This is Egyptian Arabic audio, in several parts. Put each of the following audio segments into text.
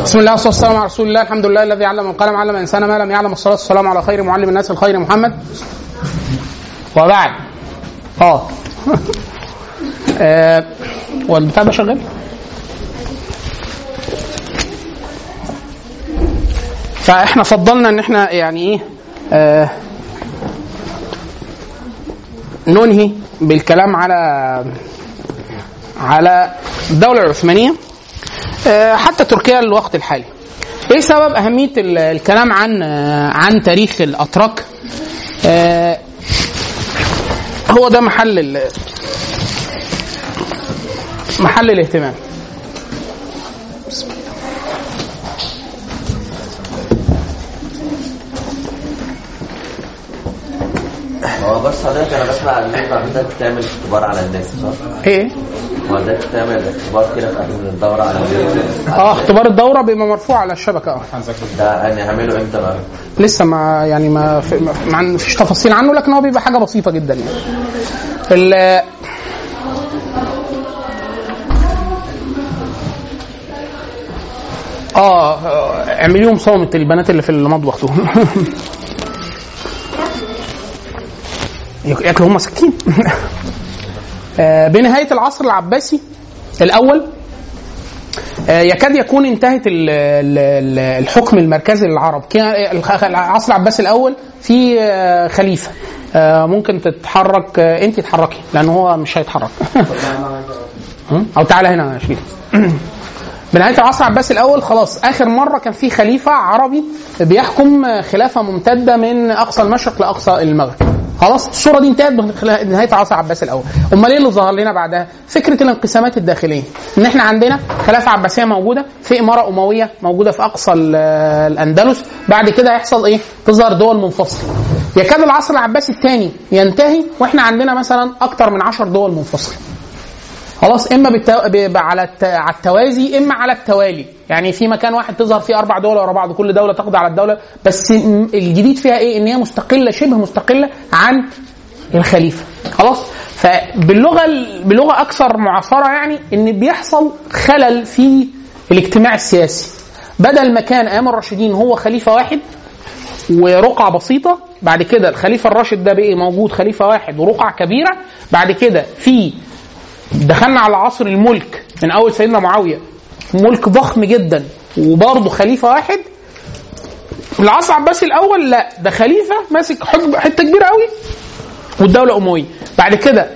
بسم الله والصلاه والسلام على رسول الله الحمد لله الذي علم القلم علم الانسان ما لم يعلم الصلاه والسلام على خير معلم الناس الخير محمد وبعد اه آه، هو البتاع ده شغال؟ فاحنا فضلنا ان احنا يعني ايه آه ننهي بالكلام على على الدوله العثمانيه آه، حتى تركيا الوقت الحالي ايه سبب اهميه ال- الكلام عن آه، عن تاريخ الاتراك آه، هو ده محل ال- محل الاهتمام هو بس حضرتك انا بسمع ان انت حضرتك بتعمل اختبار على الناس صح؟ ايه حضرتك بتعمل اختبار كده في قبل الدورة على الناس اه اختبار الدوره بيبقى مرفوع على الشبكه اه ده هنعمله امتى بقى؟ لسه ما يعني ما في ما ما فيش تفاصيل عنه لكن هو بيبقى حاجه بسيطه جدا يعني ال- اه آه، اعمليهم صامت البنات اللي في المطبخ دول ياكلوا هم سكين آه، بنهايه العصر العباسي الاول آه، يكاد يكون انتهت ال- ال- ال- الحكم المركزي للعرب كان الخ- العصر العباسي الاول في آه، خليفه آه، ممكن تتحرك آه، انت تتحركي لان هو مش هيتحرك هم؟ او تعالى هنا يا شريف بنهايه العصر العباسي الاول خلاص اخر مره كان في خليفه عربي بيحكم آه، خلافه ممتده من اقصى المشرق لاقصى المغرب خلاص الصوره دي انتهت بنهايه العصر العباسي الاول امال ايه اللي ظهر لنا بعدها فكره الانقسامات الداخليه ان احنا عندنا خلافه عباسيه موجوده في اماره امويه موجوده في اقصى ال- الاندلس بعد كده هيحصل ايه تظهر دول منفصله يكاد العصر العباسي الثاني ينتهي واحنا عندنا مثلا اكتر من عشر دول منفصله خلاص اما بالتو... ب... على الت... على التوازي اما على التوالي يعني في مكان واحد تظهر فيه اربع دول ورا بعض كل دوله تقضي على الدوله بس م- الجديد فيها ايه ان هي مستقله شبه مستقله عن الخليفه خلاص فباللغه ال- بلغه اكثر معاصره يعني ان بيحصل خلل في الاجتماع السياسي بدل ما كان ايام الراشدين هو خليفه واحد ورقعة بسيطة بعد كده الخليفة الراشد ده بقي موجود خليفة واحد ورقعة كبيرة بعد كده في دخلنا على عصر الملك من اول سيدنا معاويه ملك ضخم جدا وبرضه خليفه واحد في العصر العباسي الاول لا ده خليفه ماسك حجب حته كبيره قوي والدوله امويه بعد كده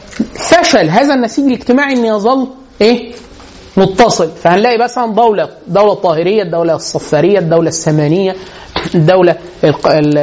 فشل هذا النسيج الاجتماعي ان يظل ايه متصل فهنلاقي مثلا دولة دولة الطاهرية الدولة الصفارية الدولة السمانية الدولة الق- ال-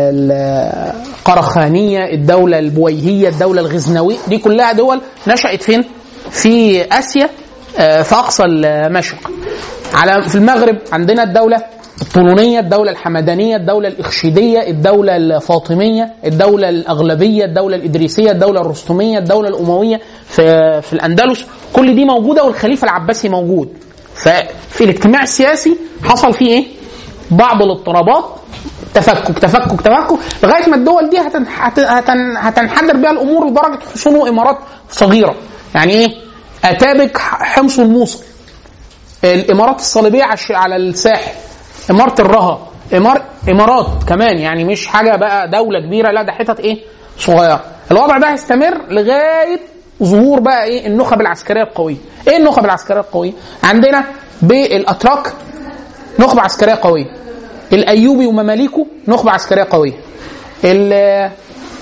ال- القرخانية الدولة البويهية الدولة الغزنوية دي كلها دول نشأت فين؟ في آسيا آه، في أقصى المشرق على في المغرب عندنا الدولة الطولونية الدولة الحمدانية الدولة الإخشيدية الدولة الفاطمية الدولة الأغلبية الدولة الإدريسية الدولة الرستمية الدولة الأموية في, في الأندلس كل دي موجودة والخليفة العباسي موجود ففي الاجتماع السياسي حصل فيه إيه؟ بعض الاضطرابات تفكك تفكك تفكك لغايه ما الدول دي هتن هتن هتن هتنحدر بها الامور لدرجه حصول امارات صغيره يعني ايه اتابك حمص الموصل الامارات الصليبيه على الش- على الساحل اماره الرها إمار... امارات كمان يعني مش حاجه بقى دوله كبيره لا ده حتت ايه صغيره الوضع ده هيستمر لغايه ظهور بقى ايه النخب العسكريه القويه ايه النخب العسكريه القويه عندنا بالاتراك نخبه عسكريه قويه الايوبي ومماليكه نخبه عسكريه قويه ال-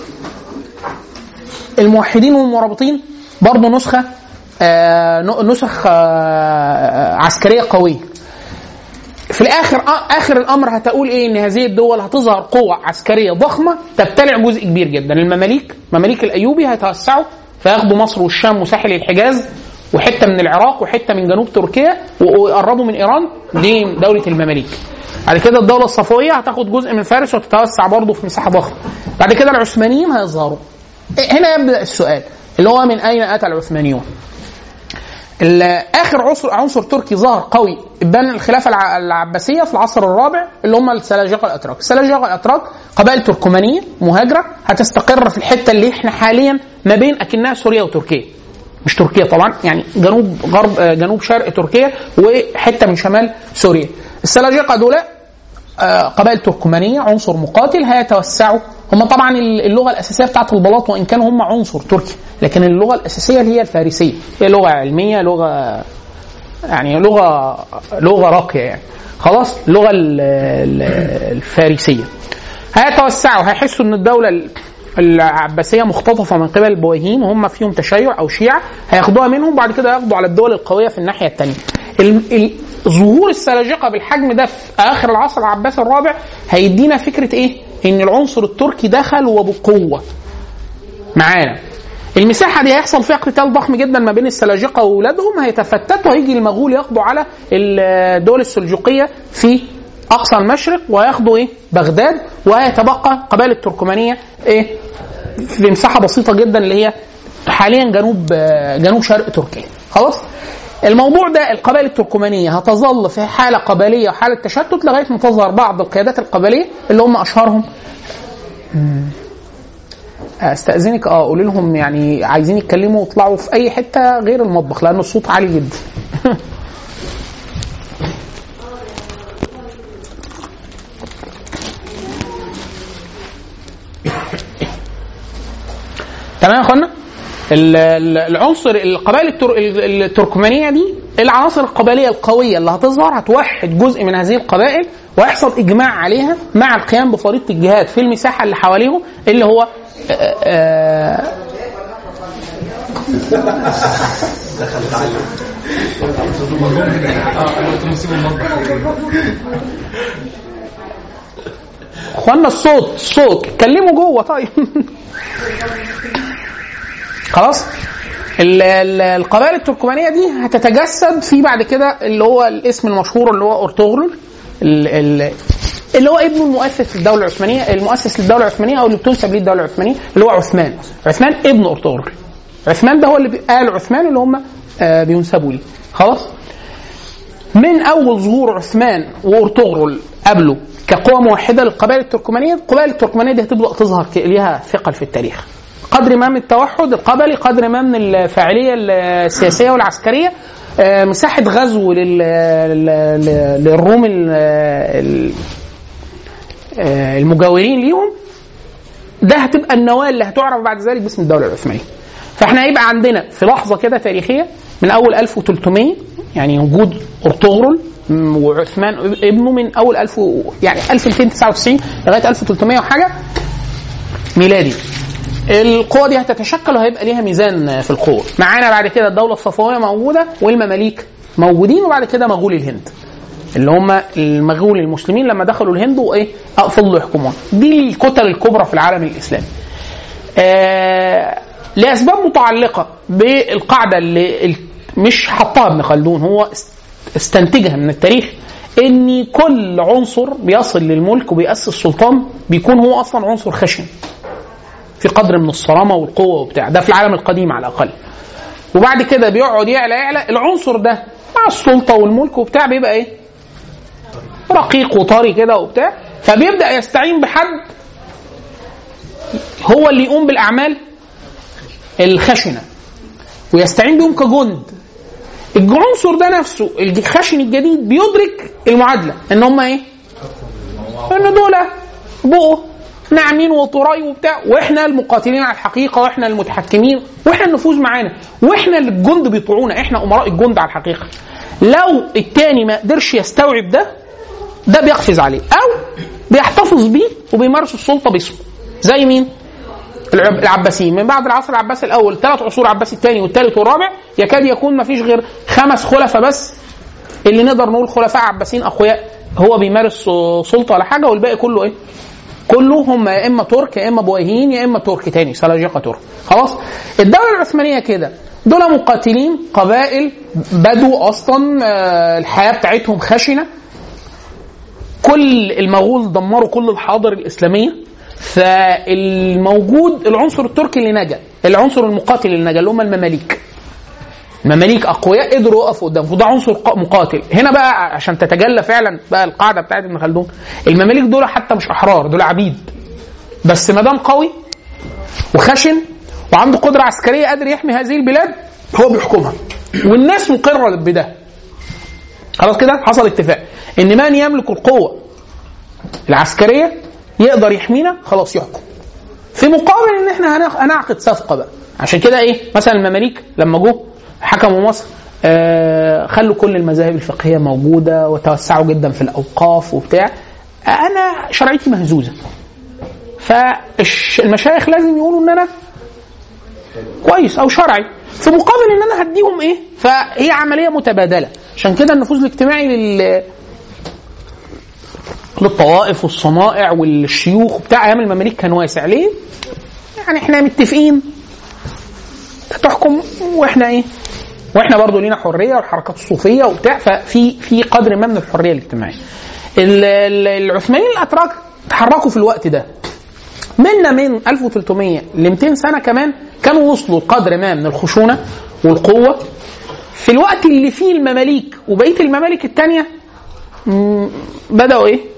الموحدين والمرابطين برضه نسخه آه، ن- نسخ آه، عسكريه قويه في الاخر آه، اخر الامر هتقول ايه ان هذه الدول هتظهر قوة عسكريه ضخمه تبتلع جزء كبير جدا المماليك مماليك الايوبي هيتوسعوا فياخدوا مصر والشام وساحل الحجاز وحته من العراق وحته من جنوب تركيا و- ويقربوا من ايران دي دوله المماليك بعد كده الدوله الصفويه هتاخد جزء من فارس وتتوسع برضه في مساحه ضخمه بعد كده العثمانيين هيظهروا هنا يبدا السؤال اللي هو من اين اتى العثمانيون ال- اخر عنصر عنصر تركي ظهر قوي بان الخلافه الع- العباسيه في العصر الرابع اللي هم السلاجقه الاتراك، السلاجقه الاتراك قبائل تركمانيه مهاجره هتستقر في الحته اللي احنا حاليا ما بين اكنها سوريا وتركيا. مش تركيا طبعا يعني جنوب غرب آه، جنوب شرق تركيا وحته من شمال سوريا السلاجقه دول آه، قبائل تركمانيه عنصر مقاتل هيتوسعوا هم طبعا اللغه الاساسيه بتاعت البلاط وان كانوا هم عنصر تركي لكن اللغه الاساسيه هي الفارسيه هي لغه علميه لغه يعني لغه لغه راقيه يعني خلاص اللغه ال- ال- الفارسيه هيتوسعوا هيحسوا ان الدوله العباسيه مختطفه من قبل البويهيين وهم فيهم تشيع او شيعه هياخدوها منهم بعد كده ياخدوا على الدول القويه في الناحيه الثانيه. ظهور السلاجقه بالحجم ده في اخر العصر العباسي الرابع هيدينا فكره ايه؟ ان العنصر التركي دخل وبقوه معانا. المساحه دي هيحصل فيها قتال ضخم جدا ما بين السلاجقه واولادهم هيتفتتوا هيجي المغول يقضوا على الدول السلجوقيه في اقصى المشرق وياخدوا ايه؟ بغداد وهيتبقى قبائل التركمانيه ايه؟ في مساحه بسيطه جدا اللي هي حاليا جنوب جنوب شرق تركيا خلاص؟ الموضوع ده القبائل التركمانيه هتظل في حاله قبليه وحاله تشتت لغايه ما تظهر بعض القيادات القبليه اللي هم اشهرهم استاذنك اه قولي لهم يعني عايزين يتكلموا ويطلعوا في اي حته غير المطبخ لان الصوت عالي جدا تمام يا اخوانا ال- ال- العنصر القبائل التر... التركمانيه دي العناصر القبليه القويه اللي هتظهر هتوحد جزء من هذه القبائل ويحصل اجماع عليها مع القيام بفريضه الجهاد في المساحه اللي حواليهم اللي هو آه، آه، اخوانا الصوت الصوت اتكلموا جوه طيب خلاص ال- ال- القبائل التركمانيه دي هتتجسد في بعد كده اللي هو الاسم المشهور اللي هو ارطغرل ال- ال- اللي هو ابن المؤسس للدوله العثمانيه المؤسس للدوله العثمانيه او اللي بتنسب ليه الدوله العثمانيه اللي هو عثمان عثمان ابن ارطغرل عثمان ده هو اللي بي- آل عثمان اللي هم آه، بينسبوا ليه خلاص من اول ظهور عثمان وارطغرل قبله كقوة موحدة للقبائل التركمانية، القبائل التركمانية دي هتبدأ تظهر ك- ليها ثقل في التاريخ. قدر ما من التوحد القبلي، قدر ما من الفاعلية السياسية والعسكرية، آه، مساحة غزو لل- لل- لل- للروم ال- ال- آه، المجاورين ليهم ده هتبقى النواه اللي هتعرف بعد ذلك باسم الدوله العثمانيه. فاحنا هيبقى عندنا في لحظه كده تاريخيه من اول 1300 يعني وجود ارطغرل م- وعثمان ابنه من اول 1000 و- يعني 1299 لغايه 1300 وحاجه ميلادي. القوة دي هتتشكل وهيبقى ليها ميزان في القوة. معانا بعد كده الدولة الصفوية موجودة والمماليك موجودين وبعد كده مغول الهند. اللي هم المغول المسلمين لما دخلوا الهند وايه فضلوا يحكمون دي الكتل الكبرى في العالم الاسلامي آه لاسباب متعلقه بالقاعده اللي ال- مش حطها ابن خلدون هو است- استنتجها من التاريخ ان كل عنصر بيصل للملك وبيأسس سلطان بيكون هو اصلا عنصر خشن في قدر من الصرامه والقوه وبتاع ده في العالم القديم على الاقل وبعد كده بيقعد يعلى يعلى العنصر ده مع السلطه والملك وبتاع بيبقى ايه رقيق وطري كده وبتاع فبيبدا يستعين بحد هو اللي يقوم بالاعمال الخشنه ويستعين بهم كجند العنصر ده نفسه الخشن الجديد بيدرك المعادله ان هم ايه؟ ان دول بقوا ناعمين وطراي وبتاع واحنا المقاتلين على الحقيقه واحنا المتحكمين واحنا النفوذ معانا واحنا اللي الجند بيطيعونا احنا امراء الجند على الحقيقه لو التاني ما قدرش يستوعب ده ده بيقفز عليه او بيحتفظ بيه وبيمارس السلطه باسمه زي مين؟ العب- العباسيين من بعد العصر العباسي الاول ثلاث عصور العباسي الثاني والثالث والرابع يكاد يكون ما فيش غير خمس خلفاء بس اللي نقدر نقول خلفاء عباسيين اقوياء هو بيمارس سلطه ولا حاجه والباقي كله ايه؟ كله هم يا اما ترك يا اما بويهيين يا اما ترك تاني سلاجقه ترك خلاص الدوله العثمانيه كده دول مقاتلين قبائل بدو اصلا آه، الحياه بتاعتهم خشنه كل المغول دمروا كل الحاضر الاسلاميه فالموجود العنصر التركي اللي نجا العنصر المقاتل اللي نجا اللي هم المماليك مماليك اقوياء قدروا يقفوا قدامه وده عنصر ق- مقاتل هنا بقى عشان تتجلى فعلا بقى القاعده بتاعت ابن خلدون المماليك دول حتى مش احرار دول عبيد بس ما دام قوي وخشن وعنده قدره عسكريه قادر يحمي هذه البلاد هو بيحكمها والناس مقره بده خلاص كده حصل اتفاق ان من يملك القوه العسكريه يقدر يحمينا خلاص يحكم في مقابل ان احنا هنخ- هنعقد صفقه بقى عشان كده ايه مثلا المماليك لما جو حكموا مصر آه خلوا كل المذاهب الفقهيه موجوده وتوسعوا جدا في الاوقاف وبتاع انا شرعيتي مهزوزه فالمشايخ لازم يقولوا ان انا كويس او شرعي في مقابل ان انا هديهم ايه فهي عمليه متبادله عشان كده النفوذ الاجتماعي لل للطوائف والصنائع والشيوخ وبتاع ايام المماليك كان واسع ليه؟ يعني احنا متفقين تحكم واحنا ايه؟ واحنا برضو لينا حريه والحركات الصوفيه وبتاع ففي في قدر ما من الحريه الاجتماعيه. ال- ال- العثمانيين الاتراك تحركوا في الوقت ده منا من 1300 ل 200 سنه كمان كانوا وصلوا لقدر ما من الخشونه والقوه في الوقت اللي فيه المماليك وبقيه الممالك الثانيه بداوا ايه؟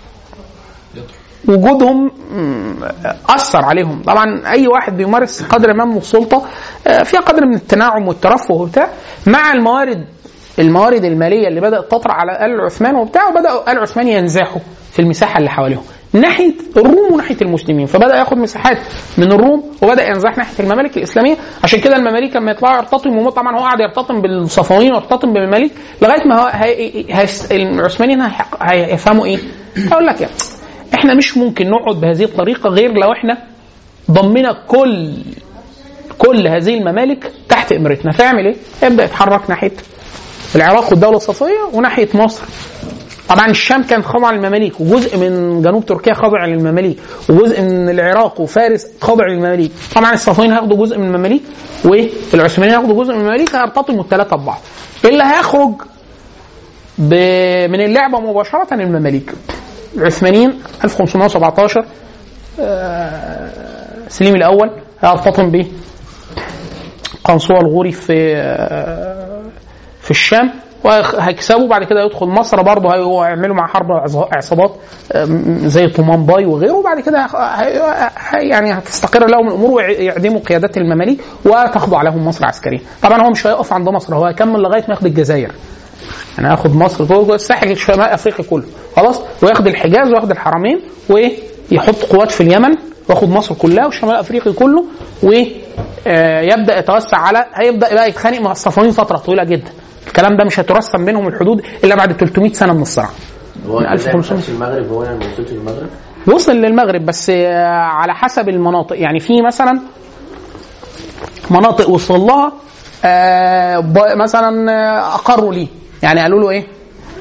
وجودهم مم، اثر عليهم طبعا اي واحد بيمارس قدر ما من السلطه آه، فيها قدر من التناعم والترفه وبتاع مع الموارد الموارد الماليه اللي بدات تطرح على ال عثمان وبتاع وبداوا ال عثمان ينزاحوا في المساحه اللي حواليهم ناحيه الروم وناحيه المسلمين فبدا ياخد مساحات من الروم وبدا ينزاح ناحيه الممالك الاسلاميه عشان كده المماليك لما يطلعوا يرتطموا طبعا هو قاعد يرتطم بالصفويين ويرتطم بالمماليك لغايه ما هو هي هي العثمانيين هي- هيفهموا ايه؟ هقول لك يعني احنا مش ممكن نقعد بهذه الطريقه غير لو احنا ضمنا كل كل هذه الممالك تحت امرتنا فيعمل ايه؟ يبدا يتحرك ناحيه العراق والدوله الصفويه وناحيه مصر طبعا الشام كانت خاضعه للمماليك وجزء من جنوب تركيا خاضع للمماليك وجزء من العراق وفارس خاضع للمماليك طبعا الصفويين هياخدوا جزء من المماليك والعثمانيين هياخدوا جزء من المماليك هيرتطموا الثلاثه ببعض اللي هيخرج ب... من اللعبه مباشره المماليك العثمانيين 1517 آه، سليم الاول هيرتطم به قنصوة الغوري في آه، في الشام وهيكسبوا بعد كده يدخل مصر برضه هيعملوا مع حرب عصابات آم، زي طومان باي وغيره وبعد كده هي- هي- يعني هتستقر لهم الامور ويعدموا قيادات المماليك وتخضع لهم مصر عسكريا. طبعا هو مش هيقف عند مصر هو هيكمل لغايه ما ياخد الجزائر. يعني هياخد مصر جوه الساحل شمال افريقيا كله خلاص وياخد الحجاز وياخد الحرمين ويحط قوات في اليمن وياخد مصر كلها وشمال افريقيا كله ويبدا يتوسع على هيبدا بقى يتخانق مع الصفويين فتره طويله جدا الكلام ده مش هترسم بينهم الحدود الا بعد 300 سنه من الصراع هو من ده 1500. مش المغرب هو يعني ما وصلش المغرب وصل للمغرب بس آه، على حسب المناطق يعني في مثلا مناطق وصل لها آه، ب- مثلا آه، اقروا ليه يعني قالوا له ايه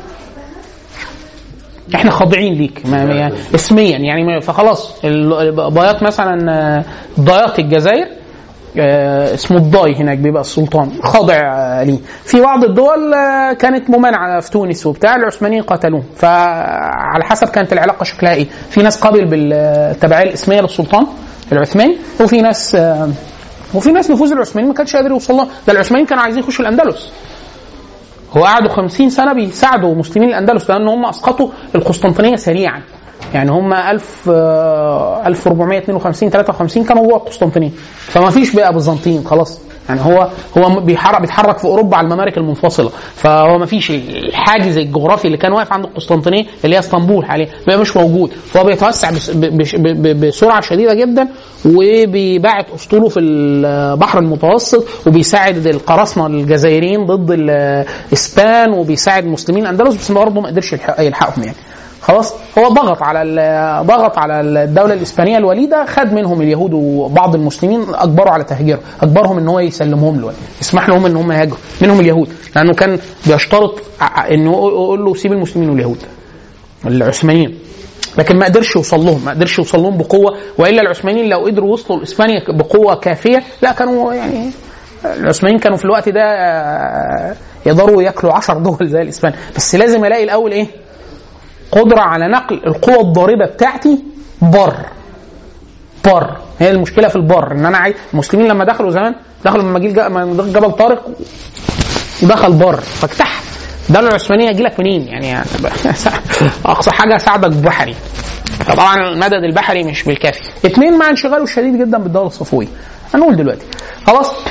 احنا خاضعين ليك ما ما- يعني اسميا يعني ما- فخلاص ال- البياط مثلا آه، ضياط الجزائر آه، اسمه الضاي هناك بيبقى السلطان خاضع آه، ليه في بعض الدول آه، كانت ممانعه في تونس وبتاع العثمانيين قتلوه فعلى حسب كانت العلاقه شكلها ايه في ناس قابل بالتبعيه الاسميه للسلطان العثماني وفي ناس آه، وفي ناس نفوذ العثمانيين ما كانش قادر يوصل لها ده العثمانيين كانوا عايزين يخشوا الاندلس هو قعدوا 50 سنه بيساعدوا مسلمين الاندلس لان هم اسقطوا القسطنطينيه سريعا يعني هم 1000 آه، 1452 53 كانوا جوه القسطنطينيه فما فيش بقى بيزنطيين خلاص يعني هو هو بيحرك بيتحرك في اوروبا على الممالك المنفصله فهو ما فيش الحاجز الجغرافي اللي كان واقف عند القسطنطينيه اللي هي اسطنبول حاليا بقى مش موجود فهو بيتوسع بس- ب- بش- ب- ب- بسرعه شديده جدا وبيباعت اسطوله في البحر المتوسط وبيساعد القراصنه الجزائريين ضد الاسبان وبيساعد مسلمين الاندلس بس برضه ما قدرش يلحق- يلحقهم يعني خلاص هو ضغط على ال- ضغط على الدوله الاسبانيه الوليده خد منهم اليهود وبعض المسلمين اجبروا على تهجيره اجبرهم ان هو يسلمهم له يسمح لهم ان هم يهاجروا منهم اليهود لانه كان بيشترط ع- انه يقول له سيب المسلمين واليهود العثمانيين لكن ما قدرش يوصل لهم ما قدرش يوصل لهم بقوه والا العثمانيين لو قدروا يوصلوا لاسبانيا بقوه كافيه لا كانوا يعني العثمانيين كانوا في الوقت ده آه، يقدروا ياكلوا 10 دول زي الاسبان بس لازم الاقي الاول ايه قدره على نقل القوه الضاربه بتاعتي بر بر هي المشكله في البر ان انا عايز المسلمين لما دخلوا زمان دخلوا من مجيل من جبل طارق ودخل بر فاجتاح الدوله العثمانيه يجي لك منين يعني اقصى حاجه اساعدك بحري فطبعا المدد البحري مش بالكافي اثنين مع انشغاله الشديد جدا بالدوله الصفويه هنقول دلوقتي خلاص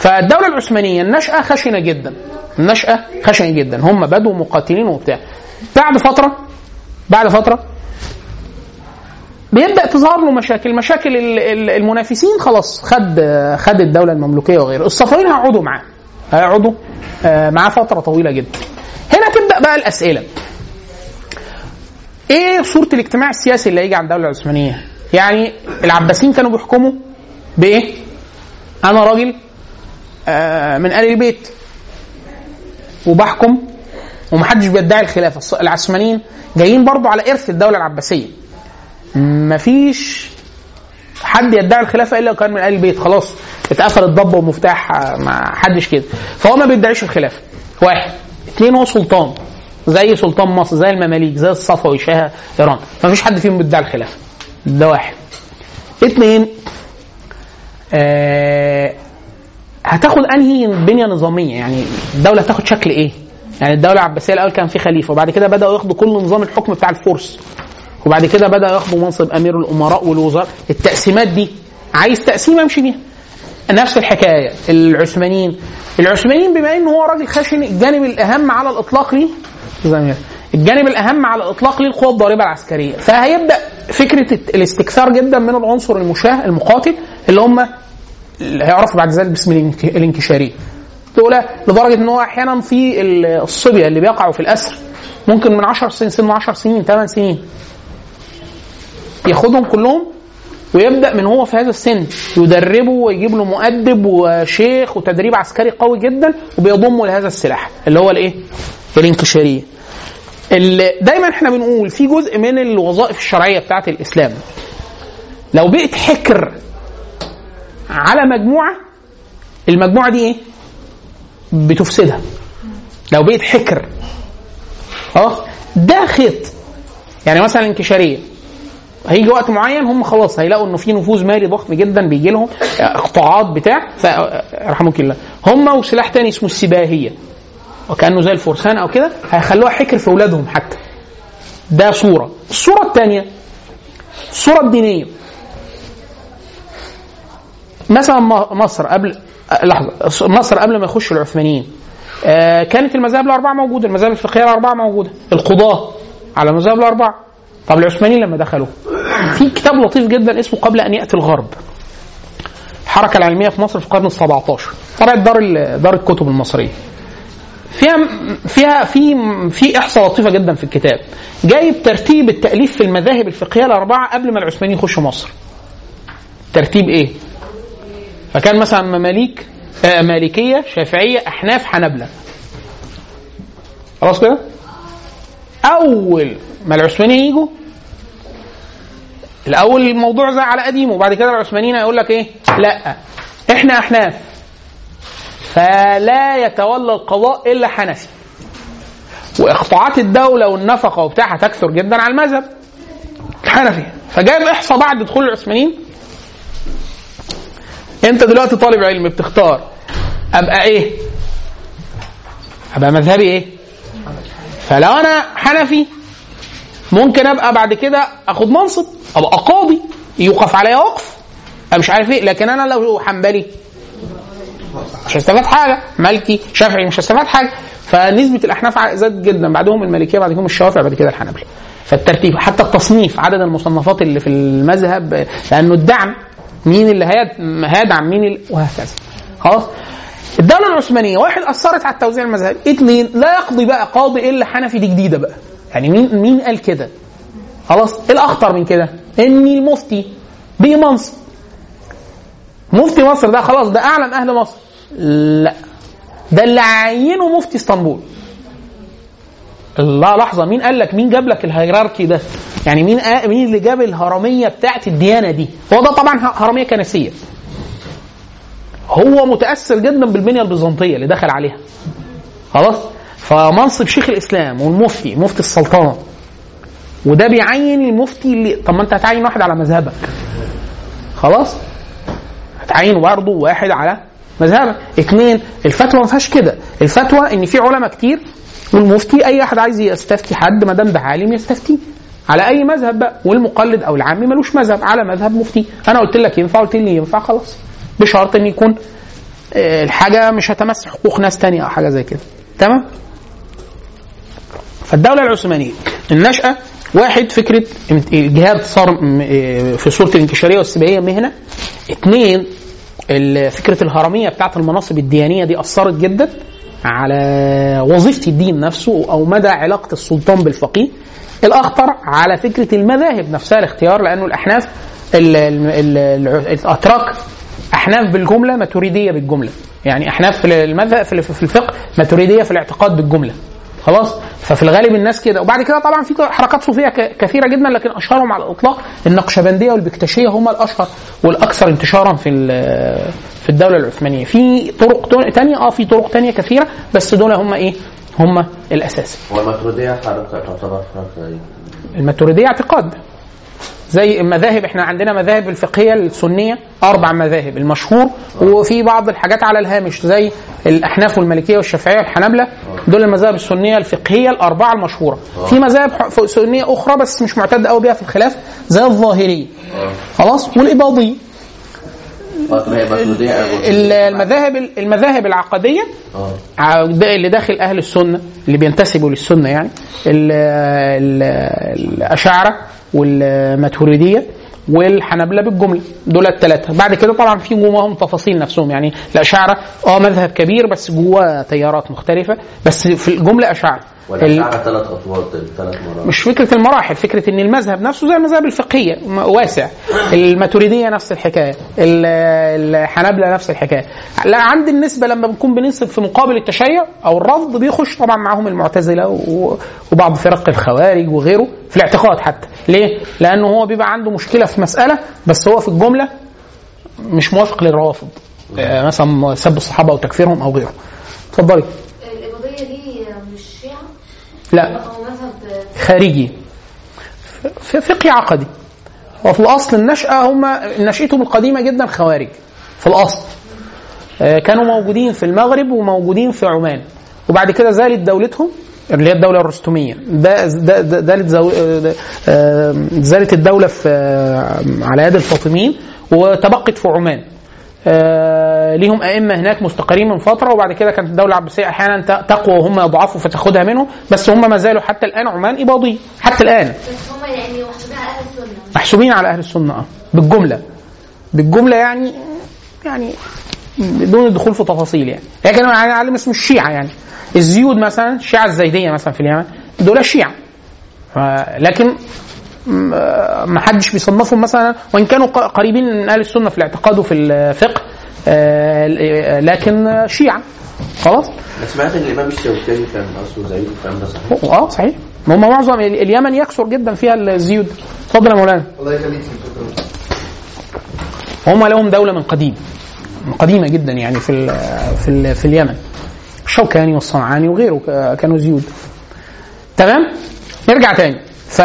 فالدوله العثمانيه النشاه خشنه جدا النشاه خشنه جدا هم بدوا مقاتلين وبتاع بعد فتره بعد فتره بيبدا تظهر له مشاكل مشاكل ال- ال- المنافسين خلاص خد خد الدوله المملوكيه وغيره الصفويين هيقعدوا معاه هيقعدوا آه، معاه فتره طويله جدا هنا تبدا بقى الاسئله ايه صوره الاجتماع السياسي اللي هيجي على الدوله العثمانيه يعني العباسيين كانوا بيحكموا بايه انا راجل آه، من ال البيت وبحكم ومحدش بيدعي الخلافه الص- العثمانيين جايين برضو على ارث الدوله العباسيه مفيش حد يدعي الخلافه الا لو كان من ال البيت خلاص اتقفل الضبه ومفتاح آه، ما حدش كده فهو ما بيدعيش الخلافه واحد اثنين هو سلطان زي سلطان مصر زي المماليك زي الصفوي شاه ايران ما فيش حد فيهم بيدعي الخلافه ده واحد اثنين آه هتاخد انهي بنيه نظاميه يعني الدوله هتاخد شكل ايه يعني الدوله العباسيه الاول كان في خليفه وبعد كده بداوا ياخدوا كل نظام الحكم بتاع الفرس وبعد كده بداوا ياخدوا منصب امير الامراء والوزراء التقسيمات دي عايز تقسيم امشي بيها نفس الحكايه العثمانيين العثمانيين بما انه هو راجل خشن الجانب الاهم على الاطلاق ليه زي ما هي. الجانب الاهم على الاطلاق ليه القوى الضاربه العسكريه فهيبدا فكره الاستكثار جدا من العنصر المشاه المقاتل اللي هم اللي هيعرفوا بعد ذلك باسم الانك- الانكشاريه دول لدرجه ان هو احيانا في الصبيه اللي بيقعوا في الاسر ممكن من 10 سنين سن 10 سنين 8 سنين ياخدهم كلهم ويبدا من هو في هذا السن يدربه ويجيب له مؤدب وشيخ وتدريب عسكري قوي جدا وبيضمه لهذا السلاح اللي هو الايه؟ الانكشاريه. اللي دايما احنا بنقول في جزء من الوظائف الشرعيه بتاعت الاسلام لو بقت حكر على مجموعه المجموعه دي ايه؟ بتفسدها. لو بقت حكر اه ده خيط يعني مثلا الانكشاريه هيجي وقت معين هم خلاص هيلاقوا انه في نفوذ مالي ضخم جدا بيجي لهم اقطاعات بتاع رحمك الله هم وسلاح تاني اسمه السباهيه وكانه زي الفرسان او كده هيخلوها حكر في اولادهم حتى ده صوره الصوره الثانيه الصوره الدينيه مثلا م- مصر قبل أه، لحظه مصر قبل ما يخش العثمانيين آه، كانت المذاهب الاربعه موجوده المذاهب الفقهيه الاربعه موجوده القضاه على المذاهب الاربعه طب العثمانيين لما دخلوا في كتاب لطيف جدا اسمه قبل ان ياتي الغرب الحركه العلميه في مصر في القرن ال 17 طبعا دار ال- دار الكتب المصريه فيها فيها في في احصاء لطيفه جدا في الكتاب جايب ترتيب التاليف في المذاهب الفقهيه الاربعه قبل ما العثمانيين يخشوا مصر ترتيب ايه فكان مثلا مماليك آه مالكيه شافعيه احناف حنابله خلاص كده اول ما العثمانيين يجوا الاول الموضوع زي على قديمه وبعد كده العثمانيين هيقول لك ايه لا احنا احناف فلا يتولى القضاء الا حنفي واقطاعات الدوله والنفقه وبتاع هتكثر جدا على المذهب الحنفي فجايب احصاء بعد دخول العثمانيين انت دلوقتي طالب علم بتختار ابقى ايه ابقى مذهبي ايه فلو انا حنفي ممكن ابقى بعد كده اخد منصب ابقى قاضي يوقف عليا وقف أنا مش عارف ايه لكن انا لو حنبلي مش هستفاد حاجه مالكي شافعي مش هستفاد حاجه فنسبه الاحناف زادت جدا بعدهم المالكيه بعدهم الشوافع بعد كده الحنابله فالترتيب حتى التصنيف عدد المصنفات اللي في المذهب لانه الدعم مين اللي هيد- هيدعم مين اللي وهكذا خلاص الدوله العثمانيه واحد اثرت على التوزيع المذهبي اثنين لا يقضي بقى قاضي الا حنفي دي جديده بقى يعني مين مين قال كده خلاص ايه الاخطر من كده ان المفتي بقي منصب مفتي مصر ده خلاص ده اعلم اهل مصر لا ده اللي عينه مفتي اسطنبول لا لحظه مين قال لك مين جاب لك الهيراركي ده يعني مين آه مين اللي جاب الهرميه بتاعت الديانه دي هو ده طبعا هرميه كنسيه هو متاثر جدا بالبنيه البيزنطيه اللي دخل عليها خلاص فمنصب شيخ الاسلام والمفتي مفتي السلطنه وده بيعين المفتي اللي طب ما انت هتعين واحد على مذهبك خلاص هتعين برضه واحد على مذهبك اثنين الفتوى ما فيهاش كده الفتوى ان في علماء كتير والمفتي اي احد عايز يستفتي حد ما دام ده عالم يستفتيه على اي مذهب بقى والمقلد او العامي ملوش مذهب على مذهب مفتي انا قلت لك ينفع قلت لي ينفع خلاص بشرط ان يكون آه، الحاجه مش هتمس حقوق ناس تانية او حاجه زي كده تمام فالدوله العثمانيه النشاه واحد فكره امت- الجهاد صار م- آه، في صوره الانكشاريه والسباعيه مهنه اثنين ال- فكره الهرميه بتاعت المناصب الديانيه دي اثرت جدا على وظيفه الدين نفسه او مدى علاقه السلطان بالفقيه الاخطر على فكره المذاهب نفسها الاختيار لانه الاحناف ال- ال- ال- الع- الاتراك احناف بالجمله ماتريديه بالجمله يعني احناف في المذهب في في الفقه ماتريديه في الاعتقاد بالجمله خلاص ففي الغالب الناس كده وبعد كده طبعا في حركات صوفيه ك- كثيره جدا لكن اشهرهم على الاطلاق النقشبنديه والبكتشيه هم الاشهر والاكثر انتشارا في ال- في الدوله العثمانيه في طرق تون- تانية اه في طرق تانية كثيره بس دول هم ايه هم الاساس هو الماتريدية حركة تعتبر حركة إيه؟ الماتريديه اعتقاد زي المذاهب احنا عندنا مذاهب الفقهيه السنيه اربع مذاهب المشهور وفي بعض الحاجات على الهامش زي الاحناف والمالكيه والشافعيه والحنابله دول المذاهب السنيه الفقهيه الاربعه المشهوره في مذاهب ح- سنيه اخرى بس مش معتد قوي بيها في الخلاف زي الظاهريه خلاص والاباضيه اه ما هي ماتريدية ال- المذاهب المذاهب العقديه اه ع- ده اللي داخل اهل السنه اللي بينتسبوا للسنه يعني ال- ال- الاشاعره والماتريديه والحنابله بالجمله دول الثلاثه بعد كده طبعا في جواهم تفاصيل نفسهم يعني الاشاعره اه مذهب كبير بس جواه تيارات مختلفه بس في الجمله اشاعره ال- والأشعة ثلاث أطوال ثلاث مرات مش فكره المراحل فكره ان المذهب نفسه زي المذاهب الفقهيه م- واسع الماتريديه نفس الحكايه ال- الحنابله نفس الحكايه لا عند النسبه لما بنكون بننسب في مقابل التشيع او الرفض بيخش طبعا معاهم المعتزله و- وبعض فرق الخوارج وغيره في الاعتقاد حتى ليه لانه هو بيبقى عنده مشكله في مساله بس هو في الجمله مش موافق للروافض آه، مثلا سب الصحابه او تكفيرهم او غيره اتفضلي الإباضية دي مش شيعة لا أو مذهب خارجي ف- فقهي عقدي وفي الاصل النشأة هم نشأتهم القديمة جدا خوارج في الاصل آه، كانوا موجودين في المغرب وموجودين في عمان وبعد كده زالت دولتهم اللي هي الدولة الرستمية ده ده ده- زالت زو- آه، آه، زالت الدولة في آه، على يد الفاطميين وتبقت في عمان آه، ليهم ائمه هناك مستقرين من فتره وبعد كده كانت الدوله العباسيه احيانا ت- تقوى وهم يضعفوا فتاخدها منهم بس هم ما زالوا حتى الان عمان اباضيه حتى الان بس هم يعني محسوبين على أهل السنة محسوبين على اهل السنه اه بالجمله بالجمله يعني يعني بدون الدخول في تفاصيل يعني هي كانوا يعني على اسم الشيعه يعني الزيود مثلا الشيعه الزيديه مثلا في اليمن دول شيعه ف- لكن م- آه، ما حدش بيصنفهم مثلا وان كانوا ق- قريبين من اهل السنه في الاعتقاد وفي الفقه آه، آه، لكن شيعه خلاص أنا سمعت إن الإمام الشوكاني كان أصله زعيم الكلام ده صحيح؟ اه صحيح هم معظم ال- اليمن يكثر جدا فيها الزيود اتفضل يا مولانا الله يخليك شكرا هم لهم دولة من قديم من قديمة جدا يعني في ال في ال في اليمن الشوكاني والصنعاني وغيره ك- كانوا زيود تمام نرجع تاني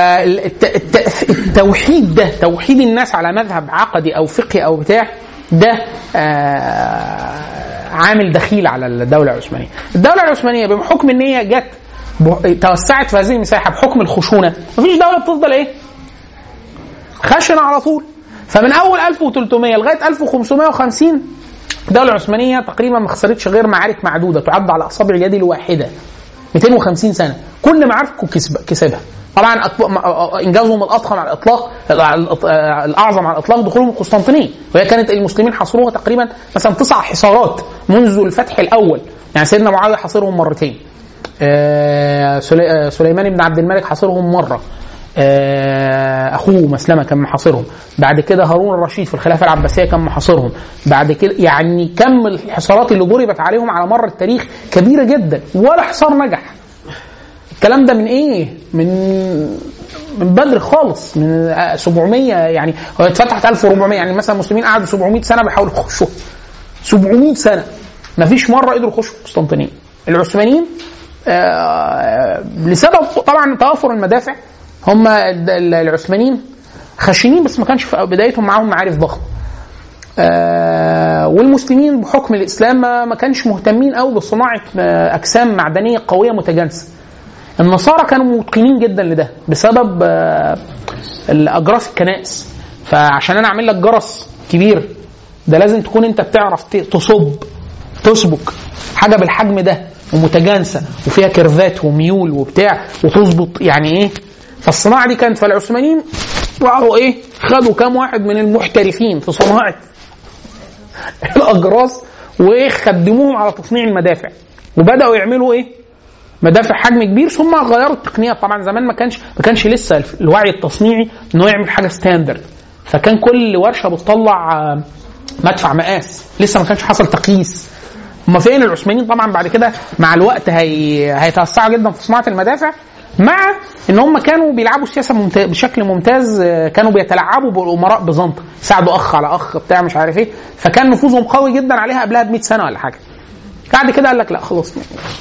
فالتوحيد ده توحيد الناس على مذهب عقدي او فقهي او بتاع ده آه، عامل دخيل على الدوله العثمانيه. الدوله العثمانيه بحكم ان هي جت ب- توسعت في هذه المساحه بحكم الخشونه مفيش دوله بتفضل ايه؟ خشنه على طول فمن اول 1300 لغايه 1550 الدوله العثمانيه تقريبا ما خسرتش غير معارك معدوده تعد على اصابع اليد الواحده 250 سنه كل معاركه كسب كسبها طبعا أكبر- م- انجازهم الاضخم على الاطلاق الأ- الاعظم على الاطلاق دخولهم القسطنطينيه وهي كانت المسلمين حاصروها تقريبا مثلا تسع حصارات منذ الفتح الاول يعني سيدنا معاويه حاصرهم مرتين آه، سلي- آه، سليمان بن عبد الملك حاصرهم مره آه، اخوه مسلمه كان محاصرهم بعد كده هارون الرشيد في الخلافه العباسيه كان محاصرهم بعد كده يعني كم الحصارات اللي ضربت عليهم على مر التاريخ كبيره جدا ولا حصار نجح الكلام ده من ايه من من بدري خالص من آه، 700 يعني هو اتفتحت 1400 يعني مثلا المسلمين قعدوا 700 سنه بيحاولوا يخشوا 700 سنه ما فيش مره قدروا يخشوا القسطنطينيه العثمانيين آه، لسبب طبعا توافر المدافع هم ال- ال- العثمانيين خشنين بس ما كانش في بدايتهم معاهم معارف ضخمه آه، والمسلمين بحكم الاسلام ما ما كانش مهتمين قوي بصناعه آه، اجسام معدنيه قويه متجانسه النصارى كانوا متقنين جدا لده بسبب آه، الاجراس الكنائس فعشان انا اعمل لك جرس كبير ده لازم تكون انت بتعرف ت- تصب تسبك حاجه بالحجم ده ومتجانسه وفيها كيرفات وميول وبتاع وتظبط يعني ايه فالصناعه دي كانت فالعثمانيين راحوا ايه خدوا كام واحد من المحترفين في صناعه الاجراس وايه خدموهم على تصنيع المدافع وبداوا يعملوا ايه مدافع حجم كبير ثم غيروا التقنيات طبعا زمان ما كانش ما كانش لسه الوعي التصنيعي انه يعمل حاجه ستاندرد فكان كل ورشه بتطلع آه، مدفع مقاس لسه ما كانش حصل تقييس هم فين العثمانيين طبعا بعد كده مع الوقت هي... هيتوسعوا جدا في صناعه المدافع مع ان هم كانوا بيلعبوا السياسه ممتاز بشكل ممتاز آه، كانوا بيتلاعبوا بالامراء بزنطه ساعدوا اخ على اخ بتاع مش عارف ايه فكان نفوذهم قوي جدا عليها قبلها ب 100 سنه ولا حاجه بعد كده قال لك لا خلاص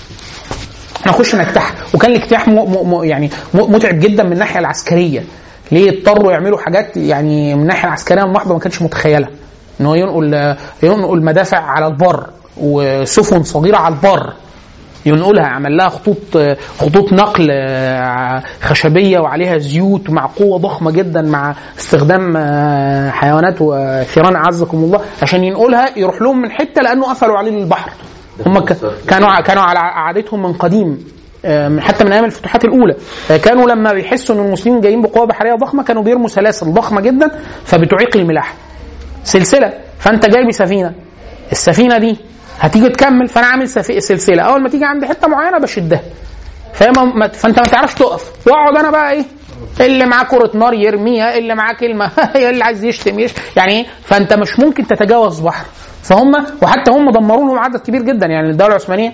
احنا نخش نجتاح وكان الاجتياح م... م... م... يعني م... متعب جدا من الناحيه العسكريه ليه اضطروا يعملوا حاجات يعني من الناحيه العسكريه المحضه ما كانش متخيلها ان هو ينقل ينقل مدافع على البر وسفن صغيره على البر ينقلها عمل لها خطوط خطوط نقل آه، خشبيه وعليها زيوت مع قوه ضخمه جدا مع استخدام آه، حيوانات وثيران اعزكم الله عشان ينقلها يروح لهم من حته لانه قفلوا عليه البحر هم ك- كانوا كانوا على عادتهم من قديم آه، من- حتى من ايام الفتوحات الاولى آه، كانوا لما بيحسوا ان المسلمين جايين بقوه بحريه ضخمه كانوا بيرموا سلاسل ضخمه جدا فبتعيق الملاحه سلسله فانت جاي بسفينه السفينه دي هتيجي تكمل فانا عامل سفي- سلسله اول ما تيجي عند حته معينه بشدها فهي ما- ما- فانت ما تعرفش تقف واقعد انا بقى ايه اللي معاه كرة نار يرميها اللي معاه كلمة اللي عايز يشتم يشتم يعني ايه فانت مش ممكن تتجاوز بحر فهم وحتى هم دمروا لهم عدد كبير جدا يعني الدولة العثمانية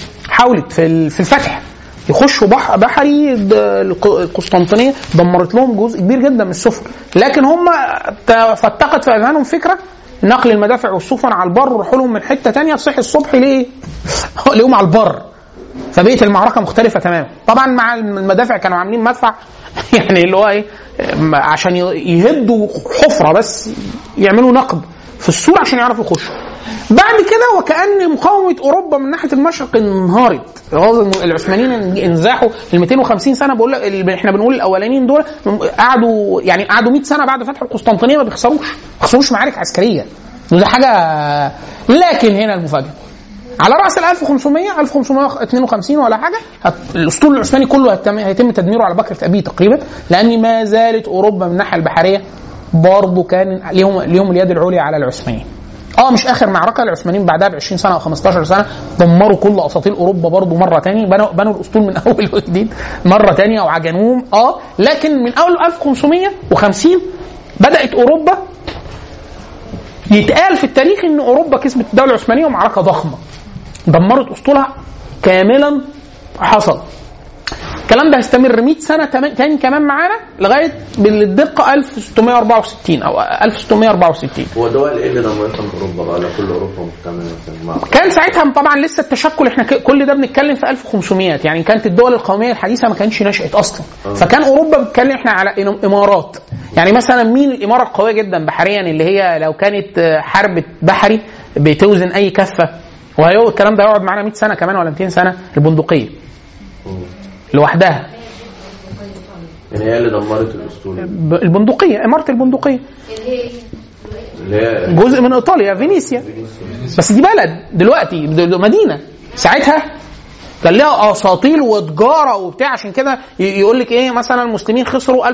حاولت في ال- في الفتح يخشوا بحر بحري د- الق- القسطنطينيه دمرت لهم جزء كبير جدا من السفن لكن هم ت- فتقت في اذهانهم فكره نقل المدافع والسفن على البر ويروحوا لهم من حته تانية تصحي الصبح ليه؟ ليهم على البر فبقت المعركه مختلفه تماما طبعا مع المدافع كانوا عاملين مدفع يعني اللي هو ايه م- عشان ي- يهدوا حفره بس يعملوا نقب في السور عشان يعرفوا يخشوا بعد كده وكان مقاومه اوروبا من ناحيه المشرق انهارت غاز العثمانيين انزاحوا ال 250 سنه بقول لك ال- احنا بنقول الاولانيين دول قعدوا يعني قعدوا 100 سنه بعد فتح القسطنطينيه ما بيخسروش ما بيخسروش معارك عسكريه ودي حاجه لكن هنا المفاجاه على راس ال 1500 1552 ولا حاجه هت- الاسطول العثماني كله هيتم, هيتم تدميره على بكره ابيه تقريبا لان ما زالت اوروبا من الناحيه البحريه برضه كان ليهم ليهم اليد العليا على العثمانيين. اه مش اخر معركه العثمانيين بعدها ب 20 سنه او 15 سنه دمروا كل اساطيل اوروبا برضه مره ثانيه بنوا بنوا الاسطول من اول وجديد مره ثانيه وعجنوهم اه لكن من اول 1550 بدات اوروبا يتقال في التاريخ ان اوروبا كسبت الدوله العثمانيه معركه ضخمه دمرت اسطولها كاملا حصل الكلام ده هيستمر 100 سنه تم- تاني كمان معانا لغايه بالدقه 1664 او 1664 هو دول ايه اللي دمرتها من اوروبا بقى ولا كل اوروبا مكتمله مع كان ساعتها طبعا لسه التشكل احنا ك- كل ده بنتكلم في 1500 يعني كانت الدول القوميه الحديثه ما كانش نشأت اصلا فكان اوروبا بتتكلم احنا على إن- امارات يعني مثلا مين الاماره القويه جدا بحريا اللي هي لو كانت آه، حرب بحري بتوزن اي كفه وهيو الكلام ده هيقعد معانا 100 سنه كمان ولا 200 سنه البندقيه لوحدها يعني هي اللي دمرت الاسطول ب- البندقيه اماره البندقيه اللي هي اللي هي جزء من ايطاليا فينيسيا بس دي بلد دلوقتي د- د- مدينه ساعتها كان لها اساطيل وتجاره وبتاع عشان كده ي- يقول لك ايه مثلا المسلمين خسروا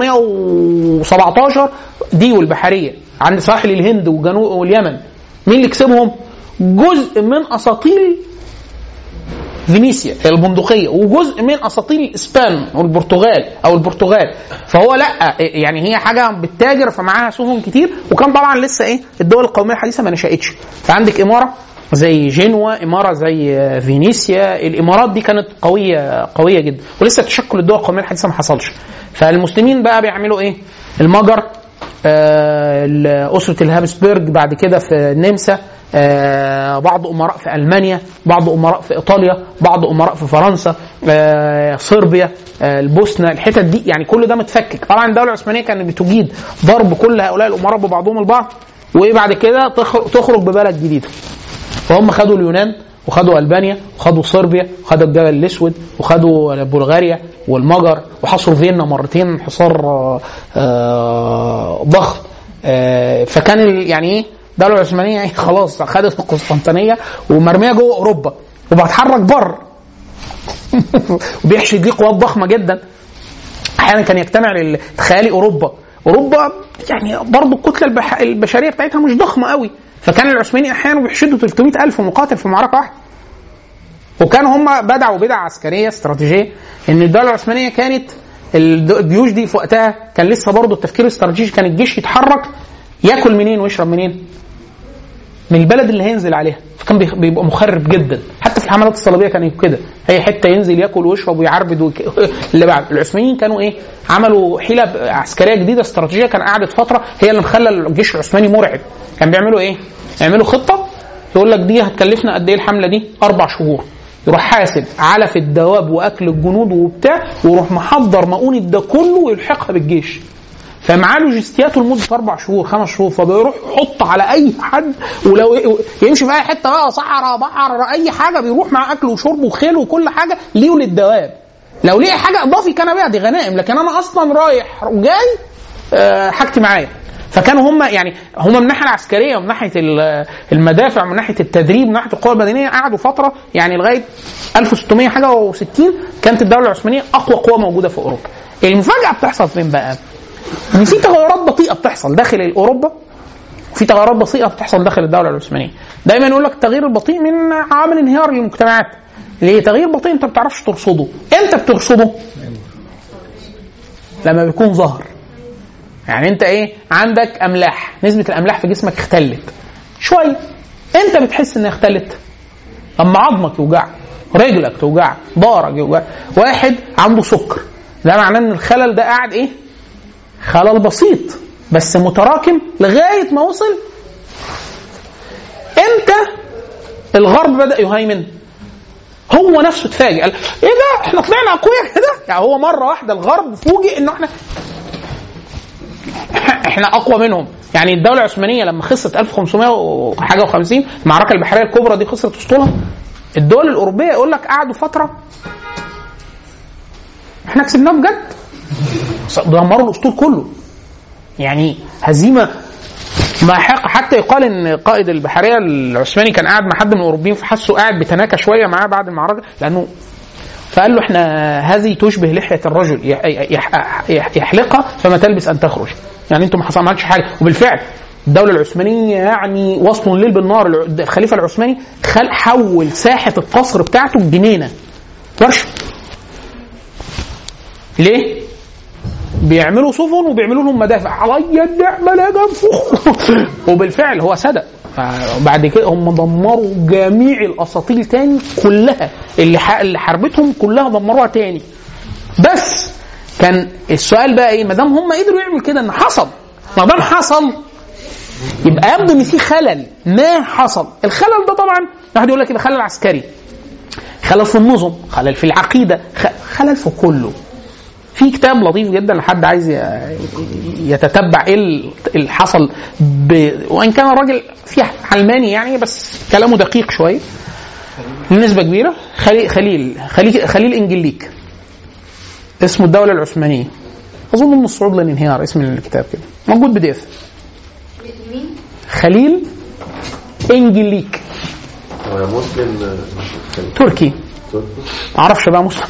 1517 دي والبحريه عند ساحل الهند وجنوب واليمن مين اللي كسبهم؟ جزء من اساطيل فينيسيا البندقيه وجزء من اساطيل الاسبان والبرتغال او البرتغال فهو لا يعني هي حاجه بتتاجر فمعاها سفن كتير وكان طبعا لسه ايه الدول القوميه الحديثه ما نشاتش فعندك اماره زي جنوا اماره زي فينيسيا الامارات دي كانت قويه قويه جدا ولسه تشكل الدول القوميه الحديثه ما حصلش فالمسلمين بقى بيعملوا ايه المجر آه، أسرة الهابسبرج بعد كده في النمسا آه، بعض أمراء في ألمانيا بعض أمراء في إيطاليا بعض أمراء في فرنسا آه، صربيا آه، البوسنة الحتت دي يعني كل ده متفكك طبعا الدولة العثمانية كانت بتجيد ضرب كل هؤلاء الأمراء ببعضهم البعض وبعد كده تخرج, تخرج ببلد جديدة فهم خدوا اليونان وخدوا البانيا وخدوا صربيا وخدوا الجبل الاسود وخدوا بلغاريا والمجر وحصروا فيينا مرتين حصار آه، آه، ضخم آه، فكان ال- يعني ايه الدوله العثمانيه ايه خلاص خدت القسطنطينيه ومرميه جوه اوروبا وبتحرك بره وبيحشد ليه قوات ضخمه جدا احيانا كان يجتمع لل- تخيلي اوروبا اوروبا يعني برضه الكتله البح... البشريه بتاعتها مش ضخمه قوي فكان العثمانيين احيانا بيحشدوا 300 الف مقاتل في معركه واحده وكانوا هم بدعوا بدع عسكريه استراتيجيه ان الدوله العثمانيه كانت الد- الجيوش دي في وقتها كان لسه برضه التفكير الاستراتيجي كان الجيش يتحرك ياكل منين ويشرب منين؟ من البلد اللي هينزل عليها فكان بيخ- بيبقى مخرب جدا حتى في الحملات الصليبيه كان يبقى كده اي حته ينزل ياكل ويشرب ويعربد وك... اللي بعد العثمانيين كانوا ايه عملوا حيله عسكريه جديده استراتيجيه كان قعدت فتره هي اللي مخلى الجيش العثماني مرعب كان بيعملوا ايه يعملوا خطه يقول لك دي هتكلفنا قد ايه الحمله دي اربع شهور يروح حاسب علف الدواب واكل الجنود وبتاع ويروح محضر مؤونه ده كله ويلحقها بالجيش فمعاه لوجستياته لمده اربع شهور خمس شهور فبيروح يحط على اي حد ولو يمشي في اي حته بقى صحراء بحر اي حاجه بيروح مع اكل وشرب وخيل وكل حاجه ليه وللدواب لو ليه حاجه اضافي كان بيها دي غنائم لكن انا اصلا رايح وجاي آه، حاجتي معايا فكانوا هم يعني هم من الناحيه العسكريه ومن ناحيه ال- المدافع ومن ناحيه التدريب ومن ناحيه القوى المدنيه قعدوا فتره يعني لغايه 1600 حاجه و60 كانت الدوله العثمانيه اقوى قوه موجوده في اوروبا. المفاجاه بتحصل فين بقى؟ ان في تغيرات بطيئه بتحصل داخل اوروبا وفي تغيرات بطيئه بتحصل داخل الدوله العثمانيه. دايما يقول لك التغيير البطيء من عوامل انهيار للمجتمعات. ليه؟ تغيير بطيء انت ما بتعرفش ترصده. امتى بترصده؟ لما بيكون ظهر. يعني انت ايه؟ عندك املاح، نسبه الاملاح في جسمك اختلت. شويه. انت بتحس انها اختلت. اما عظمك يوجعك، رجلك توجعك، ظهرك يوجعك. واحد عنده سكر. ده معناه ان الخلل ده قاعد ايه؟ خلل بسيط بس متراكم لغايه ما وصل امتى الغرب بدا يهيمن هو نفسه اتفاجئ قال ايه ده احنا طلعنا اقوياء كده يعني هو مره واحده الغرب فوجئ انه احنا احنا اقوى منهم يعني الدوله العثمانيه لما خسرت 1500 وحاجه و50 المعركه البحريه الكبرى دي خسرت اسطولها الدول الاوروبيه يقول لك قعدوا فتره احنا كسبناهم بجد دمروا الاسطول كله يعني هزيمه ماحقه حتى يقال ان قائد البحريه العثماني كان قاعد مع حد من الاوروبيين فحسه قاعد بتناكى شويه معاه بعد المعركه لانه فقال له احنا هذه تشبه لحيه الرجل يح- يح- يح- يحلقها فما تلبس ان تخرج يعني انتم ما حصل معكش حاجه وبالفعل الدولة العثمانية يعني وصلوا الليل بالنار الع- الخليفة العثماني خل حول ساحة القصر بتاعته جنينة ورشة ليه؟ بيعملوا سفن وبيعملوا لهم مدافع علي النعمة لا جنفخ وبالفعل هو صدق بعد كده هم دمروا جميع الاساطيل تاني كلها اللي ح- اللي حاربتهم كلها دمروها تاني بس كان السؤال بقى ايه ما دام هم قدروا يعملوا كده ان حصل ما دام حصل يبقى يبدو ان في خلل ما حصل الخلل ده طبعا واحد يقول لك يبقى خلل عسكري خلل في النظم خلل في العقيده خ- خلل في كله في كتاب لطيف جدا لحد عايز ي- يتتبع ايه ال- اللي حصل ب... وان كان الراجل فيه علماني يعني بس كلامه دقيق شويه بنسبه كبيره خليل خليل خليل, خليل انجليك اسمه الدوله العثمانيه اظن من الصعود للانهيار اسم الكتاب كده موجود بي دي اف مين؟ خليل انجليك هو مسلم تركي تركي معرفش بقى مسلم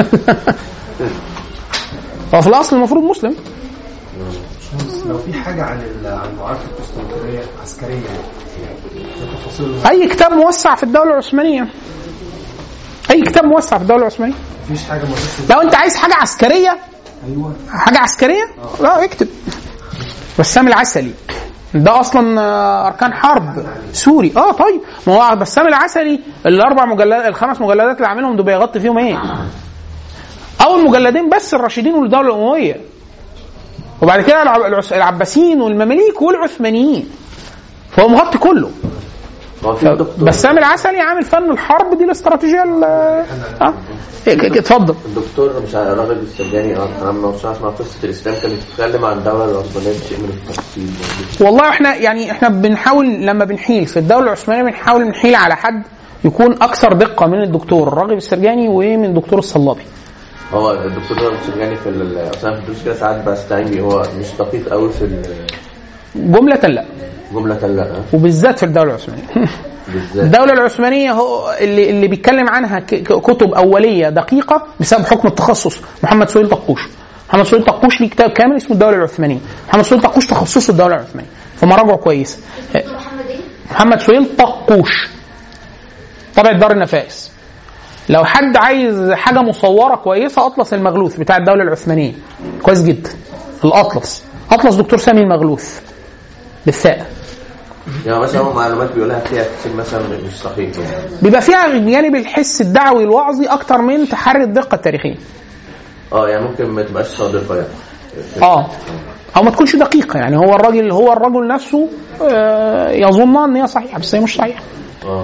هو في الاصل المفروض مسلم لو في حاجه عن ال- عن معركه القسطنطينيه عسكريه يعني تفاصيل اي كتاب موسع في الدوله العثمانيه اي كتاب موسع في الدوله العثمانيه مفيش حاجه مرتبه لو انت عايز حاجه عسكريه ايوه حاجه عسكريه لا اكتب بسام العسلي ده اصلا آه، اركان حرب سوري اه طيب ما هو بسام العسلي الاربع مجلدات الخمس مجلدات اللي عاملهم ده بيغطي فيهم ايه؟ اول مجلدين بس الراشدين والدوله الامويه وبعد كده الع- العس- العباسيين والمماليك والعثمانيين فهو مغطي كله هو في دكتور بسام العسلي عامل فن الحرب دي الاستراتيجيه ال- اه إيه، ك- ك- اتفضل الدكتور مش عارف الراجل السرجاني اه انا ما وصلش مع قصه الاسلام كان بيتكلم عن الدوله العثمانيه بشيء من التفصيل والله احنا يعني احنا بنحاول لما بنحيل في الدوله العثمانيه بنحاول نحيل على حد يكون اكثر دقه من الدكتور الراغب السرجاني ومن الدكتور الصلابي هو الدكتور السرجاني في ال- اصلا في الدروس كده ساعات بستعين بيه هو مش دقيق قوي في ال- جمله لا جملة لا وبالذات في الدوله العثمانيه بالذات الدولة العثمانية هو اللي اللي بيتكلم عنها ك- ك- كتب أولية دقيقة بسبب حكم التخصص محمد سهيل طقوش محمد سهيل طقوش ليه كتاب كامل اسمه الدولة العثمانية محمد سهيل طقوش تخصصه الدولة العثمانية فمراجعه كويسة دكتور محمد ايه؟ محمد سهيل طقوش طبعة دار النفائس لو حد عايز حاجة مصورة كويسة أطلس المغلوث بتاع الدولة العثمانية كويس جدا الأطلس أطلس دكتور سامي المغلوث بالثاء يعني مثلا هو معلومات بيقولها فيها كتير مثلا مش صحيح يعني بيبقى فيها جانب الحس الدعوي الوعظي أكتر من تحري الدقة التاريخية اه يعني ممكن ما تبقاش صادقة يعني اه او ما تكونش دقيقه يعني هو الراجل هو الرجل نفسه آه، يظنها ان هي صحيحه بس هي مش صحيحه اه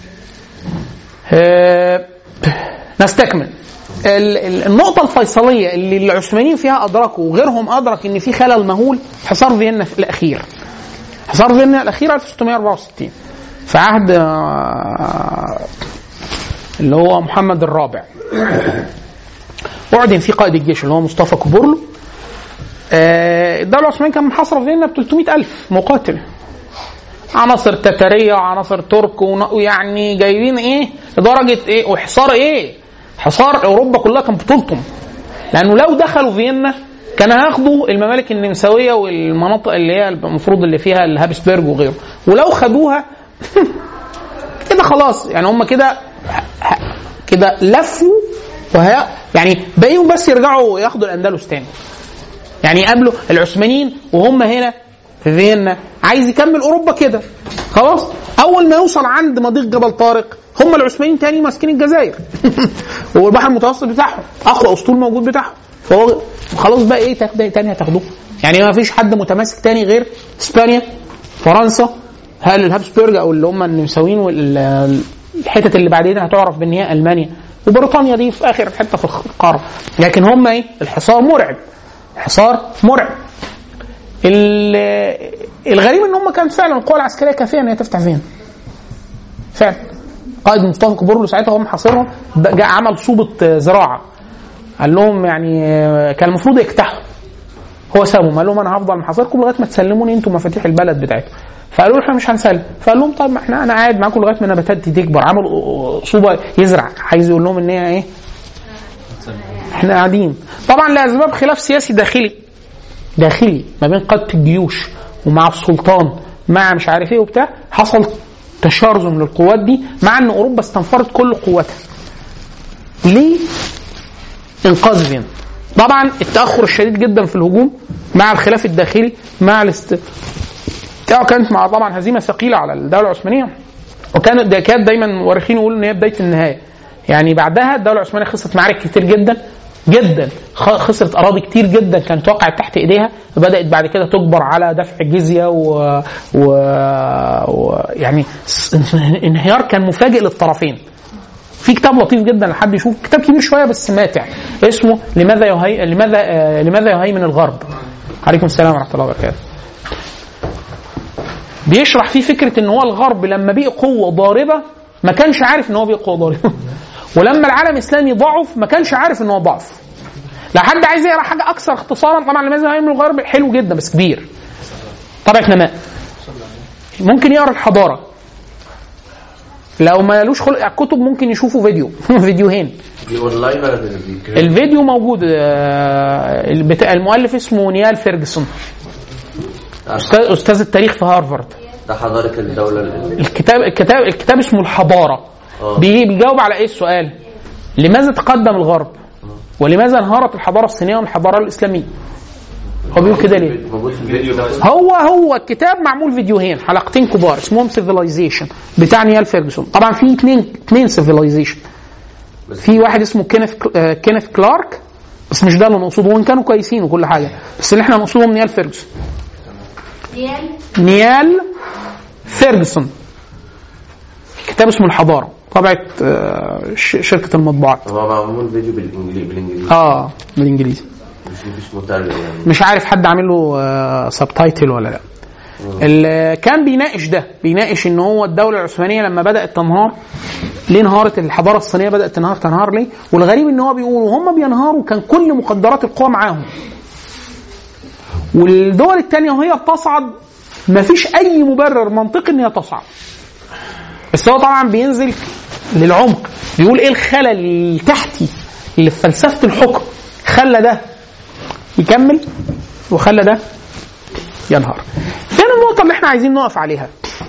آه، نستكمل ال- ال- النقطة الفيصلية اللي العثمانيين فيها أدركوا وغيرهم أدرك إن في خلل مهول حصار فيينا الأخير. حصار فيينا الأخير 1664 في عهد آه، اللي هو محمد الرابع. أعدم فيه قائد الجيش اللي هو مصطفى كوبورلو. آه، الدولة العثمانية كان محاصرة فيينا ب 300 ألف مقاتل. عناصر تتارية وعناصر ترك ون- ويعني جايبين ايه لدرجة ايه وحصار ايه حصار اوروبا كلها كان بتلطم لانه لو دخلوا فيينا كان هياخدوا الممالك النمساوية والمناطق اللي هي المفروض اللي فيها الهابسبرج وغيره ولو خدوها كده خلاص يعني هم كده كده لفوا وهي يعني باقيهم بس يرجعوا ياخدوا الاندلس تاني يعني يقابلوا العثمانيين وهم هنا في فيينا عايز يكمل اوروبا كده خلاص اول ما يوصل عند مضيق جبل طارق هم العثمانيين تاني ماسكين الجزائر والبحر المتوسط بتاعهم اقوى اسطول موجود بتاعهم فهو خلاص بقى ايه تاخد- تاني هتاخدوه يعني ما فيش حد متماسك تاني غير اسبانيا فرنسا هل الهابسبرج او اللي هم النمساويين والحتت اللي بعدين هتعرف بان هي المانيا وبريطانيا دي في اخر حته في القاره لكن هم ايه الحصار مرعب الحصار مرعب ال- الغريب ان هم كانت فعلا القوى العسكريه كافيه ان هي تفتح فينا فعلا قائد مصطفى كوبورلو ساعتها هو محاصرهم ب- جاء عمل صوبه آه، زراعه قال لهم يعني آه، كان المفروض يجتاحوا هو سابهم قال لهم انا هفضل محاصركم لغايه ما تسلموني انتم مفاتيح البلد بتاعتكم فقالوا له احنا مش هنسلم فقال لهم طيب ما احنا انا قاعد معاكم لغايه ما النباتات دي تكبر عملوا صوبه يزرع عايز يقول لهم ان هي ايه احنا قاعدين طبعا لاسباب خلاف سياسي داخلي داخلي ما بين قاده الجيوش ومع السلطان مع مش عارف ايه وبتاع حصل تشارذم للقوات دي مع ان اوروبا استنفرت كل قوتها ليه انقاذ فيينا طبعا التاخر الشديد جدا في الهجوم مع الخلاف الداخلي مع الاست كانت مع طبعا هزيمه ثقيله على الدوله العثمانيه وكانت دا كانت دايما مؤرخين يقولوا ان هي بدايه النهايه يعني بعدها الدوله العثمانيه خسرت معارك كتير جدا جدا خ- خسرت اراضي كتير جدا كانت وقعت تحت ايديها بدات بعد كده تجبر على دفع الجزيه و, و... و... يعني س- انهيار كان مفاجئ للطرفين في كتاب لطيف جدا لحد يشوف كتاب كبير شويه بس ماتع اسمه لماذا يهي... لماذا آه، لماذا يهيمن الغرب عليكم السلام ورحمه الله وبركاته بيشرح فيه فكره ان هو الغرب لما بقي قوه ضاربه ما كانش عارف ان هو بقي قوه ضاربه ولما العالم الاسلامي ضعف ما كانش عارف ان هو ضعف لو حد عايز يقرا حاجه اكثر اختصارا طبعا لماذا يهيمن الغرب حلو جدا بس كبير طبعه نماء ممكن يقرا الحضاره لو ما لوش خلق على الكتب ممكن يشوفوا فيديو فيديوهين دي اونلاين ولا في الفيديو موجود آه، بتاع المؤلف اسمه نيال فيرجسون استاذ استاذ التاريخ في هارفارد ده حضارة الدولة ال- الكتاب الكتاب الكتاب اسمه الحضاره آه. بي- بيجاوب على ايه السؤال لماذا تقدم الغرب ولماذا انهارت الحضاره الصينيه والحضاره الاسلاميه هو بيقول كده ليه موجود في الفيديو ده هو هو الكتاب معمول فيديوهين حلقتين كبار اسمهم سيفيلايزيشن بتاع نيال فيرجسون طبعا في اثنين اثنين سيفيلايزيشن في واحد اسمه كينيث آه، كينيث كلارك بس مش ده اللي نقصده وان كانوا كويسين وكل حاجه بس اللي احنا نقصدهم نيال فيرجسون ديال نيال فيرجسون كتاب اسمه الحضاره طبعة آه، ش- شركة المطبوعات هو معمول فيديو بالانجليزي بالانجليزي اه بالانجليزي مش مش مترجم يعني مش عارف حد عامل له سبتايتل ولا لا ال- كان بيناقش ده بيناقش ان هو الدوله العثمانيه لما بدات تنهار ليه انهارت الحضاره الصينيه بدات تنهار تنهار ليه والغريب ان هو بيقول وهم بينهاروا كان كل مقدرات القوى معاهم والدول الثانيه وهي بتصعد مفيش اي مبرر منطقي ان هي تصعد بس هو طبعا بينزل للعمق بيقول ايه الخلل التحتي اللي في فلسفه الحكم خلى ده يكمل وخلى ده ينهار فين النقطه اللي احنا عايزين نقف عليها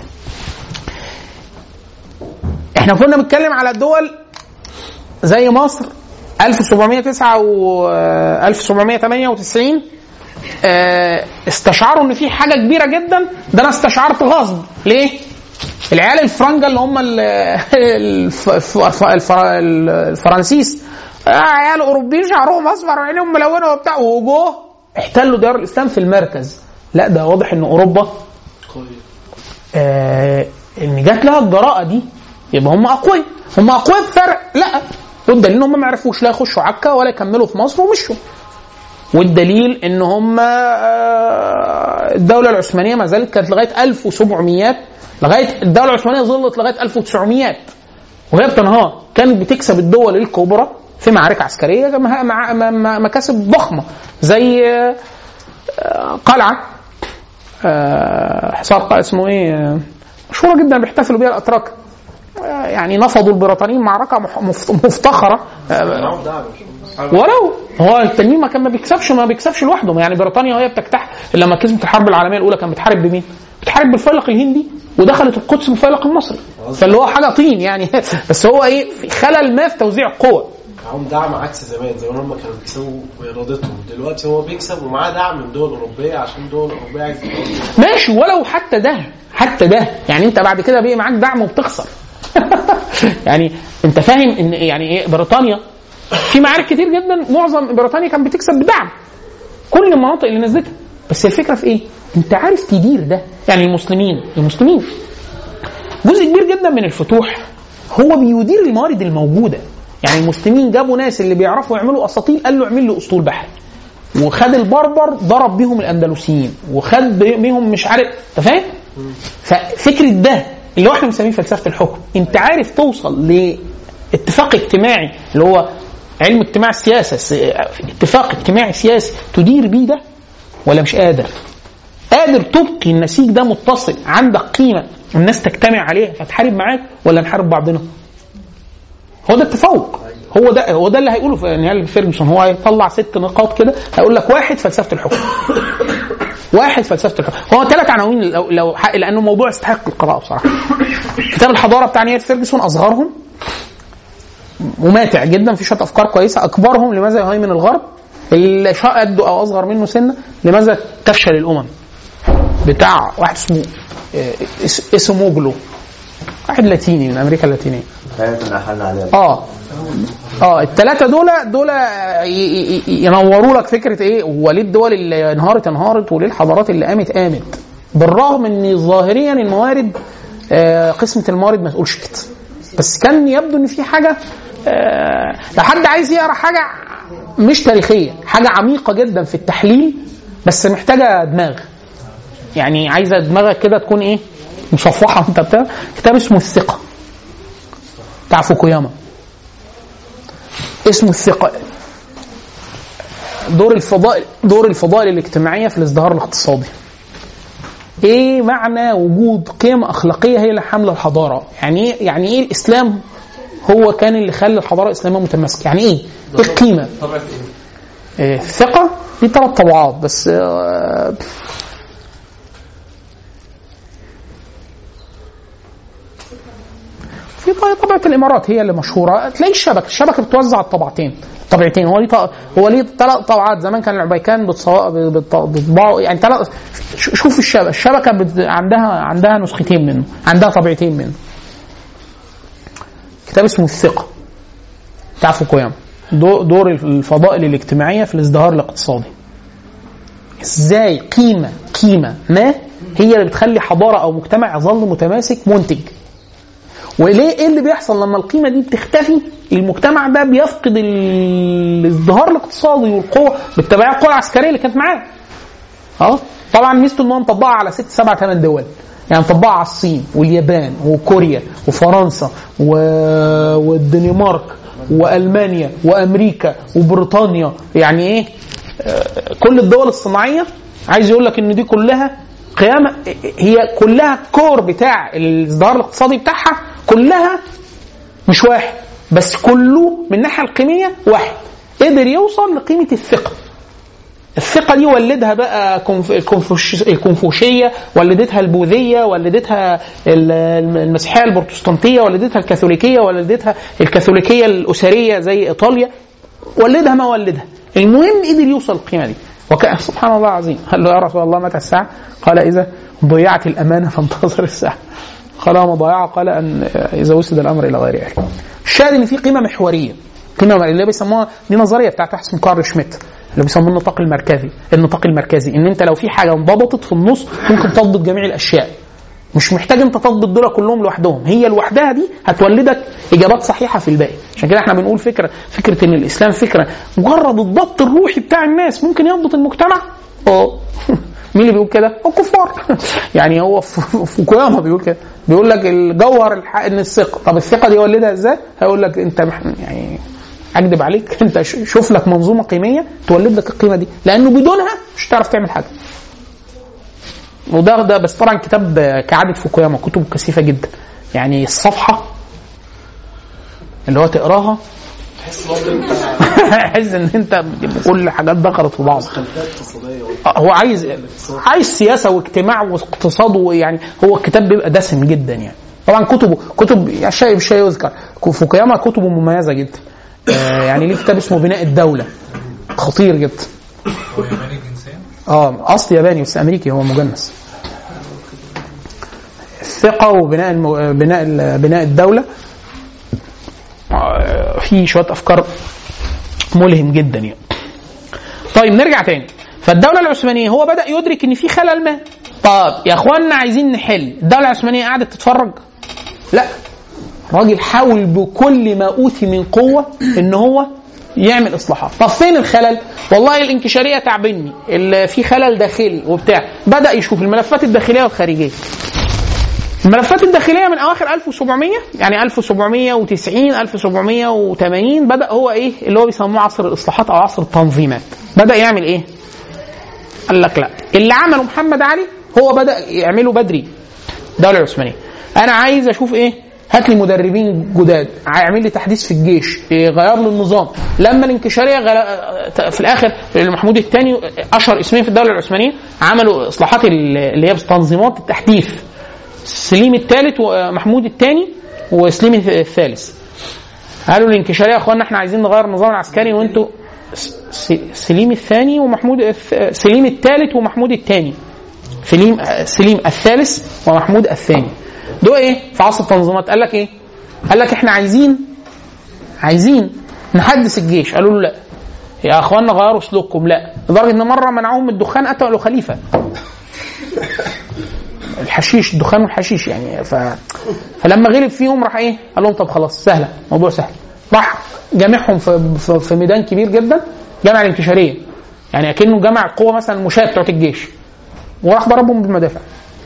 احنا كنا بنتكلم على الدول زي مصر 1709 و 1798 آه، استشعروا ان في حاجه كبيره جدا ده انا استشعرت غصب ليه؟ العيال الفرنجه اللي هم ال- الف- الف- الف- الفرنسيس آه، عيال اوروبيين شعرهم اصفر وعينيهم ملونه وبتاع وجوه احتلوا ديار الاسلام في المركز لا ده واضح ان اوروبا آه ان جات لها الجراءه دي يبقى هم اقوياء هم اقوياء بفرق لا والدليل ان هم ما عرفوش لا يخشوا عكا ولا يكملوا في مصر ومشوا والدليل ان هم آه، الدوله العثمانيه ما زالت كانت لغايه 1700 لغايه الدوله العثمانيه ظلت لغايه 1900 وهي بتنهار كانت بتكسب الدول الكبرى في معارك عسكريه مع- مع- مع- مكاسب ضخمه زي آه، آه، قلعه آه، حصار قلعة اسمه ايه آه، مشهوره جدا بيحتفلوا بيها الاتراك آه، يعني نفضوا البريطانيين معركه مح- مف- مفتخره آه، ولو هو التنين ما كان ما بيكسبش ما بيكسبش لوحده يعني بريطانيا وهي بتجتاح لما كسبت الحرب العالميه الاولى كان بتحارب بمين؟ بتحارب بالفيلق الهندي ودخلت القدس بالفيلق المصري فاللي هو حاجه طين يعني بس هو ايه في خلل ما في توزيع القوى معاهم دعم عكس زمان زمان هم كانوا بيكسبوا بارادتهم دلوقتي هو بيكسب ومعاه دعم من دول اوروبيه عشان دول اوروبيه عايز ماشي ولو حتى ده حتى ده يعني انت بعد كده بقى معاك دعم وبتخسر يعني انت فاهم ان يعني ايه بريطانيا في معارك كتير جدا معظم بريطانيا كانت بتكسب بدعم كل المناطق اللي نزلتها بس الفكره في ايه؟ انت عارف تدير ده يعني المسلمين المسلمين جزء كبير جدا من الفتوح هو بيدير الموارد الموجوده يعني المسلمين جابوا ناس اللي بيعرفوا يعملوا اساطيل قال له اعمل لي اسطول بحري وخد البربر ضرب بيهم الاندلسيين وخد بيهم مش عارف انت فاهم؟ ففكره ده اللي هو احنا بنسميه فلسفه الحكم انت عارف توصل لاتفاق اجتماعي اللي هو علم اجتماع السياسه س- اتفاق اجتماعي سياسي تدير بيه ده ولا مش قادر؟ قادر تبقي النسيج ده متصل عندك قيمه الناس تجتمع عليها فتحارب معاك ولا نحارب بعضنا؟ هو ده التفوق هو ده هو ده اللي هيقوله في نهايه فيرجسون هو هيطلع ست نقاط كده هيقول لك واحد فلسفه الحكم واحد فلسفه الحكم هو ثلاث عناوين لو, لو حق- لانه موضوع يستحق القراءه بصراحه كتاب الحضاره بتاع نيل فيرجسون اصغرهم وماتع جدا في شويه افكار كويسه اكبرهم لماذا يهيمن الغرب اللي شا- قده او اصغر منه سنه لماذا تفشل الامم بتاع واحد اسمه آه، اس- اسموجلو واحد لاتيني من امريكا اللاتينيه خايف ان احنا عليها اه اه الثلاثه دول دول ي- ي- ي- ينوروا لك فكره ايه وليه الدول اللي انهارت انهارت وليه الحضارات اللي قامت قامت بالرغم ان ظاهريا الموارد آه، قسمه الموارد ما تقولش كده بس كان يبدو ان في حاجه آه، لو حد عايز يقرا حاجه مش تاريخيه حاجه عميقه جدا في التحليل بس محتاجه دماغ يعني عايزه دماغك كده تكون ايه مصفحه وانت بتاع كتاب اسمه الثقه بتاع فوكوياما اسمه الثقة دور الفضاء دور الفضائل الاجتماعية في الازدهار الاقتصادي ايه معنى وجود قيم اخلاقيه هي اللي حامله الحضاره يعني ايه يعني ايه الاسلام هو كان اللي خلى الحضاره الاسلاميه متماسكه يعني ايه ايه القيمه طبعا في ايه؟ إيه، الثقة دي ثلاث طبعات بس آه، في طبعا طبعة الإمارات هي اللي مشهورة تلاقي الشبكة الشبكة بتوزع الطبعتين طبيعتين هو ليه ط- هو ليه ثلاث طبعات زمان كان العبيكان بتصوا- بت- بيطبعوا يعني ثلاث ش- شوف الشبكة الشبكة بت- عندها عندها نسختين منه عندها طبيعتين منه كتاب اسمه الثقة بتاع فوكوياما دو- دور الفضائل الاجتماعية في الازدهار الاقتصادي ازاي قيمة قيمة ما هي اللي بتخلي حضارة أو مجتمع يظل متماسك منتج وليه ايه اللي بيحصل لما القيمه دي بتختفي المجتمع ده بيفقد ال- الازدهار الاقتصادي والقوه بالتبعيه القوه العسكريه اللي كانت معاه اه طبعا ميزته ان هو مطبقها على ست سبع ثمان دول يعني مطبقها على الصين واليابان وكوريا وفرنسا و... والدنمارك والمانيا وامريكا وبريطانيا يعني ايه آه، كل الدول الصناعيه عايز يقول لك ان دي كلها قيامه هي كلها كور بتاع الازدهار الاقتصادي بتاعها كلها مش واحد بس كله من الناحيه القيميه واحد قدر يوصل لقيمه الثقه الثقة دي ولدها بقى كونف- الكونفوش- الكونفوشية ولدتها البوذية ولدتها ال- المسيحية البروتستانتية ولدتها الكاثوليكية ولدتها الكاثوليكية الأسرية زي إيطاليا ولدها ما ولدها المهم قدر يوصل القيمة دي وكان سبحان الله العظيم قال له يا رسول الله متى الساعة قال إذا ضيعت الأمانة فانتظر الساعة قال وما ضيعها قال أن إذا وسد الأمر إلى غير أهله الشاهد إن في قيمة محورية قيمة اللي بيسموها دي نظرية بتاعت اسمه كارل شميت اللي بيسموه النطاق المركزي النطاق المركزي ان انت لو في حاجه انضبطت في النص ممكن تضبط جميع الاشياء مش محتاج انت تضبط دول كلهم لوحدهم هي لوحدها دي هتولدك اجابات صحيحه في الباقي عشان كده احنا بنقول فكره فكره ان الاسلام فكره مجرد الضبط الروحي بتاع الناس ممكن يضبط المجتمع اه مين اللي بيقول كده؟ الكفار يعني هو في- فوكوياما بيقول كده بيقول لك الجوهر الح- ان الثقه طب الثقه دي ولدها ازاي؟ هيقول لك انت مح- يعني اكذب عليك انت ش- شوف لك منظومه قيميه تولد لك القيمه دي لانه بدونها مش هتعرف تعمل حاجه وده ده بس طبعا كتاب كعاده فوكوياما كتب كثيفه جدا يعني الصفحه اللي هو تقراها تحس برضه انت تحس ان انت كل حاجات دخلت في بعض خلفيه اقتصاديه آه، هو عايز عايز سياسه واجتماع واقتصاد ويعني هو الكتاب بيبقى دسم جدا يعني طبعا كتبه كتب يعني شيء مش شيء يذكر فوكوياما كتبه مميزه جدا آه، يعني ليه كتاب اسمه بناء الدوله خطير جدا هو ياباني الجنسية؟ اه اصل ياباني بس امريكي هو مجنس الثقه وبناء المو... بناء ال- بناء الدوله آه، في شويه افكار ملهم جدا يعني طيب نرجع تاني فالدوله العثمانيه هو بدا يدرك ان في خلل ما طب يا اخوانا عايزين نحل الدوله العثمانيه قعدت تتفرج لا راجل حاول بكل ما اوتي من قوه ان هو يعمل اصلاحات طب فين الخلل والله الانكشاريه تعبني ال- في خلل داخلي وبتاع بدا يشوف الملفات الداخليه والخارجيه الملفات الداخليه من اواخر 1700 يعني 1790 1780 بدا هو ايه اللي هو بيسموه عصر الاصلاحات او عصر التنظيمات بدا يعمل ايه قال لك لا اللي عمله محمد علي هو بدا يعمله بدري الدوله العثمانيه انا عايز اشوف ايه هات لي مدربين جداد هيعمل لي تحديث في الجيش إيه، غير لي النظام لما الانكشاريه غل... في الاخر محمود الثاني اشهر اسمين في الدوله العثمانيه عملوا اصلاحات ال- اللي هي تنظيمات التحديث سليم الثالث ومحمود الثاني وسليم الثالث قالوا الانكشاريه يا اخوانا احنا عايزين نغير النظام العسكري وانتوا س- س- سليم الثاني ومحمود الث- سليم الثالث ومحمود الثاني سليم سليم الثالث ومحمود الثاني دول ايه في عصر التنظيمات قال لك ايه قال لك احنا عايزين عايزين نحدث الجيش قالوا له لا يا اخوانا غيروا سلوككم لا لدرجه ان مره منعوهم من الدخان قتلوا خليفه الحشيش الدخان والحشيش يعني ف... فلما غلب فيهم راح ايه قال لهم طب خلاص سهله موضوع سهل راح جامعهم في, في, في ميدان كبير جدا جامع الانكشاريه يعني اكنه جمع القوه مثلا المشاة بتوعت الجيش وراح ضربهم بالمدافع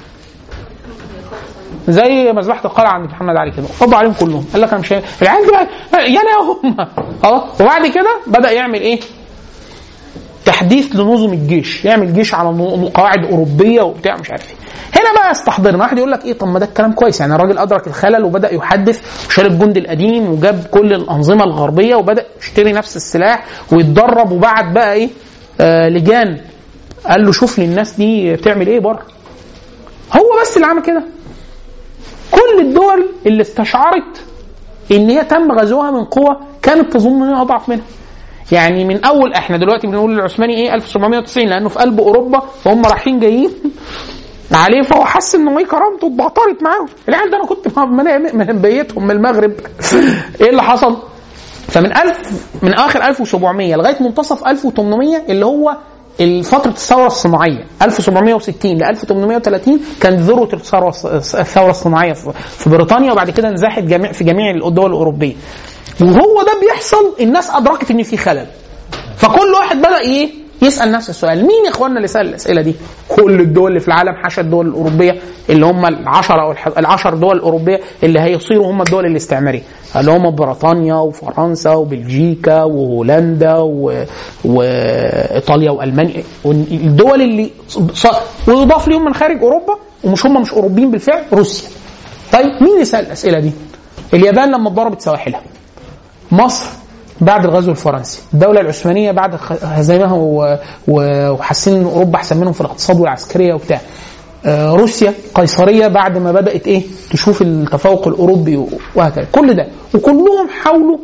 زي مذبحه القلعه عند محمد علي كده قضى عليهم كلهم قال لك انا مش هي- العيال دي بقى يا هم خلاص وبعد كده بدا يعمل ايه؟ تحديث لنظم الجيش يعمل جيش على نو- قواعد اوروبيه وبتاع مش عارف ايه هنا بقى استحضرنا واحد يقول لك ايه طب ما ده الكلام كويس يعني الراجل ادرك الخلل وبدا يحدث وشال الجند القديم وجاب كل الانظمه الغربيه وبدا يشتري نفس السلاح ويتدرب وبعت بقى ايه آه لجان قال له شوف لي الناس دي بتعمل ايه بره هو بس اللي عمل كده كل الدول اللي استشعرت ان هي تم غزوها من قوه كانت تظن ان هي اضعف منها يعني من اول احنا دلوقتي بنقول العثماني ايه 1790 لانه في قلب اوروبا فهم رايحين جايين عليه فهو حس ان ايه كرامته اتبعترت معاهم العيال ده انا كنت من من بيتهم من المغرب ايه اللي حصل؟ فمن 1000 من اخر 1700 لغايه منتصف 1800 اللي هو فترة الثورة الصناعية 1760 ل 1830 كانت ذروة الثورة الثورة الصناعية في- في بريطانيا وبعد كده انزاحت جميع في جميع الدول الأوروبية وهو ده بيحصل الناس أدركت إن في خلل فكل واحد بدأ إيه يسال نفس السؤال مين يا اخواننا اللي سال الاسئله دي كل الدول اللي في العالم حاشا الدول الاوروبيه اللي هم العشرة او الح- العشر دول الاوروبيه اللي هيصيروا هم الدول الاستعماريه اللي هم بريطانيا وفرنسا وبلجيكا وهولندا و... وايطاليا والمانيا الدول اللي ص... ويضاف ليهم من خارج اوروبا ومش هم مش اوروبيين بالفعل روسيا طيب مين اللي سال الاسئله دي اليابان لما اتضربت سواحلها مصر بعد الغزو الفرنسي الدولة العثمانية بعد خ- هزيمها و- و- وحاسين ان اوروبا احسن منهم في الاقتصاد والعسكرية وبتاع آه، روسيا قيصرية بعد ما بدأت ايه تشوف التفوق الاوروبي و- وهكذا كل ده وكلهم حاولوا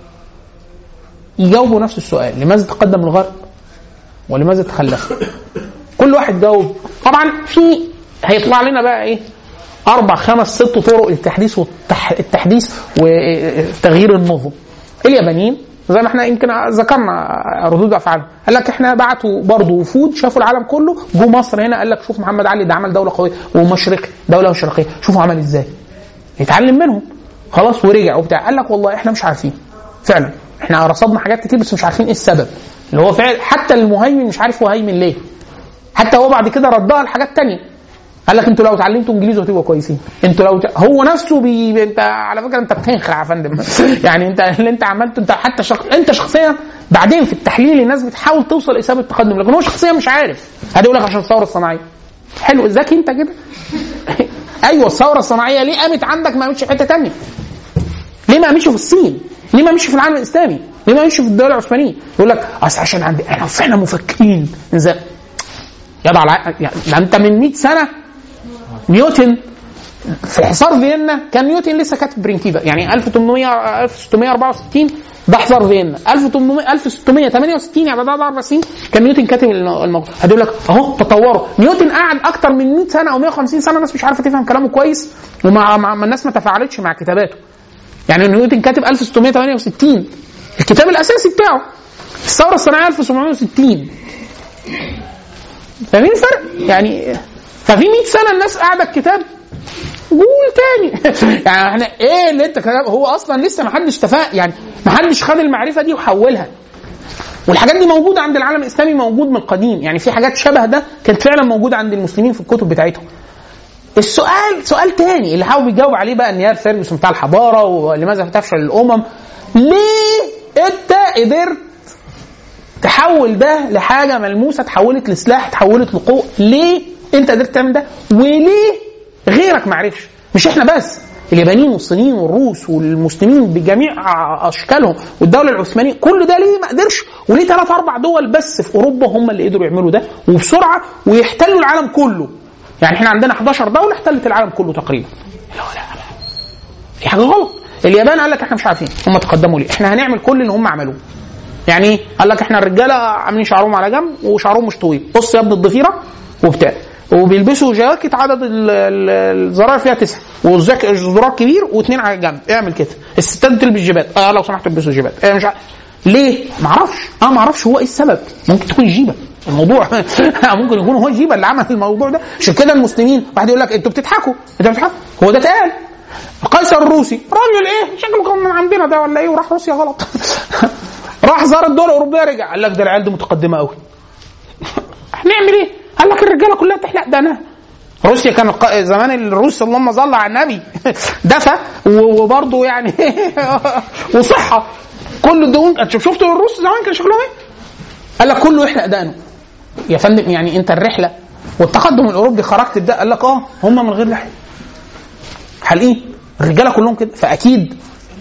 يجاوبوا نفس السؤال لماذا تقدم الغرب ولماذا تخلف كل واحد جاوب طبعا في هيطلع لنا بقى ايه اربع خمس ست طرق للتحديث والتحديث وتغيير النظم اليابانيين زي ما احنا يمكن ذكرنا ردود افعالهم قال لك احنا بعتوا برضه وفود شافوا العالم كله جو مصر هنا قال لك شوف محمد علي ده عمل دوله قويه ومشرقي دوله مشرقيه شوفوا عمل ازاي يتعلم منهم خلاص ورجع وبتاع قال لك والله احنا مش عارفين فعلا احنا رصدنا حاجات كتير بس مش عارفين ايه السبب اللي هو فعلا حتى المهيمن مش عارف هو هيمن ليه حتى هو بعد كده ردها لحاجات تانية قال لك انتوا لو اتعلمتوا انجليزي هتبقوا كويسين انتوا لو ت... هو نفسه بي... انت على فكره انت بتنخع يا فندم يعني انت اللي انت عملته انت حتى شخ... انت شخصيا بعدين في التحليل الناس بتحاول توصل اثابه التقدم لكن هو شخصيا مش عارف هتقول لك عشان الثوره الصناعيه حلو ذكي انت كده ايوه الثوره الصناعيه ليه قامت عندك ما قامتش في حته ثانيه ليه ما قامتش في الصين ليه ما قامتش في العالم الاسلامي ليه ما قامتش في الدول العثمانيه يقول لك اصل عشان عندي احنا فعلا مفكرين ازاي يضع الع... يعني ده انت من 100 سنه نيوتن في حصار فيينا كان نيوتن لسه كاتب برينكيفا يعني 1800 1664 ده حصار فيينا 1800 1668 يعني بعد اربع سنين كان نيوتن كاتب الموضوع هتقول لك اهو تطوروا نيوتن قعد اكتر من 100 سنه او 150 سنه الناس مش عارفه تفهم كلامه كويس ومع مع مع الناس ما تفاعلتش مع كتاباته يعني نيوتن كاتب 1668 الكتاب الاساسي بتاعه الثوره الصناعيه 1760 فاهمين الفرق؟ يعني ففي 100 سنه الناس قاعده الكتاب قول تاني يعني احنا ايه اللي انت كتب هو اصلا لسه ما حدش تفاق يعني ما حدش خد المعرفه دي وحولها والحاجات دي موجوده عند العالم الاسلامي موجود من قديم يعني في حاجات شبه ده كانت فعلا موجوده عند المسلمين في الكتب بتاعتهم السؤال سؤال تاني اللي حاول يجاوب عليه بقى نيار فيرجسون بتاع الحضاره ولماذا تفشل الامم ليه انت قدرت تحول ده لحاجه ملموسه تحولت لسلاح تحولت لقوه ليه انت قدرت تعمل ده وليه غيرك ما عرفش مش احنا بس اليابانيين والصينيين والروس والمسلمين بجميع اشكالهم والدوله العثمانيه كل ده ليه ما قدرش وليه ثلاث اربع دول بس في اوروبا هم اللي قدروا يعملوا ده وبسرعه ويحتلوا العالم كله يعني احنا عندنا 11 دوله احتلت العالم كله تقريبا لا لا لا في حاجه غلط اليابان قال لك احنا مش عارفين هم تقدموا ليه احنا هنعمل كل اللي هم عملوه يعني ايه؟ قال لك احنا الرجاله عاملين شعرهم على جنب وشعرهم مش طويل بص يا ابن الضفيره وبتاع وبيلبسوا جواكت عدد ال- ال- الزراير فيها تسعه والزك- الزرار كبير واثنين على الجنب اعمل كده الستات بتلبس جيبات اه لو سمحت البسوا جيبات اه مش عارف. ليه؟ ما اعرفش اه ما اعرفش هو ايه السبب ممكن تكون جيبه الموضوع ممكن يكون هو الجيبه اللي عمل الموضوع ده عشان كده المسلمين واحد يقول لك انتوا بتضحكوا انتوا بتضحكوا هو ده اتقال القيصر الروسي راجل ايه شكله كان من عندنا ده ولا ايه وراح روسيا غلط راح زار الدول الاوروبيه رجع قال لك ده العيال دي متقدمه قوي هنعمل ايه؟ قال لك الرجاله كلها تحلق دقنها روسيا كان الق- زمان الروس اللهم صل على النبي دفى و- وبرضه يعني وصحه كل الدهون شفتوا الروس زمان كان شكلهم ايه؟ قال لك كله يحلق دقنه يا فندم يعني انت الرحله والتقدم الاوروبي خرجت الدق قال لك اه هم من غير لحيه حالقين الرجاله كلهم كده فاكيد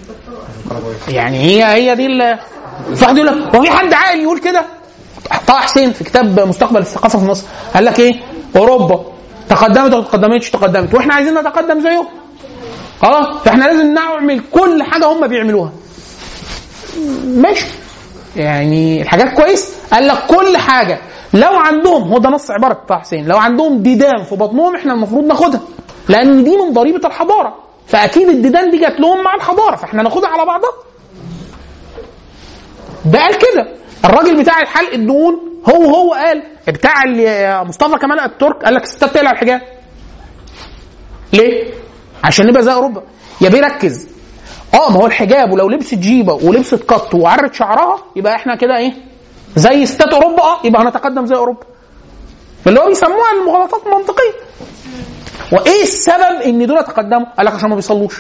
يعني هي هي دي ال- في واحد يقول لك هو في حد عاقل يقول كده طه حسين في كتاب مستقبل الثقافه في مصر قال لك ايه اوروبا تقدمت ولا تقدمتش تقدمت واحنا عايزين نتقدم زيهم خلاص فاحنا لازم نعمل كل حاجه هم بيعملوها ماشي يعني الحاجات كويس قال لك كل حاجه لو عندهم هو ده نص عباره طه حسين لو عندهم ديدان في بطنهم احنا المفروض ناخدها لان دي من ضريبه الحضاره فاكيد الديدان دي جات لهم مع الحضاره فاحنا ناخدها على بعضها ده قال كده الراجل بتاع حلق الدهون هو هو قال بتاع ال- مصطفى كمال الترك قال لك الستات تقلع الحجاب ليه؟ عشان نبقى زي اوروبا يا بيركز اه ما هو الحجاب ولو لبست جيبه ولبست قط وعرت شعرها يبقى احنا كده ايه؟ زي ستات اوروبا اه يبقى هنتقدم زي اوروبا اللي هو بيسموها المغالطات المنطقيه وايه السبب ان دول تقدموا؟ قال لك عشان ما بيصلوش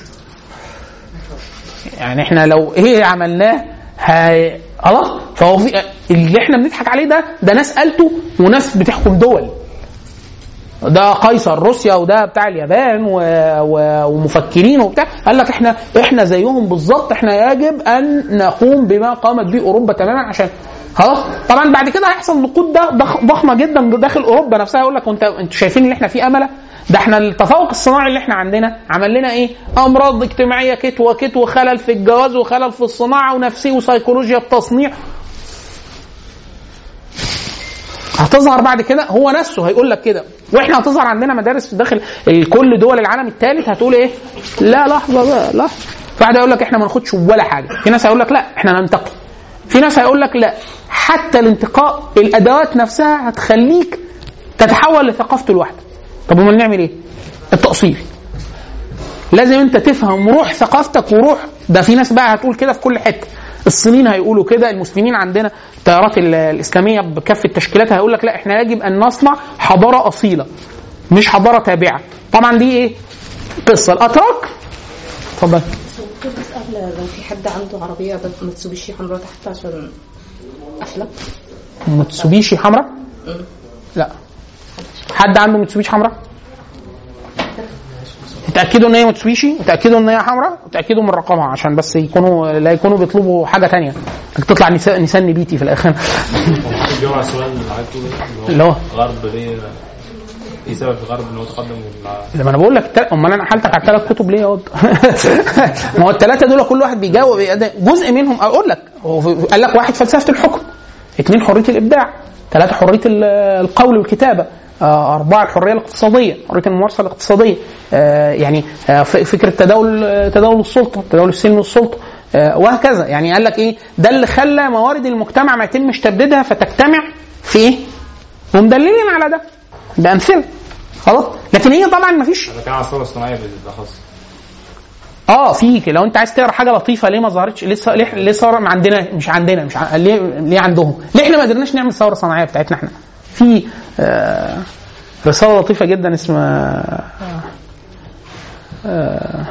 يعني احنا لو ايه عملناه هي... خلاص فهو في اللي احنا بنضحك عليه ده ده ناس قالته وناس بتحكم دول ده قيصر روسيا وده بتاع اليابان و... و... ومفكرين وبتاع قال لك احنا احنا زيهم بالظبط احنا يجب ان نقوم بما قامت به اوروبا تماما عشان خلاص طبعا بعد كده هيحصل نقود ده ضخ- ضخمه جدا داخل اوروبا نفسها يقول لك انت انتوا شايفين ان احنا في امله ده احنا التفوق الصناعي اللي احنا عندنا عمل لنا ايه؟ امراض اجتماعيه كت وكت وخلل في الجواز وخلل في الصناعه ونفسي وسيكولوجيا التصنيع هتظهر بعد كده هو نفسه هيقول لك كده واحنا هتظهر عندنا مدارس داخل كل دول العالم الثالث هتقول ايه؟ لا لحظه بقى لحظه في واحد هيقول لك احنا ما ناخدش ولا حاجه في ناس هيقول لك لا احنا ننتقي في ناس هيقول لك لا حتى الانتقاء الادوات نفسها هتخليك تتحول لثقافته الواحده طب امال نعمل ايه؟ التأصيل لازم انت تفهم روح ثقافتك وروح ده في ناس بقى هتقول كده في كل حته الصينيين هيقولوا كده المسلمين عندنا التيارات ال- الاسلاميه بكافه تشكيلاتها هيقول لك لا احنا يجب ان نصنع حضاره اصيله مش حضاره تابعه طبعا دي ايه قصه الاتراك اتفضل كنت أسأل لو في حد عنده عربية بس متسوبيشي حمراء تحت عشان أحلى متسوبيشي حمراء لا حد عنده متسوبيشي حمراء تأكدوا ان هي متسوبيشي وتأكدوا ان هي حمراء وتأكدوا من رقمها عشان بس يكونوا لا يكونوا بيطلبوا حاجه تانية تطلع نساء نيسان نبيتي في الاخر الجوع سؤال اللي عايزه اللي هو الغرب ليه ايه سبب الغرب ان هو تقدم مع لما انا بقول لك تل... امال انا حالتك على الثلاث كتب ليه يا واد؟ ما هو الثلاثه دول كل واحد بيجاوب جزء منهم اقول لك هو في- قال لك واحد فلسفه الحكم اثنين حريه الابداع ثلاثه حريه ال- القول والكتابه آه، أربعة الحرية الاقتصادية، حرية الممارسة الاقتصادية، آه، يعني آه، ف- فكرة تداول آه، تداول السلطة، تداول السلم والسلطة، آه، وهكذا، يعني قال لك إيه؟ ده اللي خلى موارد المجتمع ما يتمش تبديدها فتجتمع في إيه؟ ومدللين على ده بأمثلة خلاص؟ لكن هي طبعا ما فيش انا كان على الثوره الصناعيه بالاخص اه في لو انت عايز تقرا حاجه لطيفه ليه ما ظهرتش ليه ص- ليه ليه صار ما عندنا مش عندنا مش ع... ليه ليه عندهم؟ ليه احنا ما قدرناش نعمل ثوره صناعيه بتاعتنا احنا؟ في آه رساله لطيفه جدا اسمها آه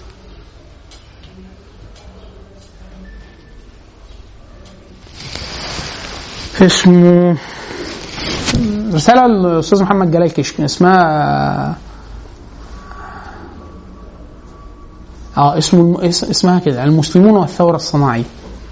اسمه رساله الاستاذ محمد جلال كشك اسمها اه اسمه الم... اس- اسمها كده المسلمون والثوره الصناعيه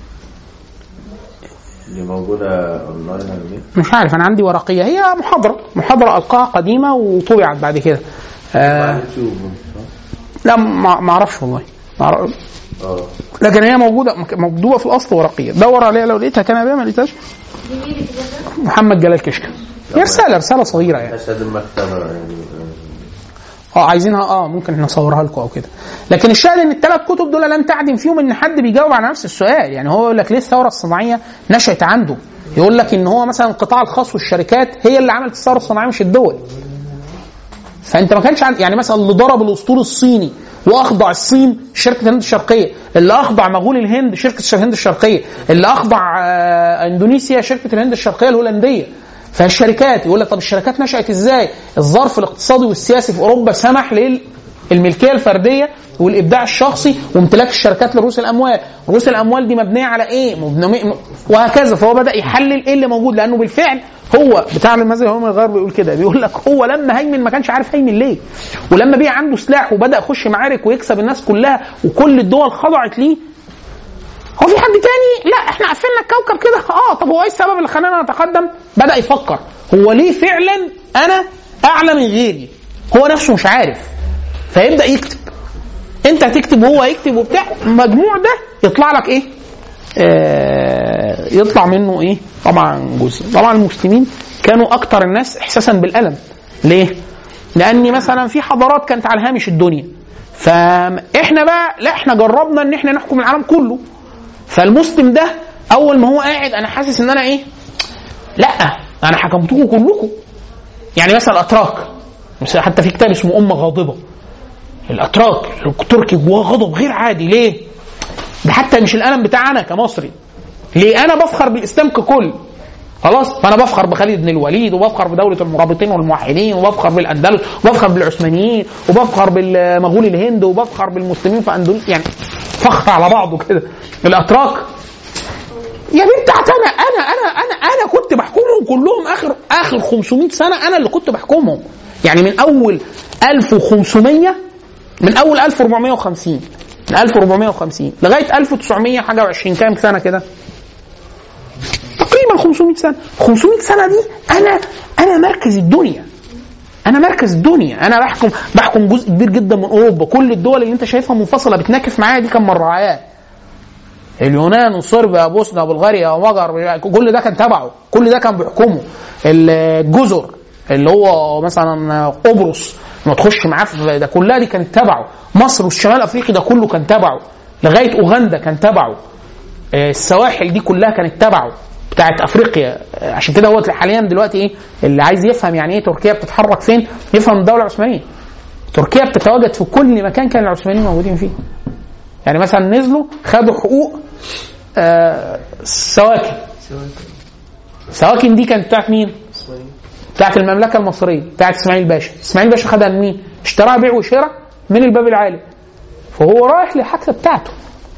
اللي موجودة اونلاين على النت مش عارف انا عندي ورقيه هي محاضره محاضره القاها قديمه وطبعت بعد كده على آه اليوتيوب لا ما ما اعرفش والله ما أعرف. اه لكن هي موجوده مكتوبه في الاصل ورقيه دور عليها لو لقيتها كان بيها ما لقيتهاش دي مين اللي كتبها؟ محمد جلال كشك هي رساله رساله صغيره يعني اشهد المكتبة يعني اه عايزينها اه ممكن نصورها لكم او كده لكن الشاهد ان الثلاث كتب دول لم تعدم فيهم ان حد بيجاوب على نفس السؤال يعني هو يقول لك ليه الثوره الصناعيه نشأت عنده يقول لك ان هو مثلا القطاع الخاص والشركات هي اللي عملت الثوره الصناعيه مش الدول فانت ما كانش عند يعني مثلا اللي ضرب الاسطول الصيني واخضع الصين شركه الهند الشرقيه اللي اخضع مغول الهند شركه الهند الشرقيه اللي اخضع آه، اندونيسيا شركه الهند الشرقيه الهولنديه فالشركات يقول لك طب الشركات نشات ازاي الظرف الاقتصادي والسياسي في اوروبا سمح للملكيه الفرديه والابداع الشخصي وامتلاك الشركات لرؤوس الاموال رؤوس الاموال دي مبنيه على ايه مبنية وهكذا فهو بدا يحلل ايه اللي موجود لانه بالفعل هو بتاع المذهب الامم الغرب بيقول كده بيقول لك هو لما هيمن ما كانش عارف هيمن ليه ولما بقى عنده سلاح وبدا يخش معارك ويكسب الناس كلها وكل الدول خضعت ليه هو في حد تاني لا احنا قفلنا الكوكب كده اه طب هو ايه السبب اللي خلانا نتقدم بدا يفكر هو ليه فعلا انا اعلى من غيري هو نفسه مش عارف فيبدا يكتب انت هتكتب وهو هيكتب وبتاع المجموع ده يطلع لك ايه آه يطلع منه ايه طبعا جزء طبعا المسلمين كانوا اكتر الناس احساسا بالالم ليه لان مثلا في حضارات كانت على هامش الدنيا فاحنا بقى لا احنا جربنا ان احنا نحكم العالم كله فالمسلم ده اول ما هو قاعد انا حاسس ان انا ايه لا انا حكمتكم كلكم يعني مثلا الاتراك مثلا حتى في كتاب اسمه امه غاضبه الاتراك التركي جواه غضب غير عادي ليه؟ ده حتى مش الالم بتاعنا كمصري ليه انا بفخر بالاسلام ككل خلاص فانا بفخر بخالد بن الوليد وبفخر بدوله المرابطين والموحدين وبفخر بالاندلس وبفخر بالعثمانيين وبفخر بالمغول الهند وبفخر بالمسلمين في اندلس يعني فخر على بعضه كده الاتراك يا دي بتاعت انا انا انا انا انا كنت بحكمهم كلهم اخر اخر 500 سنه انا اللي كنت بحكمهم يعني من اول 1500 من اول 1450 من 1450 لغايه 1900 حاجه و20 كام سنه كده تقريبا 500 سنه 500 سنه دي انا انا مركز الدنيا انا مركز الدنيا انا بحكم بحكم جزء كبير جدا من اوروبا كل الدول اللي انت شايفها منفصله بتناكف معايا دي كان مراعيات اليونان وصربيا بوسنا بلغاريا ومجر كل ده كان تبعه كل ده كان بيحكمه الجزر اللي هو مثلا قبرص ما تخش معاه في ده كلها دي كانت تبعه مصر والشمال افريقيا ده كله كان تبعه لغايه اوغندا كان تبعه آه، السواحل دي كلها كانت تبعه بتاعت افريقيا آه، عشان كده هو حاليا دلوقتي ايه اللي عايز يفهم يعني ايه تركيا بتتحرك فين يفهم الدوله العثمانيه تركيا بتتواجد في كل مكان كان العثمانيين موجودين فيه يعني مثلا نزلوا خدوا حقوق آه، السواكن السواكن دي كانت بتاعت مين؟ بتاعت المملكه المصريه بتاعت اسماعيل باشا اسماعيل باشا خدها من مين؟ اشتراها بيع وشراء من الباب العالي فهو رايح للحادثه بتاعته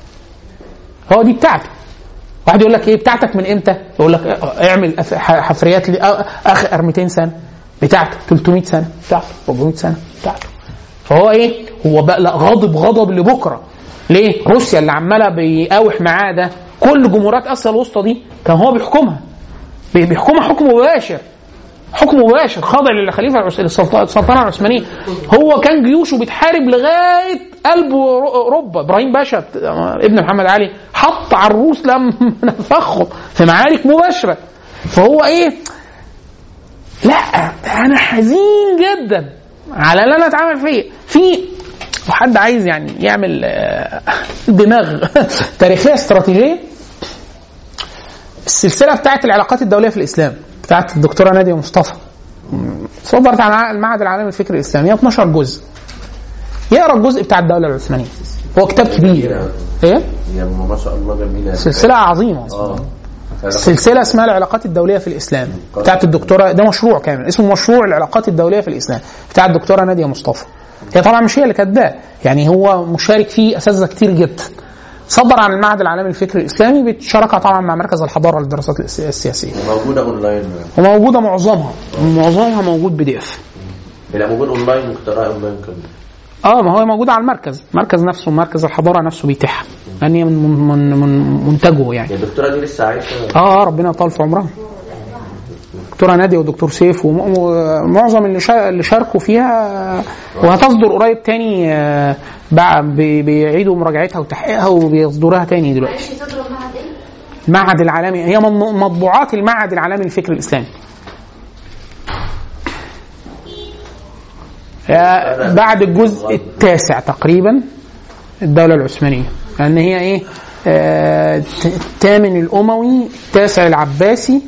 هو دي بتاعته واحد يقول لك ايه بتاعتك من امتى؟ يقول لك اه، اعمل أف- ح- حفريات لي اه، اخر 200 سنه بتاعته 300 سنه بتاعته 400 سنه بتاعته فهو ايه؟ هو بقى لا غاضب غضب لبكره ليه؟ روسيا اللي عماله بيقاوح معاه ده كل جمهوريات اسيا الوسطى دي كان هو بيحكمها بي- بيحكمها حكم مباشر حكم مباشر خاضع للخليفه العث- السلطنه السلطنة العثمانيه هو كان جيوشه بتحارب لغايه قلب رو- اوروبا ابراهيم باشا بت- ابن محمد علي حط على الروس لم نفخهم في معارك مباشره فهو ايه لا انا حزين جدا على اللي انا اتعامل فيه في وحد عايز يعني يعمل آه، دماغ تاريخيه استراتيجيه السلسله بتاعت العلاقات الدوليه في الاسلام بتاعت الدكتوره ناديه مصطفى صدرت عن المعهد العالمي للفكر الاسلامي 12 جزء يقرا الجزء بتاع الدوله العثمانيه هو كتاب كبير ايه يا ما شاء الله جميله سلسله عظيمه اه سلسله اسمها العلاقات الدوليه في الاسلام بتاعت الدكتوره ده مشروع كامل اسمه مشروع العلاقات الدوليه في الاسلام بتاع الدكتوره ناديه مصطفى هي طبعا مش هي اللي كاتباه يعني هو مشارك فيه اساتذه كتير جدا صدر عن المعهد العالمي للفكر الاسلامي بشراكه طبعا مع مركز الحضاره للدراسات الس- السياسيه موجوده اونلاين وموجوده معظمها معظمها موجود بي دي اف لا موجود اونلاين ممكن تقرا اونلاين كمان اه ما هو موجود على المركز المركز نفسه مركز الحضاره نفسه بيتيحها لان هي من, من, من منتجه يعني يا الدكتوره دي لسه عايشه اه آه، ربنا يطول في عمرها دكتوره ناديه ودكتور سيف وم- ومعظم اللي شا- اللي شاركوا فيها وهتصدر قريب تاني آه، بع- بي- بيعيدوا مراجعتها وتحقيقها وبيصدروها تاني دلوقتي معلش صدر معهد ايه؟ المعهد العالمي هي من- مطبوعات المعهد العالمي للفكر الاسلامي آه، بعد الجزء التاسع تقريبا الدولة العثمانية لأن هي إيه آه، ت- الثامن الأموي التاسع العباسي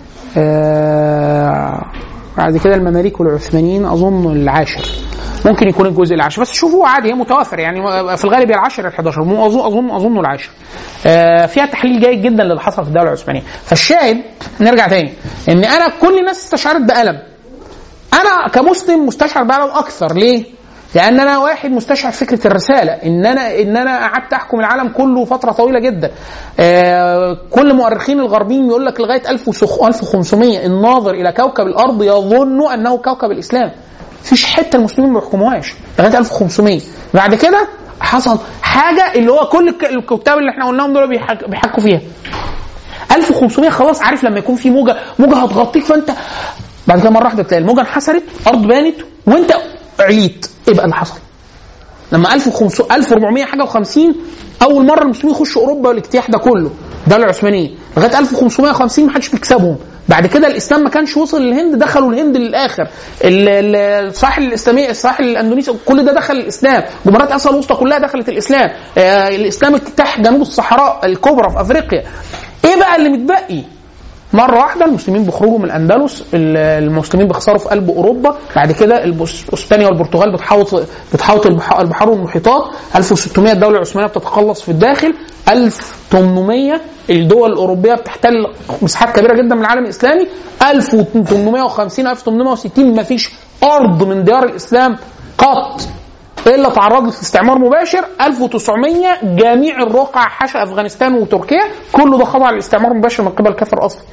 آه، بعد كده المماليك والعثمانيين أظن العاشر ممكن يكون الجزء العاشر بس شوفوا عادي هي متوافر يعني في الغالب يا العاشر يا ال 11 مو- اظن اظن اظن العاشر آه، فيها تحليل جيد جدا للي حصل في الدوله العثمانيه فالشاهد نرجع تاني ان انا كل الناس استشعرت بالم انا كمسلم مستشعر بالم اكثر ليه؟ لان انا واحد مستشعر فكره الرساله ان انا ان انا قعدت احكم العالم كله فتره طويله جدا آه كل مؤرخين الغربيين يقول لك لغايه 1500 الناظر الى كوكب الارض يظن انه كوكب الاسلام مفيش حته المسلمين ما بيحكموهاش لغايه 1500 بعد كده حصل حاجه اللي هو كل الك- الكتاب اللي احنا قلناهم دول بيحك- بيحكوا فيها 1500 خلاص عارف لما يكون في موجه موجه هتغطيك فانت بعد كده مره واحده تلاقي الموجه انحسرت ارض بانت وانت عليت ايه بقى اللي حصل؟ لما 1500 1400 حاجه و50 اول مره المسلمين يخشوا اوروبا والاجتياح ده كله الدوله العثمانيه لغايه 1550 ما حدش بيكسبهم بعد كده الاسلام ما كانش وصل للهند دخلوا الهند للاخر ال- ال- الساحل الاسلامي الساحل الاندونيسي كل ده دخل الاسلام جمهوريات اسيا الوسطى كلها دخلت الاسلام آه الاسلام اجتاح جنوب الصحراء الكبرى في افريقيا ايه بقى اللي متبقي مره واحده المسلمين بيخرجوا من الاندلس ال- المسلمين بيخسروا في قلب اوروبا بعد كده البس- اسبانيا والبرتغال بتحاوط بتحاوط البح- البحار والمحيطات 1600 الدوله العثمانيه بتتقلص في الداخل 1800 الدول الاوروبيه بتحتل مساحات كبيره جدا من العالم الاسلامي 1850 1860 ما فيش ارض من ديار الاسلام قط الا تعرضت لاستعمار مباشر 1900 جميع الرقع حاشا افغانستان وتركيا كله ده خضع للاستعمار المباشر من قبل الكافر اصلا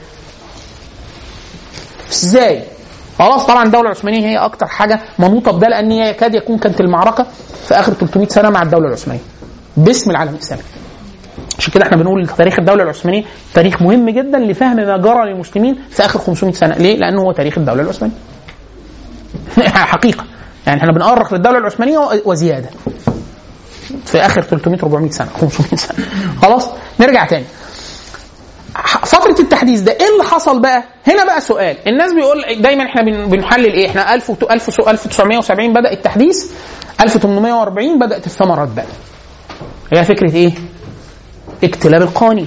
ازاي؟ خلاص طبعا الدوله العثمانيه هي اكتر حاجه منوطه بده لان هي يكاد يكون كانت المعركه في اخر 300 سنه مع الدوله العثمانيه باسم العالم الاسلامي عشان كده احنا بنقول تاريخ الدوله العثمانيه تاريخ مهم جدا لفهم ما جرى للمسلمين في اخر 500 سنه ليه؟ لانه هو تاريخ الدوله العثمانيه حقيقه يعني احنا بنؤرخ للدوله العثمانيه وزياده في اخر 300 400 سنه 500 سنه خلاص نرجع تاني فترة التحديث ده ايه اللي حصل بقى؟ هنا بقى سؤال، الناس بيقول دايما احنا بن- بنحلل ايه؟ احنا 1000 و- 1000 و- 1970 بدأ التحديث 1840 بدأت الثمرات بقى. هي فكرة ايه؟ اكتلاب القاني.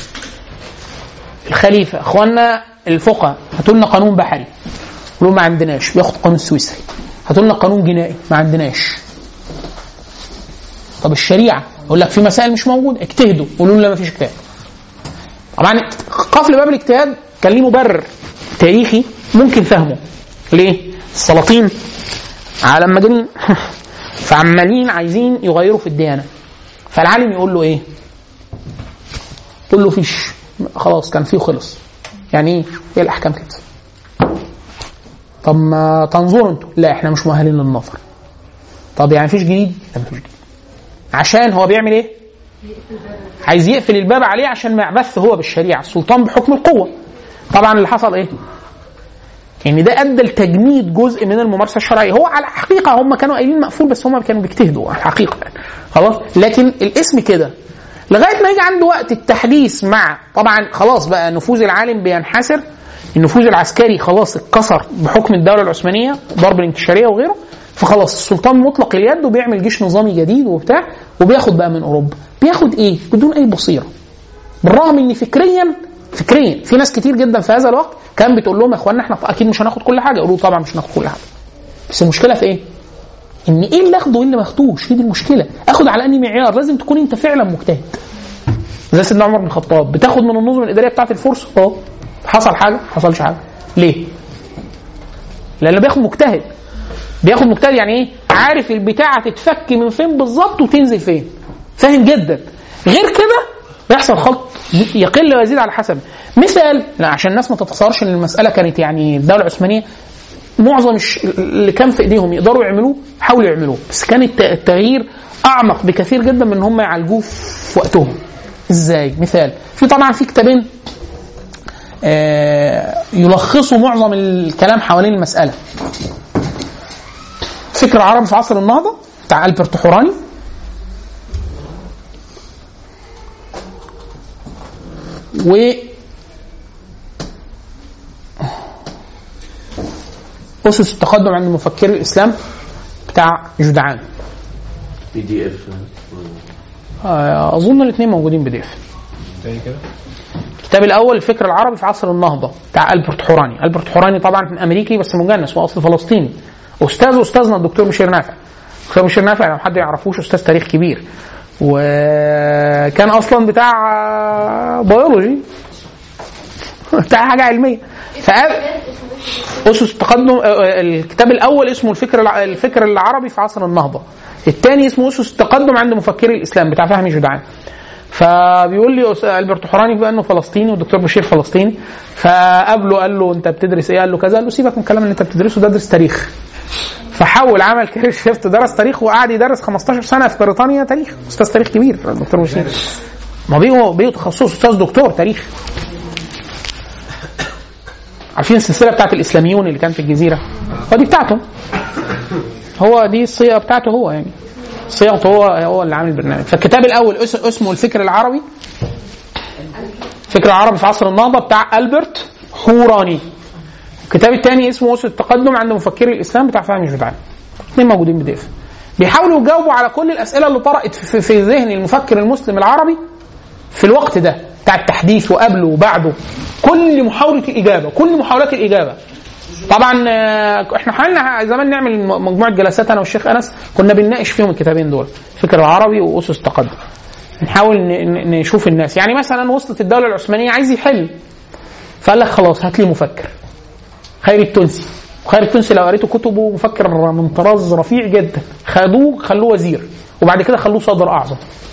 الخليفة اخواننا الفقهاء هاتوا لنا قانون بحري. يقولوا ما عندناش بياخد قانون سويسري. هاتوا لنا قانون جنائي ما عندناش. طب الشريعة يقول لك في مسائل مش موجودة اجتهدوا قولوا لنا ما فيش اجتهاد. طبعا قفل باب الاجتهاد كان ليه مبرر تاريخي ممكن فهمه ليه؟ السلاطين عالم مجانين فعمالين عايزين يغيروا في الديانه فالعالم يقول له ايه؟ يقول له فيش خلاص كان فيه خلص يعني ايه؟ ايه الاحكام كده؟ طب ما تنظروا انتوا لا احنا مش مؤهلين للنظر طب يعني مفيش جديد؟ لا مفيش جديد عشان هو بيعمل ايه؟ عايز يقفل الباب عليه عشان ما يعبث هو بالشريعه السلطان بحكم القوه طبعا اللي حصل ايه ان ده ادى لتجميد جزء من الممارسه الشرعيه هو على الحقيقه هم كانوا قايلين مقفول بس هم كانوا بيجتهدوا على الحقيقه يعني. خلاص لكن الاسم كده لغايه ما يجي عنده وقت التحديث مع طبعا خلاص بقى نفوذ العالم بينحسر النفوذ العسكري خلاص اتكسر بحكم الدوله العثمانيه ضرب الانكشاريه وغيره فخلاص السلطان مطلق اليد وبيعمل جيش نظامي جديد وبتاع وبياخد بقى من اوروبا بياخد ايه بدون اي بصيره بالرغم ان فكريا فكريا في ناس كتير جدا في هذا الوقت كان بتقول لهم يا اخوانا احنا اكيد مش هناخد كل حاجه يقولوا طبعا مش هناخد كل حاجه بس المشكله في ايه؟ ان ايه اللي اخده وايه اللي ما اخدوش هي دي المشكله اخد على اني معيار لازم تكون انت فعلا مجتهد زي سيدنا عمر بن الخطاب بتاخد من النظم الاداريه بتاعت الفرس اه حصل حاجه ما حصلش حاجه ليه؟ لانه بياخد مجتهد بياخد مجتهد يعني ايه؟ عارف البتاعه تتفك من فين بالظبط وتنزل فين فاهم جدا غير كده بيحصل خلط يقل ويزيد على حسب مثال لا عشان الناس ما تتصورش ان المساله كانت يعني الدوله العثمانيه معظم الش- اللي كان في ايديهم يقدروا يعملوه حاولوا يعملوه بس كان الت- التغيير اعمق بكثير جدا من ان هم يعالجوه في وقتهم ازاي مثال في طبعا في كتابين آه، يلخصوا معظم الكلام حوالين المساله فكر العرب في عصر النهضه بتاع البرت حوراني و أسس التقدم عند مفكري الإسلام بتاع جدعان بي دي اف آه، أظن الاثنين موجودين بي دي اف تاني كده الكتاب الأول الفكر العربي في عصر النهضة بتاع ألبرت حوراني ألبرت حوراني طبعا أمريكي بس مجنس هو أصل فلسطيني أستاذ أستاذنا الدكتور بشير نافع الدكتور بشير نافع لو حد يعرفوش أستاذ تاريخ كبير وكان أصلا بتاع بيولوجي بتاع حاجة علمية فقال اسس التقدم آه، آه، الكتاب الاول اسمه الفكر الع- الفكر العربي في عصر النهضه الثاني اسمه اسس التقدم عند مفكري الاسلام بتاع فهمي جدعان فبيقول لي أس- البرت حوراني بقى انه فلسطيني والدكتور بشير فلسطيني فقابله قال له انت بتدرس ايه؟ قال له كذا قال له سيبك من الكلام اللي انت بتدرسه ده ادرس تاريخ فحول عمل كارير شيفت درس تاريخ وقعد يدرس 15 سنه في بريطانيا تاريخ استاذ تاريخ كبير الدكتور بشير ما بيه بيه تخصصه استاذ دكتور تاريخ عارفين السلسله بتاعت الاسلاميون اللي كان في الجزيره هو دي بتاعته هو دي الصيغه بتاعته هو يعني صيغته هو هو اللي عامل البرنامج فالكتاب الاول اس- اسمه الفكر العربي الفكر العربي في عصر النهضه بتاع البرت حوراني الكتاب الثاني اسمه اسس التقدم عند مفكري الاسلام بتاع فهمي جدعان الاثنين موجودين بي بيحاولوا يجاوبوا على كل الاسئله اللي طرأت في, في ذهن المفكر المسلم العربي في الوقت ده بتاع التحديث وقبله وبعده كل محاولة الإجابة كل محاولات الإجابة طبعا آه، احنا حاولنا زمان نعمل م- مجموعة جلسات أنا والشيخ أنس كنا بنناقش فيهم الكتابين دول فكر العربي وأسس التقدم نحاول ن- ن- نشوف الناس يعني مثلا وصلت الدوله العثمانيه عايز يحل فقال لك خلاص هات لي مفكر خير التونسي وخير التونسي لو قريته كتبه مفكر من طراز رفيع جدا خدوه خلوه وزير وبعد كده خلوه صدر اعظم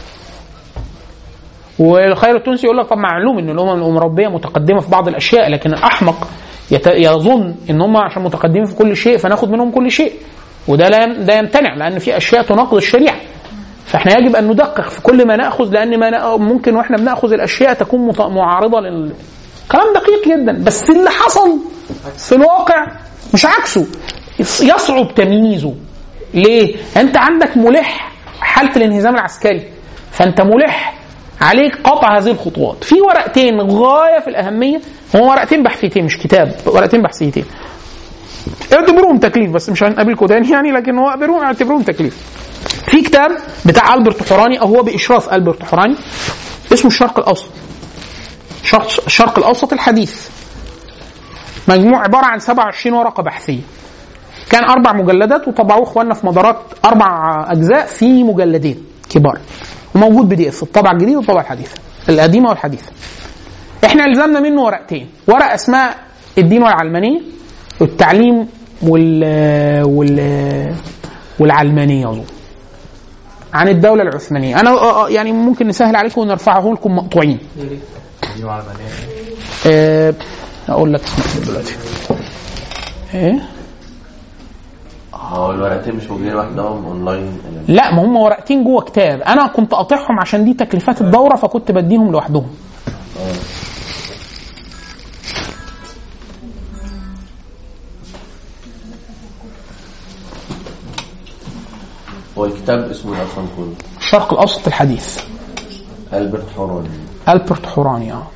والخير التونسي يقول لك طب معلوم ان الامم الاوروبيه متقدمه في بعض الاشياء لكن الاحمق يت- يظن ان هم عشان متقدمين في كل شيء فناخد منهم كل شيء وده لا يم- ده يمتنع لان في اشياء تناقض الشريعه فاحنا يجب ان ندقق في كل ما ناخذ لان ما نا- ممكن واحنا بناخذ الاشياء تكون مت- معارضه لل كلام دقيق جدا بس اللي حصل في الواقع مش عكسه يص- يصعب تمييزه ليه؟ انت عندك ملح حاله الانهزام العسكري فانت ملح عليك قطع هذه الخطوات في ورقتين غايه في الاهميه هو ورقتين بحثيتين مش كتاب ورقتين بحثيتين اعتبروهم تكليف بس مش هنقابلكم تاني يعني لكن هو اعتبروهم اعتبروهم تكليف في كتاب بتاع البرت حوراني او هو باشراف البرت حوراني اسمه الشرق الاوسط شرق الشرق الاوسط الحديث مجموع عباره عن 27 ورقه بحثيه كان اربع مجلدات وطبعوه اخواننا في مدارات اربع اجزاء في مجلدين كبار وموجود بي دي اف الطبعه الجديده والطبعه الحديثه القديمه والحديثه احنا الزمنا منه ورقتين ورقه اسمها الدين والعلمانيه والتعليم وال وال والعلمانيه اظن عن الدوله العثمانيه انا آه، آه، يعني ممكن نسهل عليكم ونرفعه لكم مقطوعين آه، اقول لك اسمه إيه دلوقتي ايه هو الورقتين مش موجودين لوحدهم اونلاين لا ما هم ورقتين جوه كتاب انا كنت قاطعهم عشان دي تكلفات الدوره فكنت بديهم لوحدهم هو الكتاب اسمه إيه اصلا كله الشرق الاوسط الحديث البرت حوراني البرت حوراني اه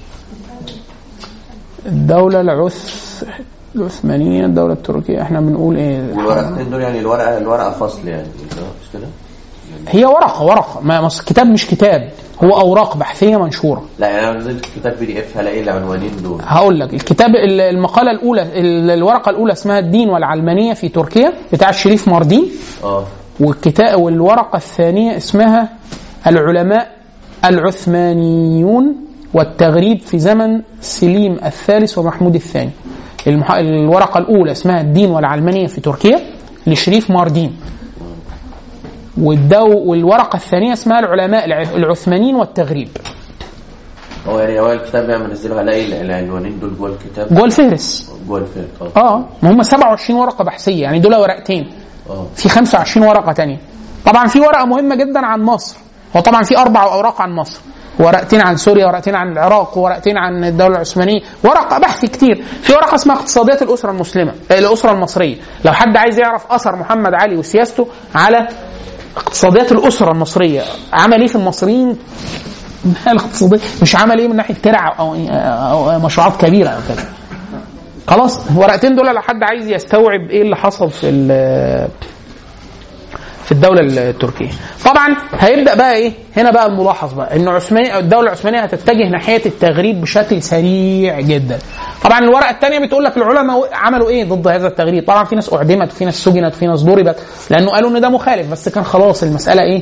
الدولة العث العثمانية الدولة التركية احنا بنقول ايه والورقتين دول يعني الورقه الورقه فصل يعني مش كده؟ هي ورقة ورقة ما ما أصل الكتاب مش كتاب هو أوراق بحثية منشورة لا يعني انا نزلت كتاب بي دي اف هلاقي العنوانين دول هقول لك الكتاب ال- المقالة الأولى ال- الورقة الأولى اسمها الدين والعلمانية في تركيا بتاع الشريف ماردين اه والكتاب والورقة الثانية اسمها العلماء العثمانيون والتغريب في زمن سليم الثالث ومحمود الثاني المح... الورقة الأولى اسمها الدين والعلمانية في تركيا لشريف ماردين والدو... والورقة الثانية اسمها العلماء الع- العثمانيين والتغريب هو يعني هو الكتاب لما منزله هلاقي العنوانين دول جوه الكتاب جوه الفهرس جوه الفيلم اه اه ما هم 27 ورقة بحثية يعني دول ورقتين اه في 25 ورقه تانية طبعا في ورقه مهمه جدا عن مصر هو طبعا في اربع اوراق عن مصر ورقتين عن سوريا ورقتين عن العراق ورقتين عن الدوله العثمانيه ورقه بحث كتير في ورقه اسمها اقتصاديات الاسره المسلمه آه، الاسره المصريه لو حد عايز يعرف اثر محمد علي وسياسته على اقتصاديات الاسره المصريه عمل ايه في المصريين الاقتصاديه مش عمل ايه من ناحيه ترع او او أو مشروعات كبيره او كده خلاص ورقتين دول لو حد عايز يستوعب ايه اللي حصل في ال- في الدولة التركية. طبعا هيبدأ بقى ايه؟ هنا بقى الملاحظ بقى ان عثماني الدولة العثمانية هتتجه ناحية التغريب بشكل سريع جدا. طبعا الورقة الثانية بتقول لك العلماء عملوا ايه ضد هذا التغريب؟ طبعا في ناس اعدمت وفي ناس سجنت وفي ناس ضربت لانه قالوا ان ده مخالف بس كان خلاص المسألة ايه؟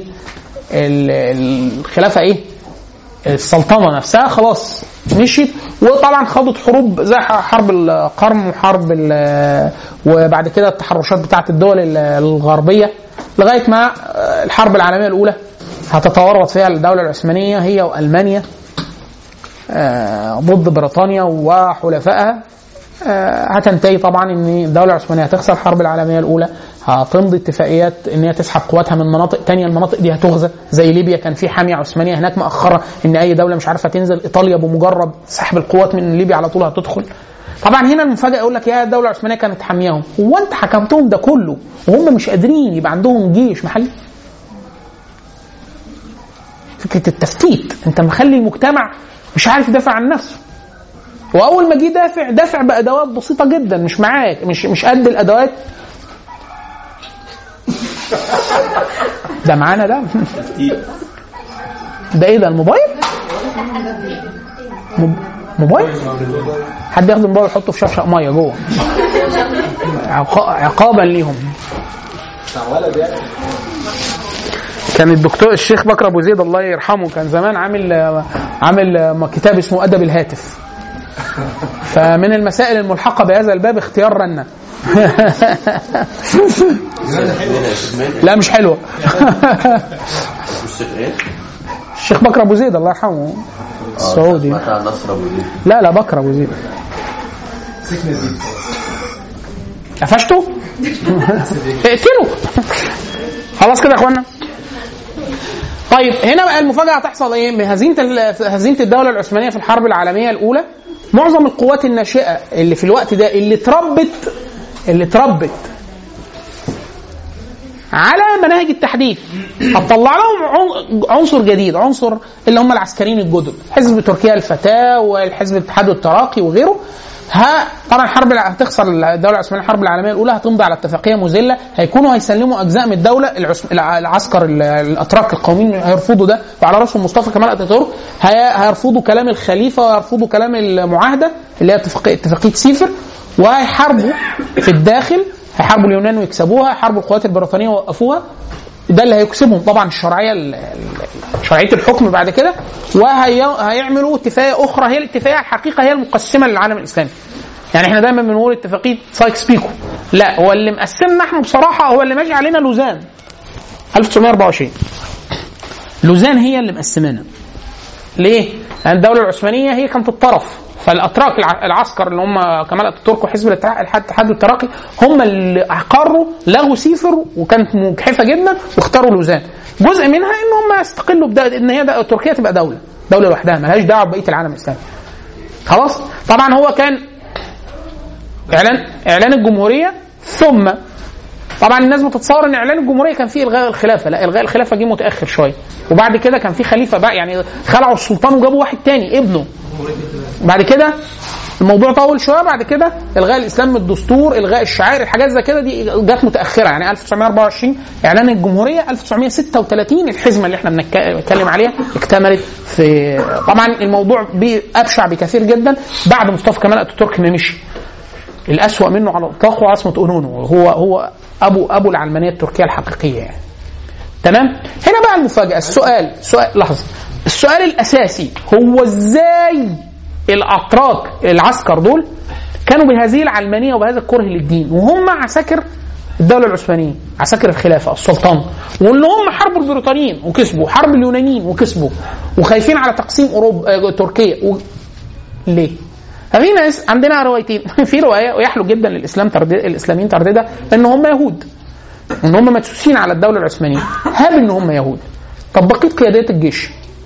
ال- الخلافة ايه؟ السلطنه نفسها خلاص مشيت وطبعا خاضت حروب زي حرب القرم وحرب ال- وبعد كده التحرشات بتاعت الدول ال- الغربيه لغايه ما الحرب العالميه الاولى هتتورط فيها الدوله العثمانيه هي والمانيا آه، ضد بريطانيا وحلفائها آه، هتنتهي طبعا ان الدوله العثمانيه هتخسر الحرب العالميه الاولى هتمضي اتفاقيات ان هي تسحب قواتها من مناطق تانية المناطق دي هتغزى زي ليبيا كان في حاميه عثمانيه هناك مأخره ان اي دوله مش عارفه تنزل ايطاليا بمجرد سحب القوات من ليبيا على طول هتدخل طبعا هنا المفاجاه يقول لك يا الدوله العثمانيه كانت حامياهم هو انت حكمتهم ده كله وهم مش قادرين يبقى عندهم جيش محلي فكره التفتيت انت مخلي المجتمع مش عارف يدافع عن نفسه واول ما جه دافع دافع بادوات بسيطه جدا مش معاك مش مش قد الادوات ده معانا ده ده ايه ده الموبايل موب- موبايل حد ياخد الموبايل يحطه في شفشق ميه جوه عقا- عقابا ليهم كان الدكتور الشيخ بكر ابو زيد الله يرحمه كان زمان عامل عامل كتاب اسمه ادب الهاتف فمن المسائل الملحقه بهذا الباب اختيار رنه لا مش حلوه الشيخ ايه؟ الشيخ بكر ابو زيد الله يرحمه السعودي سمعت عن نصر ابو زيد لا لا بكر ابو زيد قفشته؟ اقتله خلاص كده يا اخوانا طيب هنا بقى المفاجاه هتحصل ايه؟ من هزيمه ال- هزيمه الدوله العثمانيه في الحرب العالميه الاولى معظم القوات الناشئه اللي في الوقت ده اللي اتربت اللي اتربت على مناهج التحديث هتطلع لهم عن- عنصر جديد عنصر اللي هم العسكريين الجدد حزب تركيا الفتاه والحزب الاتحاد التراقي وغيره ها طبعا الحرب الع- هتخسر الدوله العثمانيه الحرب العالميه الاولى هتمضي على اتفاقيه مذله هيكونوا هيسلموا اجزاء من الدوله العث- الع- العسكر ال- الاتراك القوميين هيرفضوا ده وعلى راسهم مصطفى كمال اتاتورك هي- هيرفضوا كلام الخليفه ويرفضوا كلام المعاهده اللي هي اتفاقيه اتفاقيه سيفر وهيحاربوا في الداخل هيحاربوا اليونان ويكسبوها هيحاربوا القوات البريطانيه ويوقفوها ده اللي هيكسبهم طبعا الشرعيه ال- ال- شرعيه الحكم بعد كده وهيعملوا اتفاقيه اخرى هي الاتفاقيه الحقيقه هي المقسمه للعالم الاسلامي يعني احنا دايما بنقول اتفاقيه سايكس بيكو لا هو اللي مقسمنا احنا بصراحه هو اللي ماشي علينا لوزان 1924 لوزان هي اللي مقسمانا ليه؟ لان الدوله العثمانيه هي كانت الطرف فالاتراك الع- العسكر اللي هم كمال اتاتورك وحزب الاتحاد الاتحاد التراقي هم اللي اقروا لغوا سيفر وكانت مجحفه جدا واختاروا لوزان جزء منها ان هم يستقلوا بدا ان هي ده تركيا تبقى دوله دوله لوحدها ملهاش دعوه ببقيه العالم الاسلامي خلاص طبعا هو كان اعلان اعلان الجمهوريه ثم طبعا الناس بتتصور ان اعلان الجمهوريه كان فيه الغاء الخلافه لا الغاء الخلافه جه متاخر شويه وبعد كده كان في خليفه بقى يعني خلعوا السلطان وجابوا واحد تاني ابنه بعد كده الموضوع طول شويه بعد كده الغاء الاسلام من الدستور الغاء الشعائر الحاجات زي كده دي جت متاخره يعني 1924 اعلان الجمهوريه 1936 الحزمه اللي احنا بنتك- بنتكلم عليها اكتملت في طبعا الموضوع بي- ابشع بكثير جدا بعد مصطفى كمال اتاتورك ما مشي الأسوأ منه على الإطلاق هو عاصمة أونونو هو هو أبو أبو العلمانية التركية الحقيقية يعني تمام هنا بقى المفاجأة السؤال سؤال لحظة السؤال الأساسي هو إزاي الأتراك العسكر دول كانوا بهذه العلمانية وبهذا الكره للدين وهم عساكر الدولة العثمانية عساكر الخلافة السلطان واللي هم حربوا البريطانيين وكسبوا حرب اليونانيين وكسبوا وخايفين على تقسيم أوروبا آه، تركيا و... ليه؟ ففي ناس عندنا روايتين في روايه ويحلو جدا للاسلام تردد الاسلاميين ترددها ان هم يهود ان هم مدسوسين على الدوله العثمانيه هاب ان هم يهود طب بقيه قيادات الجيش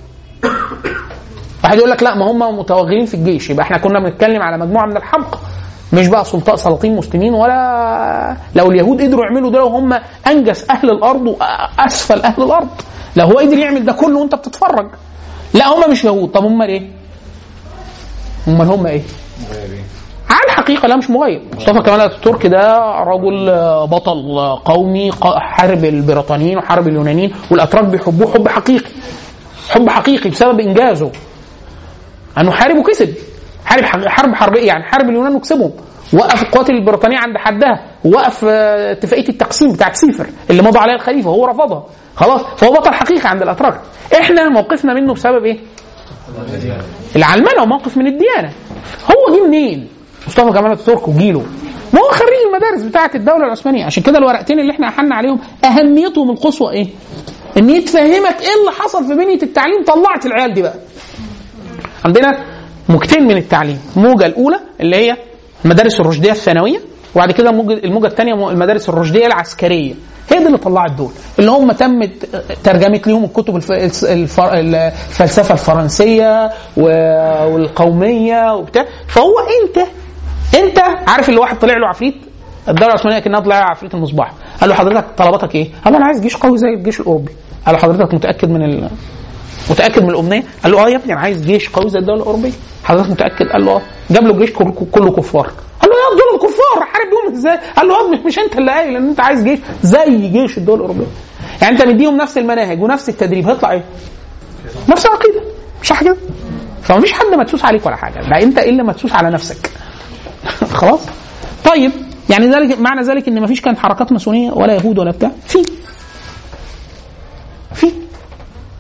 واحد يقول لك لا ما هم متوغلين في الجيش يبقى احنا كنا بنتكلم على مجموعه من الحمقى مش بقى سلطاء سلاطين مسلمين ولا لو اليهود قدروا يعملوا ده وهم انجس اهل الارض واسفل اهل الارض لو هو قدر يعمل ده كله وانت بتتفرج لا هم مش يهود طب هم ايه؟ امال هم ايه؟ على الحقيقه لا مش مغيب مصطفى كمال اتاتورك ده رجل آه، بطل آه، قومي ق- حارب البريطانيين وحارب اليونانيين والاتراك بيحبوه حب حقيقي حب حقيقي بسبب انجازه انه حارب وكسب حارب حق- حرب حربيه يعني حارب اليونان وكسبهم وقف القوات البريطانيه عند حدها وقف آه، اتفاقيه التقسيم بتاعت سيفر اللي مضى عليها الخليفه وهو رفضها خلاص فهو بطل حقيقي عند الاتراك احنا موقفنا منه بسبب ايه؟ العلمنه وموقف من الديانه هو جه منين؟ مصطفى كمال اتاتورك وجيله ما هو خريج المدارس بتاعه الدوله العثمانيه عشان كده الورقتين اللي احنا احنا عليهم اهميتهم القصوى ايه؟ ان يتفهمك ايه اللي حصل في بنيه التعليم طلعت العيال دي بقى. عندنا موجتين من التعليم، الموجه الاولى اللي هي المدارس الرشديه الثانويه وبعد كده الموجه الموجه الثانيه المدارس الرشديه العسكريه هي دي اللي طلعت دول اللي هم تم ترجمت لهم الكتب الف... الف... الفلسفه الفرنسيه و- والقوميه وبتاع فهو انت انت عارف اللي واحد طلع له عفريت الدوله العثمانيه كانها طلع لها عفريت المصباح قال له حضرتك طلباتك ايه؟ قال له انا عايز جيش قوي زي الجيش الاوروبي قال له حضرتك متاكد من ال... متاكد من الامنيه؟ قال له اه يا ابني انا عايز جيش قوي زي الدوله الاوروبيه حضرتك متاكد؟ قال له اه جاب له جيش كله كله كفار قال له يا دول الكفار حارب بيهم ازاي؟ قال له يا ابني مش انت اللي قايل ان انت عايز جيش زي جيش الدول الاوروبيه يعني انت مديهم نفس المناهج ونفس التدريب هيطلع ايه؟ نفس العقيده مش صح كده؟ فمفيش حد مدسوس عليك ولا حاجه ده انت اللي مدسوس على نفسك خلاص طيب يعني ذلك معنى ذلك ان مفيش كانت حركات ماسونيه ولا يهود ولا بتاع في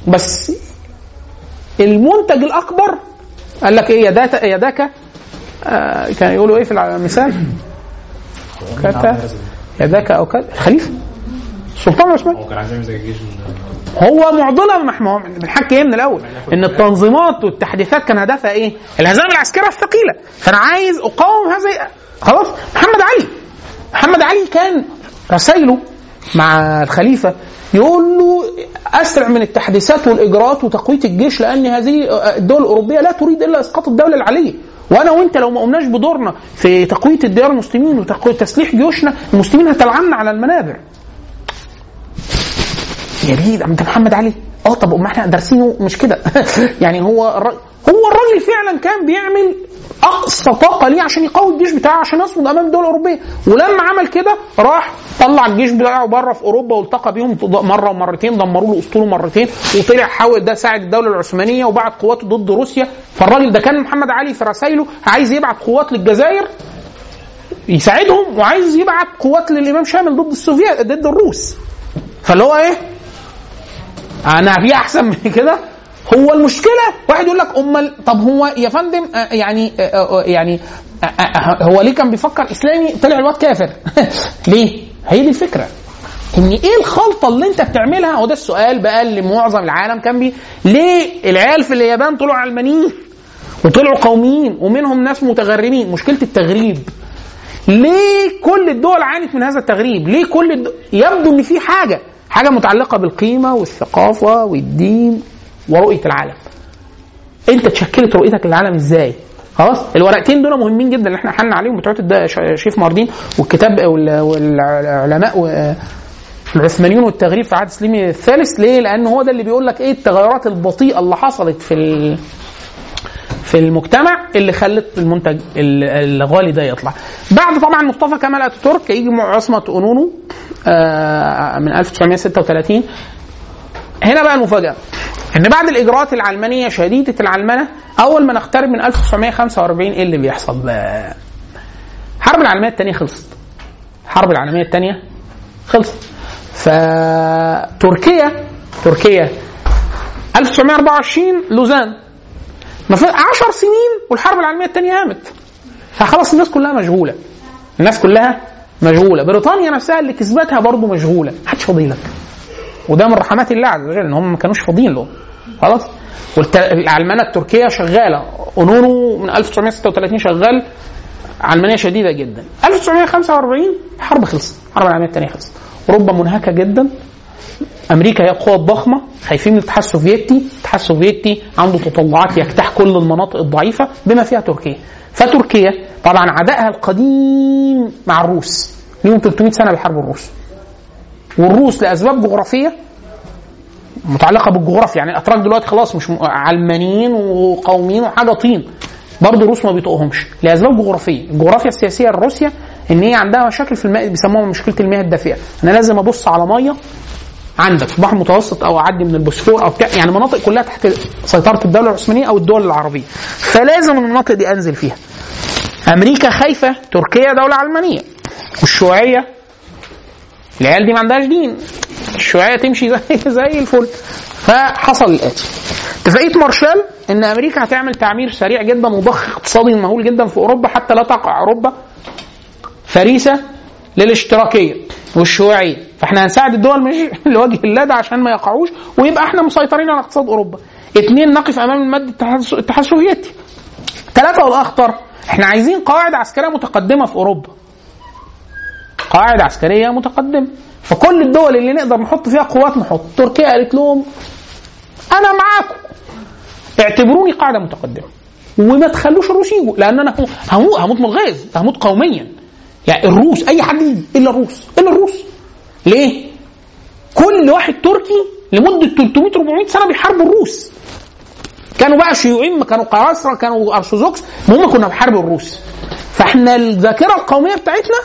بس المنتج الاكبر قال لك ايه يداك يداك آه كان يقولوا ايه في المثال؟ كتا يداك او كذا خليفه السلطان العثماني هو كان عايز يعمل زي الجيش ال- هو معضله ما احنا بنحكي ايه من الاول ان التنظيمات والتحديثات كان هدفها ايه؟ الهزائم العسكريه الثقيله فانا عايز اقاوم هذه خلاص محمد علي محمد علي كان رسائله مع الخليفه يقول له اسرع من التحديثات والاجراءات وتقويه الجيش لان هذه الدول الاوروبيه لا تريد الا اسقاط الدوله العليه وانا وانت لو ما قمناش بدورنا في تقويه الديار المسلمين وتقويه تسليح جيوشنا المسلمين هتلعنا على المنابر يا بيه ده محمد علي اه طب ما احنا دارسينه مش كده يعني هو الراجل هو الراجل فعلا كان بيعمل اقصى طاقه ليه عشان يقوي الجيش بتاعه عشان يصمد امام الدول الاوروبيه ولما عمل كده راح طلع الجيش بتاعه بره في اوروبا والتقى بيهم مره ومرتين دمروا له اسطوله مرتين وطلع حاول ده ساعد الدوله العثمانيه وبعت قواته ضد روسيا فالراجل ده كان محمد علي في رسائله عايز يبعت قوات للجزائر يساعدهم وعايز يبعت قوات للامام شامل ضد السوفيات ضد الروس فاللي هو ايه انا في احسن من كده هو المشكله واحد يقول لك امال طب هو يا فندم آه، يعني آه، آه، يعني آه، آه، هو ليه كان بيفكر اسلامي طلع الواد كافر ليه هي دي الفكره ان ايه الخلطه اللي انت بتعملها هو ده السؤال بقى اللي معظم العالم كان بي ليه العيال في اليابان طلعوا علمانيين وطلعوا قوميين ومنهم ناس متغربين مشكله التغريب ليه كل الدول عانت من هذا التغريب؟ ليه كل الدول يبدو ان في حاجه حاجه متعلقه بالقيمه والثقافه والدين ورؤيه العالم. انت تشكلت رؤيتك للعالم ازاي؟ خلاص الورقتين دول مهمين جدا اللي احنا حلنا عليهم بتوع الد- ش- شيف ماردين والكتاب وال- والعلماء و- العثمانيون والتغريب في عهد سليمي الثالث ليه؟ لان هو ده اللي بيقول لك ايه التغيرات البطيئه اللي حصلت في ال... في المجتمع اللي خلت المنتج ال- الغالي ده يطلع. بعد طبعا مصطفى كمال اتاتورك يجي مع عصمه اونونو آه، من 1936 هنا بقى المفاجاه ان بعد الاجراءات العلمانيه شديده العلمنه اول ما نقترب من 1945 ايه اللي بيحصل بقى؟ الحرب العالميه الثانيه خلصت. الحرب العالميه الثانيه خلصت. فتركيا تركيا 1924 لوزان ما في 10 سنين والحرب العالميه الثانيه قامت فخلاص الناس كلها مشغوله الناس كلها مشغوله بريطانيا نفسها اللي كسبتها برضه مشغوله محدش فاضي لك وده من رحمات الله عز وجل ان هم ما كانوش فاضيين له خلاص والعلمانه التركيه شغاله اونونو من 1936 شغال علمانيه شديده جدا 1945 الحرب خلصت الحرب العالميه الثانيه خلصت اوروبا منهكه جدا امريكا هي القوه الضخمه خايفين من الاتحاد السوفيتي الاتحاد السوفيتي عنده تطلعات يجتاح كل المناطق الضعيفه بما فيها تركيا فتركيا طبعا عدائها القديم مع الروس ليهم 300 سنه بيحاربوا الروس والروس لاسباب جغرافيه متعلقه بالجغرافيا يعني الاتراك دلوقتي خلاص مش م- علمانيين وقوميين وحاجه طين برضه الروس ما بيطوقهمش لاسباب جغرافيه الجغرافيا السياسيه لروسيا ان هي عندها مشاكل في الماء بيسموها مشكله المياه الدافئه انا لازم ابص على ميه عندك في البحر المتوسط او اعدي من البوسفور او بتاع يعني مناطق كلها تحت سيطره الدوله العثمانيه او الدول العربيه فلازم المناطق دي انزل فيها امريكا خايفه تركيا دوله علمانيه والشيوعيه العيال دي ما عندهاش دين الشيوعيه تمشي زي زي الفل فحصل الاتي اتفاقيه مارشال ان امريكا هتعمل تعمير سريع جدا وضخ اقتصادي مهول جدا في اوروبا حتى لا تقع اوروبا فريسه للاشتراكيه والشيوعيه فاحنا هنساعد الدول مش لوجه الله ده عشان ما يقعوش ويبقى احنا مسيطرين على اقتصاد اوروبا اثنين نقف امام المد الاتحاد الاتحاد السوفيتي ثلاثه والاخطر احنا عايزين قواعد عسكريه متقدمه في اوروبا قواعد عسكريه متقدمه فكل الدول اللي نقدر نحط فيها قوات نحط تركيا قالت لهم انا معاكم اعتبروني قاعده متقدمه وما تخلوش الروس يجوا لان انا هموت هموت من الغيظ هموت قوميا يعني الروس اي حد يجي الا الروس الا الروس ليه؟ كل واحد تركي لمده 300 400 سنه بيحاربوا الروس كانوا بقى شيوعيين كانوا قراصنه كانوا ارثوذكس المهم كنا بنحارب الروس فاحنا الذاكره القوميه بتاعتنا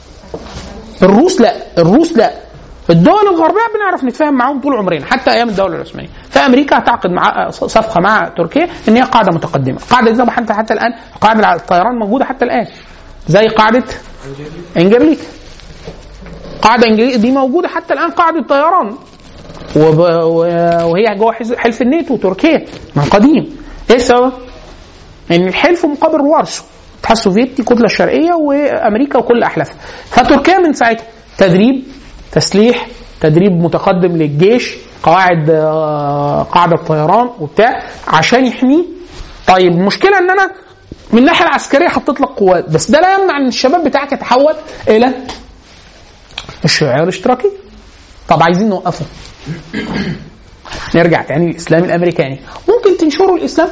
الروس لا الروس لا الدول الغربيه بنعرف نتفاهم معاهم طول عمرنا حتى ايام الدوله العثمانيه فامريكا هتعقد مع صفقه مع تركيا ان هي قاعده متقدمه القاعده دي حتى حتى الان قاعده على الطيران موجوده حتى الان زي قاعده انجليكا قاعده انجليكا دي موجوده حتى الان قاعده طيران وب- و- وهي جوه حز- حلف الناتو تركيا من قديم ايه السبب؟ ان الحلف مقابل وارسو الاتحاد السوفيتي الكتله الشرقيه وامريكا وكل احلافها فتركيا من ساعتها تدريب تسليح تدريب متقدم للجيش قواعد آه، قاعده طيران وبتاع عشان يحميه طيب المشكله ان انا من الناحيه العسكريه حطيت لك قوات بس ده لا يمنع ان الشباب بتاعك يتحول الى الشيوعيه الاشتراكيه طب عايزين نوقفه نرجع تاني للاسلام الامريكاني ممكن تنشروا الاسلام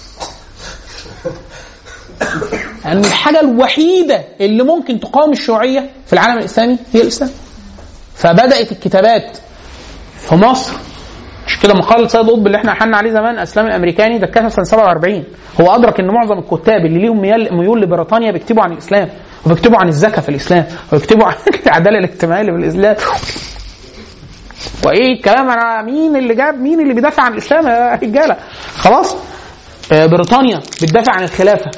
يعني الحاجة الوحيدة اللي ممكن تقاوم الشيوعية في العالم الإسلامي هي الإسلام فبدأت الكتابات في مصر مش كده مقال سيد قطب اللي احنا حنا عليه زمان الاسلام الامريكاني ده اتكتب سنه 47 هو ادرك ان معظم الكتاب اللي ليهم ميال ميول لبريطانيا بيكتبوا عن الاسلام وبيكتبوا عن الزكاه في الاسلام وبيكتبوا عن العداله الاجتماعيه اللي في الاسلام وايه الكلام انا مين اللي جاب مين اللي بيدافع عن الاسلام يا رجاله خلاص آه، بريطانيا بتدافع عن الخلافه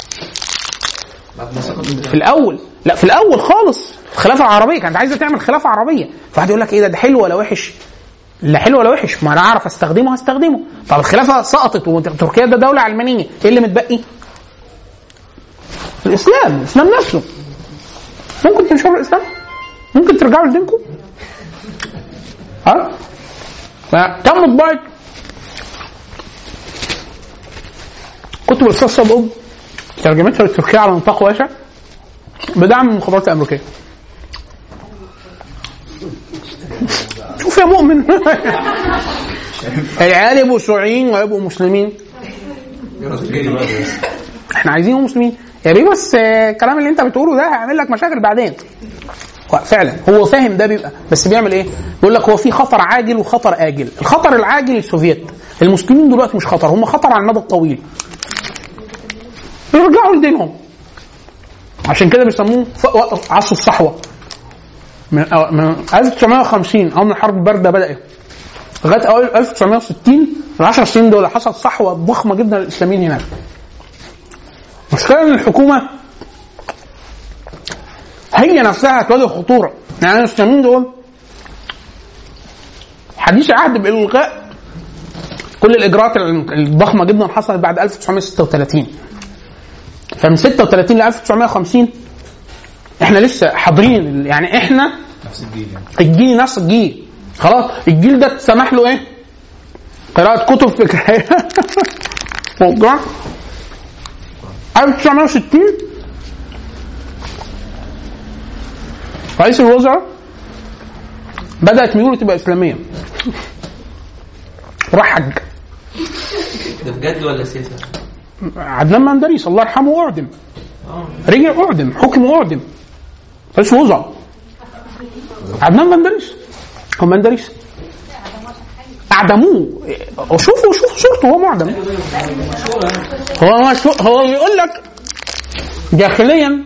في الاول لا في الاول خالص الخلافه العربيه كانت عايزه تعمل خلافه عربيه فواحد يقول لك ايه ده ده حلو ولا وحش لا حلو ولا وحش ما انا اعرف استخدمه هستخدمه طب الخلافه سقطت وتركيا ده دوله علمانيه ايه اللي متبقي الاسلام الاسلام نفسه ممكن تنشروا الاسلام ممكن ترجعوا لدينكم ها فتم طباعه كتب الاستاذ صاد قطب ترجمتها للتركية على نطاق واسع بدعم من المخابرات الامريكيه شوف يا مؤمن العيال يبقوا شيوعيين ويبقوا مسلمين احنا عايزينهم مسلمين يا بيه بس آه، الكلام اللي انت بتقوله ده هيعمل لك مشاكل بعدين هو فعلا هو فاهم ده بيبقى بس بيعمل ايه؟ بيقول لك هو في خطر عاجل وخطر اجل، الخطر العاجل السوفيت المسلمين دلوقتي مش خطر هم خطر على المدى الطويل يرجعوا لدينهم عشان كده بيسموه ف- وقت عصر الصحوه من أو- من 1950 اول ما الحرب البارده بدات لغايه اول 1960 ال 10 سنين دول حصل صحوه ضخمه جدا للاسلاميين هناك المشكله ان الحكومه هي نفسها هتواجه خطوره يعني الاسلاميين دول حديث العهد بالغاء كل الاجراءات الضخمه جدا حصلت بعد 1936 فمن 36 ل 1950 احنا لسه حاضرين يعني احنا نفس الجيل يعني الجيل نفس الجيل خلاص الجيل ده سمح له ايه؟ قراءة كتب فكرية موضوع 1960 رئيس الوزراء بدأت ميوله تبقى إسلامية راح حج ده بجد ولا سياسه؟ عدنان مندريس الله يرحمه أعدم رجع أعدم حكم أعدم رئيس وزراء عدنان مندريس هو مندريس أعدموه وشوفوا شوفوا صورته هو معدم هو مشهور هو بيقول لك داخليا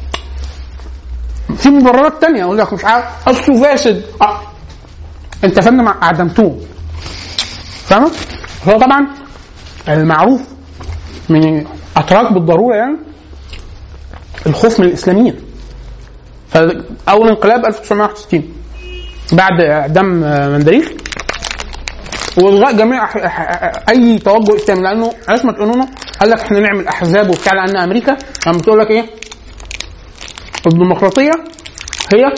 في مبررات تانية يقول لك مش عارف اصله فاسد آه. انت يا فندم اعدمتوه فاهم؟ هو طبعا المعروف من اتراك بالضروره يعني الخوف من الاسلاميين فاول انقلاب 1961 بعد اعدام مندريش والغاء جميع أح- أح- اي توجه اسلامي لانه عصمه قانونه قال لك احنا نعمل احزاب وبتاع لان امريكا لما بتقول لك ايه الديمقراطيه هي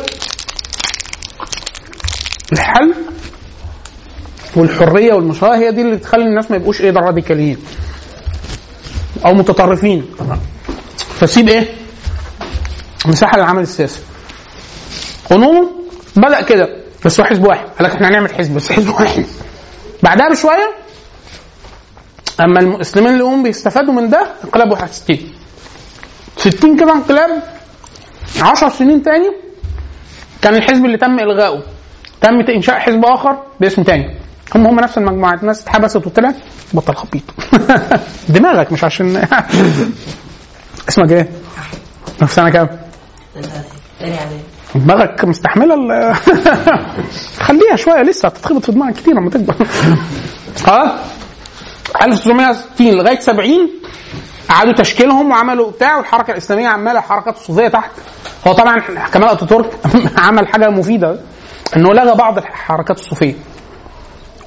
الحل والحريه والمساواه هي دي اللي تخلي الناس ما يبقوش ايه ده راديكاليين او متطرفين فسيب ايه مساحه للعمل السياسي قانونه بدا كده بس هو حزب واحد قال لك احنا هنعمل حزب بس حزب واحد بعدها بشويه اما المسلمين اللي هم بيستفادوا من ده انقلاب 61 60 كده انقلاب 10 سنين تاني كان الحزب اللي تم الغائه تم انشاء حزب اخر باسم تاني هم هم نفس المجموعات الناس اتحبست وطلعت بطل خبيط دماغك مش عشان اسمك ايه؟ في سنه كام؟ تاني عليه دماغك مستحمله ال- خليها شويه لسه هتتخبط في دماغك كتير لما تكبر اه 1960 لغايه 70 اعادوا تشكيلهم وعملوا بتاع والحركه الاسلاميه عماله الحركات الصوفيه تحت هو طبعا كمال اتاتورك عمل حاجه مفيده انه لغى بعض الحركات الصوفيه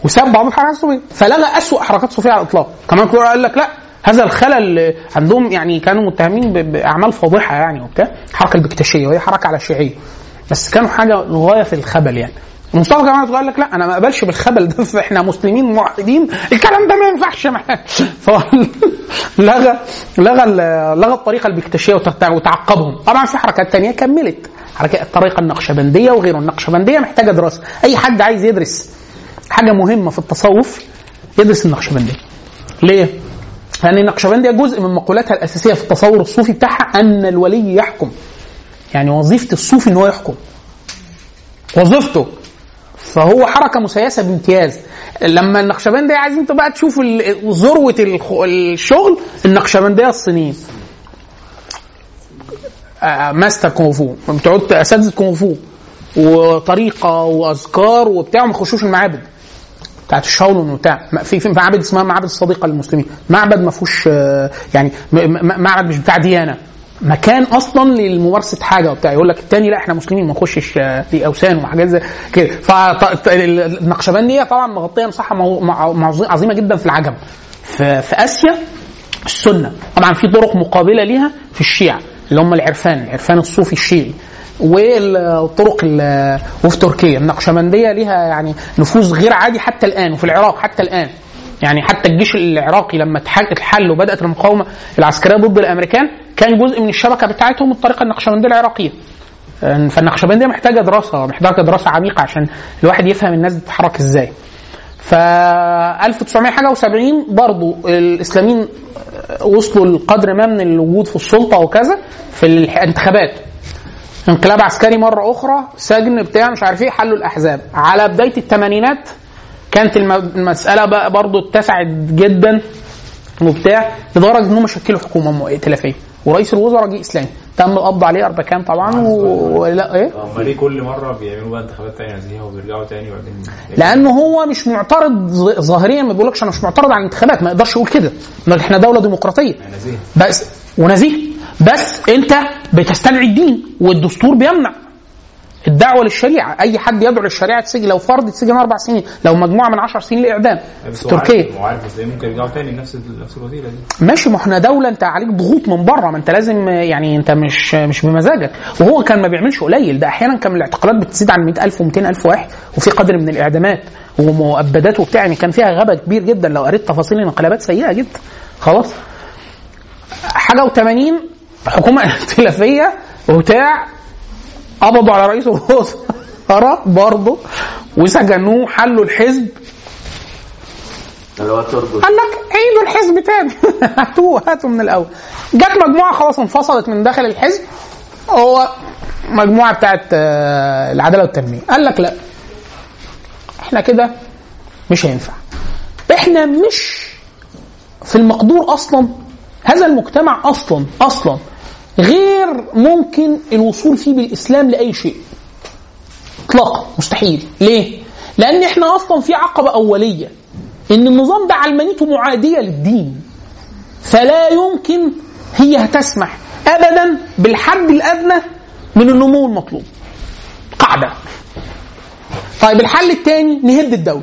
وساب بعض الحركات الصوفيه فلغى اسوء حركات صوفيه على الاطلاق كمان كلها قال لك لا هذا الخلل عندهم يعني كانوا متهمين ب- باعمال فاضحه يعني وبتاع الحركه البكتشيه وهي حركه على شيعيه بس كانوا حاجه غايه في الخبل يعني مصطفى كمال قال لك لا انا ما اقبلش بالخبل ده احنا مسلمين موحدين الكلام ده ما ينفعش معانا فهو لغى لغى ال- لغى الطريقه البكتشيه وتت- وتعقبهم طبعا في حركات تانية كملت حركات الطريقه النقشبنديه وغيره النقشبنديه محتاجه دراسه اي حد عايز يدرس حاجه مهمه في التصوف يدرس النقشبنديه ليه؟ لان النقشبنديه جزء من مقولاتها الاساسيه في التصور الصوفي بتاعها ان الولي يحكم يعني وظيفه الصوفي ان هو يحكم وظيفته فهو حركه مسيسه بامتياز لما النقشبنديه عايزين انتوا بقى تشوفوا ال- ذروه الخ- الشغل النقشبنديه الصينيين آه، ماستر كونغ فو بتقعد اساتذه كونغ فو وطريقه واذكار وبتاع ما يخشوش المعابد بتاعت الشاولون وبتاع ما- في في معابد اسمها معابد الصديقه للمسلمين معبد ما فيهوش آه، يعني م- م- معبد مش بتاع ديانه مكان اصلا لممارسه حاجه وبتاع يقول لك التاني لا احنا مسلمين ما نخشش آه، في اوثان وحاجات زي كده فالنقشبنديه طبعا مغطيه مساحه مو- مع- مع- عظيمه جدا في العجم في, في اسيا السنه طبعا في طرق مقابله ليها في الشيعة اللي هم العرفان العرفان الصوفي الشيعي والطرق ال- وفي تركيا النقشبنديه ليها يعني نفوذ غير عادي حتى الان وفي العراق حتى الان يعني حتى الجيش العراقي لما اتح- اتحل وبدات المقاومه العسكريه ضد الامريكان كان جزء من الشبكه بتاعتهم الطريقه النقشبنديه العراقيه فالنقشبنديه محتاجه دراسه محتاجه دراسه عميقه عشان الواحد يفهم الناس دي بتتحرك ازاي ف 1900 حاجه و70 برضه الاسلاميين وصلوا لقدر ما من الوجود في السلطه وكذا في الانتخابات انقلاب عسكري مره اخرى سجن بتاع مش عارف ايه حلوا الاحزاب على بدايه الثمانينات كانت الم- المساله بقى برضه اتسعت جدا وبتاع لدرجه انهم شكلوا حكومه م- ائتلافيه ورئيس الوزراء جه اسلامي تم القبض عليه اربكان طبعا و- ولا ايه هم ليه كل مره بيعملوا بقى انتخابات تانية زيها وبيرجعوا تاني وبعدين لانه هو مش معترض ظ- ظاهريا ما بيقولكش انا مش معترض على الانتخابات ما يقدرش يقول كده يقول لك احنا دوله ديمقراطيه يعني نزيه بس ونزيه بس انت بتستدعي الدين والدستور بيمنع الدعوه للشريعه اي حد يدعو للشريعه تسجن لو فرد تسجن اربع سنين لو مجموعه من عشر سنين لاعدام بس في هو تركيا عارف- هو عارف ازاي ممكن يرجعوا تاني لنفس نفس الوسيله دي ماشي ما احنا دوله انت عليك ضغوط من بره ما انت لازم يعني انت مش مش بمزاجك وهو كان ما بيعملش قليل ده احيانا كان الاعتقالات بتزيد عن 100000 و200000 واحد وفي قدر من الاعدامات ومؤبدات وبتاع يعني كان فيها غبا كبير جدا لو قريت تفاصيل الانقلابات سيئه جدا خلاص حاجه و80 حكومه ائتلافيه وبتاع قبضوا على رئيس الوزراء برضه وسجنوه حلوا الحزب اللي هو ترجل قال لك عيدوا الحزب تاني هاتوه هاتوا من الاول جت مجموعه خلاص انفصلت من داخل الحزب هو مجموعه بتاعت آه، العداله والتنميه قال لك لا احنا كده مش هينفع احنا مش في المقدور اصلا هذا المجتمع اصلا اصلا غير ممكن الوصول فيه بالاسلام لاي شيء اطلاقا مستحيل ليه لان احنا اصلا في عقبه اوليه ان النظام ده علمانيته معاديه للدين فلا يمكن هي هتسمح ابدا بالحد الادنى من النمو المطلوب قاعده طيب الحل الثاني نهد الدوله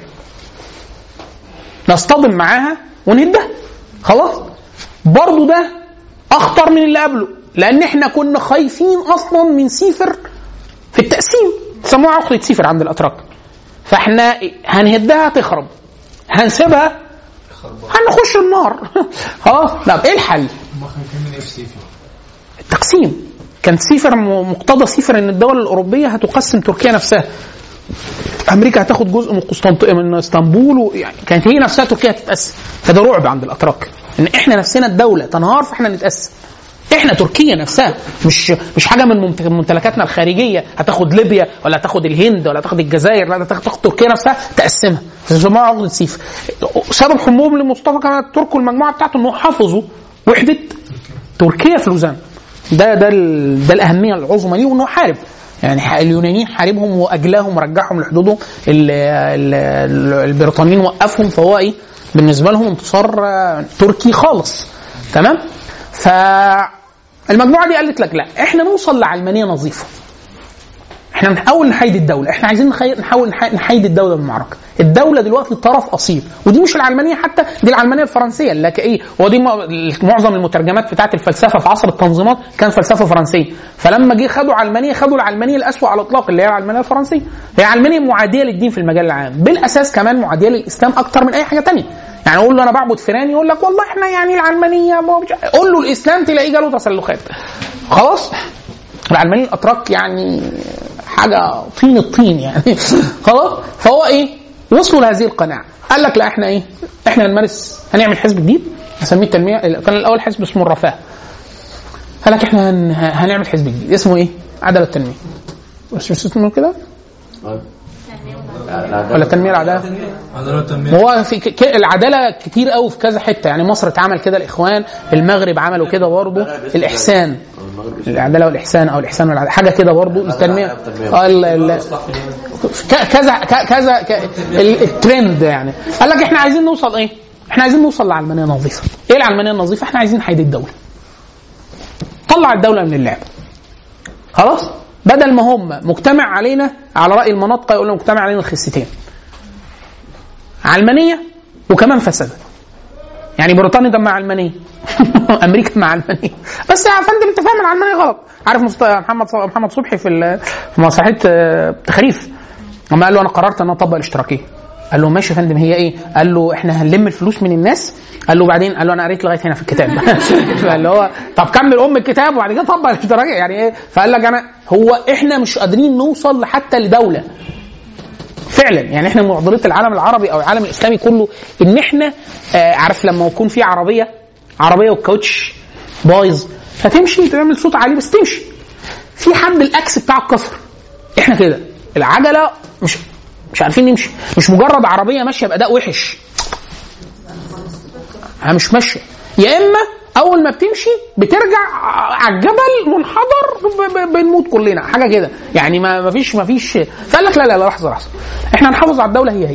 نصطدم معاها ونهدها خلاص برضو ده اخطر من اللي قبله لان احنا كنا خايفين اصلا من سيفر في التقسيم سموها عقده سيفر عند الاتراك فاحنا هنهدها تخرب هنسيبها هنخش النار خلاص طب ايه الحل؟ هم خايفين من اف سي التقسيم كان سيفر م- مقتضى سيفر ان الدول الاوروبيه هتقسم تركيا نفسها امريكا هتاخد جزء من قسطنطين من اسطنبول و... يعني كانت هي نفسها تركيا هتتقسم فده رعب عند الاتراك ان احنا نفسنا الدوله تنهار فاحنا نتقسم احنا تركيا نفسها مش مش حاجه من ممت- ممتلكاتنا الخارجيه هتاخد ليبيا ولا هتاخد الهند ولا هتاخد الجزائر لا ده تاخد تاخد تركيا نفسها تقسمها فسموها عقده سيف سبب حموهم لمصطفى كمال الترك والمجموعه بتاعته انه حافظوا وحده تركيا في لوزان ده ده ال- ده الاهميه العظمى ليه وانه حارب يعني ح- اليونانيين حاربهم واجلاهم ورجعهم لحدودهم ال- ال- ال- البريطانيين وقفهم فهو ايه بالنسبه لهم انتصار آه، تركي خالص تمام فالمجموعه دي قالت لك لا احنا نوصل لعلمانيه نظيفه احنا بنحاول نحيد الدوله احنا عايزين نخي... نحاول نح- نحيد الدوله من المعركه الدوله دلوقتي طرف اصيل ودي مش العلمانيه حتى دي العلمانيه الفرنسيه اللي ايه ودي م- معظم المترجمات بتاعت الفلسفه في عصر التنظيمات كان فلسفه فرنسيه فلما جه خدوا علمانيه خدوا العلمانيه الاسوأ على الاطلاق اللي هي العلمانيه الفرنسيه هي علمانيه معاديه للدين في المجال العام بالاساس كمان معاديه للاسلام اكتر من اي حاجه تانية يعني اقول له انا بعبد فلان يقول لك والله احنا يعني العلمانيه ما مش- قول له الاسلام تلاقيه جاله تسلخات خلاص العلمانيين الاتراك يعني حاجه طين الطين يعني خلاص فهو ايه وصلوا لهذه القناعه قال لك لا احنا ايه احنا هنمارس هنعمل حزب جديد هسميه التنميه كان الاول حزب اسمه الرفاه قال لك احنا هن... هنعمل حزب جديد اسمه ايه عداله التنميه مش مش اسمه كده ولا التنميه العداله هو في ك... ك... العداله كتير قوي في كذا حته يعني مصر اتعمل كده الاخوان المغرب عملوا كده برضه الاحسان العداله والاحسان او الاحسان والعداله حاجه كده برضه التنميه اه ال- ال- ك- كذا ك- كذا ك- ال- الترند يعني قال لك احنا عايزين نوصل ايه؟ احنا عايزين نوصل لعلمانيه نظيفه. ايه العلمانيه النظيفه؟ احنا عايزين نحيد الدوله. طلع الدوله من اللعبه. خلاص؟ بدل ما هم مجتمع علينا على راي المناطق يقول مجتمع علينا الخستين. علمانيه وكمان فساد. يعني بريطانيا ده مع علمانيه امريكا مع علمانيه بس يا فندم انت فاهم العلمانيه غلط عارف مست- محمد ص- محمد صبحي في ال- في مسرحيه آه، تخريف لما قال له انا قررت ان أنا اطبق الاشتراكيه قال له ماشي يا فندم هي ايه؟ قال له احنا هنلم الفلوس من الناس قال له بعدين قال له انا قريت لغايه هنا في الكتاب فاللي هو طب كمل ام الكتاب وبعد كده طبق الاشتراكيه يعني ايه؟ فقال لك انا هو احنا مش قادرين نوصل حتى لدوله فعلا يعني احنا معضله العالم العربي او العالم الاسلامي كله ان احنا آه عارف لما يكون في عربيه عربيه والكاوتش بايظ فتمشي تعمل صوت عالي بس تمشي في حد الاكس بتاع الكسر احنا كده العجله مش مش عارفين نمشي مش مجرد عربيه ماشيه باداء وحش هي مش ماشيه يا اما اول ما بتمشي بترجع على الجبل منحدر ب- ب- بنموت كلنا حاجه كده يعني ما ما فيش ما فيش فقال لك لا لا لا لحظه لحظه احنا هنحافظ على الدوله هي هي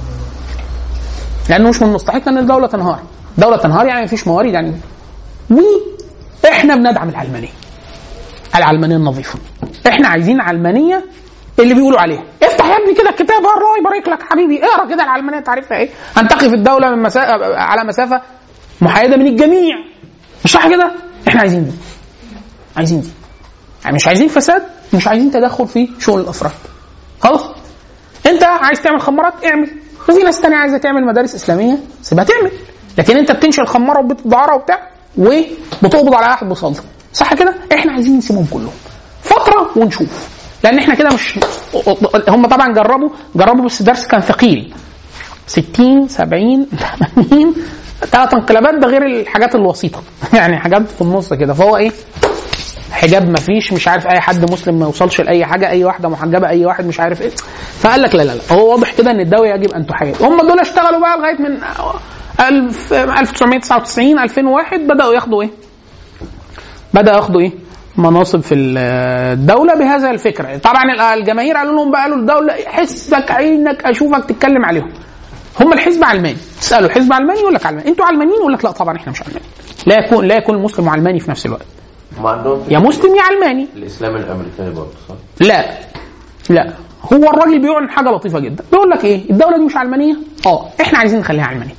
لانه مش من مستحقنا ان الدوله تنهار دوله تنهار يعني ما فيش موارد يعني واحنا بندعم العلمانيه العلمانيه النظيفه احنا عايزين علمانيه اللي بيقولوا عليها افتح يا ابني كده الكتاب الله يبارك لك حبيبي اقرا كده العلمانيه تعرفها ايه هنتقي في الدوله من مسا... على مسافه محايده من الجميع مش صح كده احنا عايزين دي عايزين دي يعني مش عايزين فساد مش عايزين تدخل في شؤون الافراد خلاص انت عايز تعمل خمارات اعمل وفي ناس تانية عايزه تعمل مدارس اسلاميه سيبها تعمل لكن انت بتنشئ الخماره وبيت الدعاره وبتاع وبتقبض على واحد بصلي صح كده احنا عايزين نسيبهم كلهم فتره ونشوف لان احنا كده مش هم طبعا جربوا جربوا بس الدرس كان ثقيل 60 70 80 ثلاث انقلابات ده غير الحاجات الوسيطه يعني حاجات في النص كده فهو ايه حجاب ما فيش مش عارف اي حد مسلم ما يوصلش لاي حاجه اي واحده محجبه اي واحد مش عارف ايه فقال لك لا لا لا هو واضح كده ان الدوله يجب ان تحيد هم دول اشتغلوا بقى لغايه من 1000 1999 2001 بداوا ياخدوا ايه بدا ياخدوا ايه مناصب في الدوله بهذا الفكره طبعا الجماهير قالوا لهم بقى قالوا الدوله حسك عينك اشوفك تتكلم عليهم هم الحزب علماني تسالوا الحزب علماني يقول لك علماني انتوا علمانيين يقول لك لا طبعا احنا مش علمانيين لا يكون لا يكون المسلم علماني في نفس الوقت هم عندهم يا مسلم يا علماني الاسلام الامريكاني برضه صح؟ لا لا هو الراجل بيعلن حاجه لطيفه جدا بيقول لك ايه الدوله دي مش علمانيه اه احنا عايزين نخليها علمانيه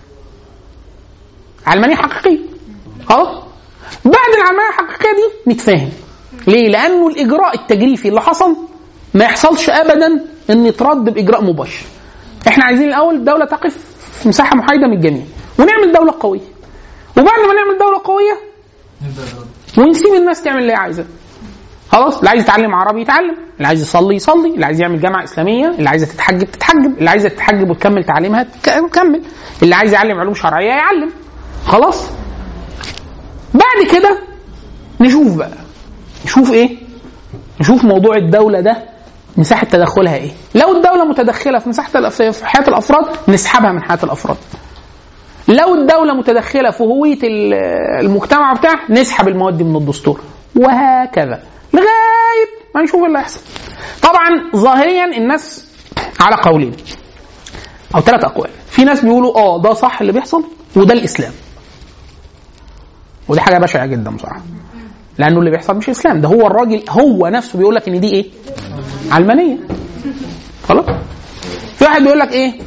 علمانيه حقيقيه خلاص بعد العلمانيه الحقيقيه دي نتفاهم ليه لانه الاجراء التجريفي اللي حصل ما يحصلش ابدا ان يترد باجراء مباشر احنا عايزين الاول الدوله تقف في مساحه محايده من الجميع ونعمل دوله قويه وبعد ما نعمل دوله قويه ونسيب الناس تعمل اللي هي عايزاه خلاص اللي عايز يتعلم عربي يتعلم اللي عايز يصلي يصلي اللي عايز يعمل جامعه اسلاميه اللي عايزه تتحجب تتحجب اللي عايزه تتحجب وتكمل تعليمها تكمل اللي عايز يعلم علوم شرعيه يعلم خلاص بعد كده نشوف بقى نشوف ايه نشوف موضوع الدوله ده مساحه تدخلها ايه لو الدوله متدخله في مساحه الأف- في حياه الافراد نسحبها من حياه الافراد لو الدوله متدخله في هويه ال- المجتمع بتاعها نسحب المواد دي من الدستور وهكذا لغايه ما نشوف اللي هيحصل طبعا ظاهريا الناس على قولين او ثلاث اقوال في ناس بيقولوا اه ده صح اللي بيحصل وده الاسلام ودي حاجه بشعه جدا بصراحه لانه اللي بيحصل مش اسلام ده هو الراجل هو نفسه بيقول لك ان دي ايه علمانيه خلاص في واحد بيقول لك ايه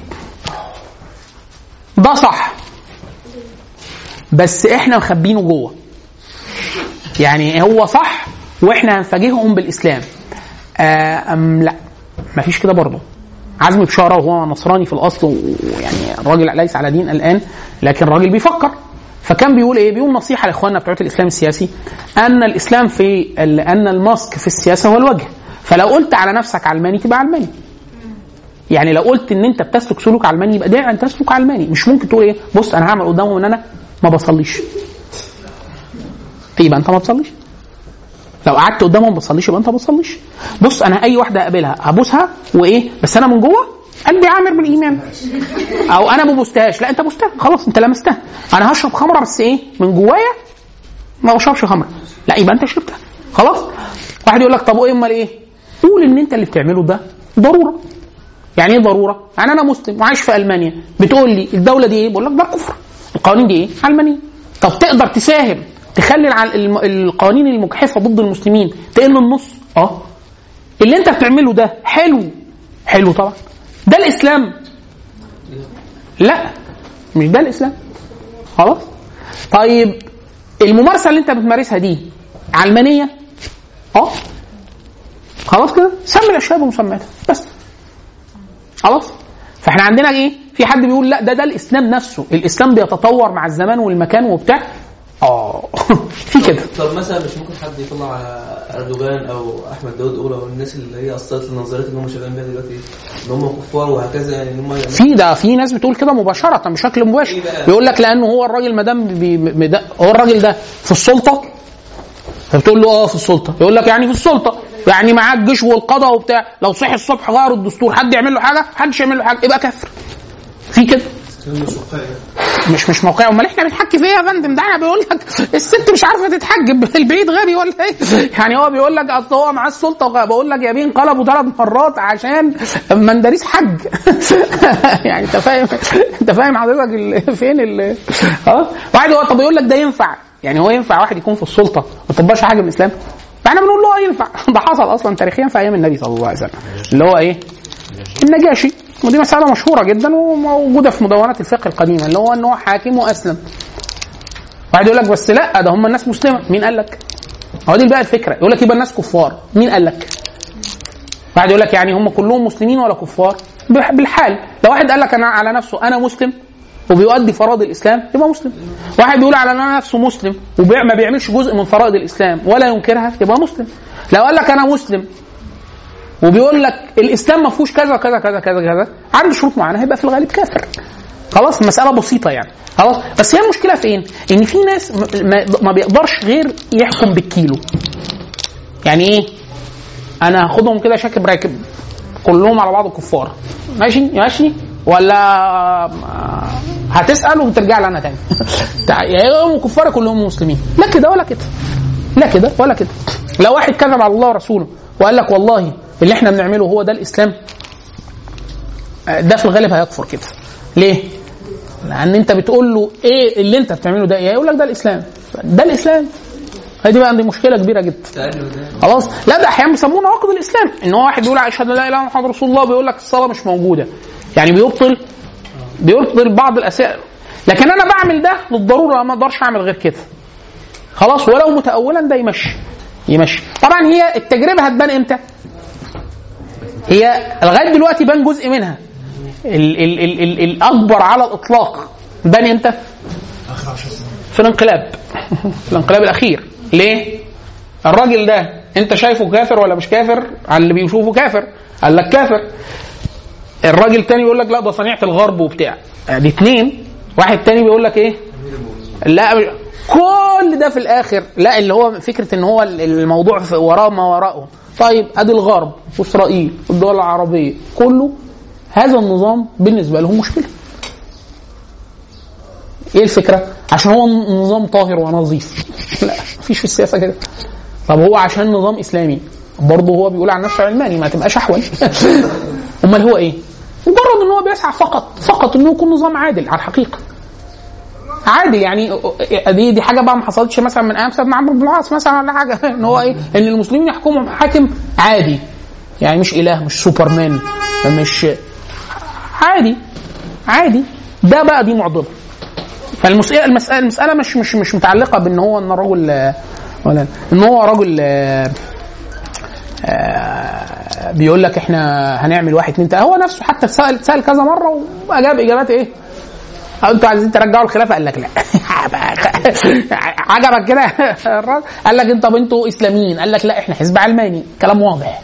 ده صح بس احنا مخبينه جوه يعني هو صح واحنا هنفاجئهم بالاسلام آه ام لا مفيش كده برضه عزمي بشاره وهو نصراني في الاصل ويعني الراجل ليس على دين الان لكن الراجل بيفكر فكان بيقول ايه؟ بيقول نصيحه لاخواننا بتوع الاسلام السياسي ان الاسلام في ال- ان الماسك في السياسه هو الوجه فلو قلت على نفسك علماني تبقى علماني يعني لو قلت ان انت بتسلك سلوك علماني يبقى ده انت تسلك علماني مش ممكن تقول ايه بص انا هعمل قدامهم ان انا ما بصليش يبقى انت ما بتصليش لو قعدت قدامهم ما بتصليش يبقى انت ما بتصليش بص انا اي واحده اقابلها هبوسها وايه بس انا من جوه قلبي عامر بالايمان او انا ما بوستهاش لا انت بوستها خلاص انت لمستها انا هشرب خمره بس ايه من جوايا ما بشربش خمره لا يبقى انت شربتها خلاص واحد يقول لك طب وايه امال ايه قول ان انت اللي بتعمله ده ضروره يعني ايه ضروره يعني انا مسلم وعايش في المانيا بتقول لي الدوله دي ايه بقول لك ده كفر القوانين دي ايه علمانيه طب تقدر تساهم تخلي الع- الم- القوانين المجحفه ضد المسلمين تقل النص اه اللي انت بتعمله ده حلو حلو طبعا ده الاسلام لا مش ده الاسلام خلاص طيب الممارسه اللي انت بتمارسها دي علمانيه اه خلاص كده سمي الاشياء بمسمياتها بس خلاص فاحنا عندنا ايه في حد بيقول لا ده ده الاسلام نفسه الاسلام بيتطور مع الزمان والمكان وبتاع اه في كده طب مثلا مش ممكن حد يطلع اردوغان او احمد داود اولى او الناس اللي هي اصلت النظريات اللي هم شغالين بيها دلوقتي ان هم كفار وهكذا يعني ان هم في ده في ناس بتقول كده مباشره بشكل مباشر إيه بقى؟ بيقول لك لانه هو الراجل ما دام بي- بي- ده- هو الراجل ده في السلطه فبتقول له اه في السلطه يقول لك يعني في السلطه يعني معاه الجيش والقضاء وبتاع لو صحي الصبح غيروا الدستور حد يعمل له حاجه محدش يعمل له حاجه يبقى كافر في كده مش مش موقعي امال احنا بنحكي في ايه يا فندم ده انا بيقول لك الست مش عارفه تتحجب البعيد غبي ولا ايه يعني هو بيقول لك اصل هو معاه السلطه وغ- بقول لك يا بيه انقلبوا ثلاث مرات عشان مندريس حج يعني انت فاهم انت فاهم حضرتك ال- فين ال اه واحد هو طب يقول لك ده ينفع يعني هو ينفع واحد يكون في السلطه ما يطبقش حاجه من الاسلام فاحنا بنقول له اه ينفع ده حصل اصلا تاريخيا في ايام النبي صلى الله عليه وسلم اللي هو ايه النجاشي ودي مسألة مشهورة جدا وموجودة في مدونات الفقه القديمة اللي هو ان هو حاكم واسلم. واحد يقول لك بس لا ده هم الناس مسلمة، مين قال لك؟ هو دي بقى الفكرة، يقول لك يبقى الناس كفار، مين قال لك؟ واحد يقول لك يعني هم كلهم مسلمين ولا كفار؟ بح- بالحال، لو واحد قال لك انا على نفسه انا مسلم وبيؤدي فرائض الاسلام يبقى مسلم. واحد بيقول على نفسه مسلم وما بيعملش جزء من فرائض الاسلام ولا ينكرها يبقى مسلم. لو قال لك انا مسلم وبيقول لك الاسلام ما فيهوش كذا كذا كذا كذا كذا عنده شروط معينه هيبقى في الغالب كافر خلاص المساله بسيطه يعني خلاص بس هي المشكله فين ان في ناس م- ما, ما بيقدرش غير يحكم بالكيلو يعني ايه انا هاخدهم كده شاكب راكب كلهم على بعض كفار ماشي ماشي ولا آه، هتسال وترجع لي انا تاني تع- يا هم كفار كلهم مسلمين لا كده ولا كده لا كده ولا كده لو واحد كذب على الله ورسوله وقال لك والله اللي احنا بنعمله هو ده الاسلام آه، ده في الغالب هيكفر كده ليه؟ لان انت بتقول له ايه اللي انت بتعمله ده ايه؟ يقول لك ده الاسلام ده الاسلام هذه بقى عندي مشكله كبيره جدا خلاص لا ده احيانا بيسموه نواقض الاسلام ان هو واحد بيقول اشهد ان لا اله الا الله محمد رسول الله بيقول لك الصلاه مش موجوده يعني بيبطل بيبطل بعض الاشياء لكن انا بعمل ده للضروره ما اقدرش اعمل غير كده خلاص ولو متأولا ده يمشي يمشي طبعا هي التجربة هتبان امتى هي لغاية دلوقتي بان جزء منها ال ال ال ال الأكبر على الإطلاق بان امتى في الانقلاب في الانقلاب الأخير ليه الراجل ده انت شايفه كافر ولا مش كافر على اللي بيشوفه كافر قال لك كافر الراجل تاني بيقول لك لا ده صنيعة الغرب وبتاع دي اتنين واحد تاني بيقول لك ايه لا كل ده في الاخر لا اللي هو فكره ان هو الموضوع في وراه ما وراءه طيب ادي الغرب واسرائيل والدول العربيه كله هذا النظام بالنسبه لهم مشكله ايه الفكره عشان هو نظام طاهر ونظيف لا مفيش في السياسه كده طب هو عشان نظام اسلامي برضه هو بيقول عن نفسه علماني ما تبقاش احول امال هو ايه مجرد ان هو بيسعى فقط فقط انه يكون نظام عادل على الحقيقه عادي يعني دي دي حاجه بقى ما حصلتش مثلا من ايام سيدنا عمرو بن العاص مثلا ولا حاجه ان هو ايه ان المسلمين يحكموا حاكم عادي يعني مش اله مش سوبرمان مش عادي عادي ده بقى دي معضله فالمسألة المسألة, المسألة مش مش مش متعلقة بان هو ان الرجل آه، ولا ان هو رجل آه، آه، بيقول لك احنا هنعمل واحد اتنين تلاته هو نفسه حتى سأل سأل كذا مرة واجاب اجابات ايه؟ أو انتوا عايزين ترجعوا الخلافه قال لك لا عجبك كده الراجل؟ قال لك انت طب انتوا اسلاميين قال لك لا احنا حزب علماني كلام واضح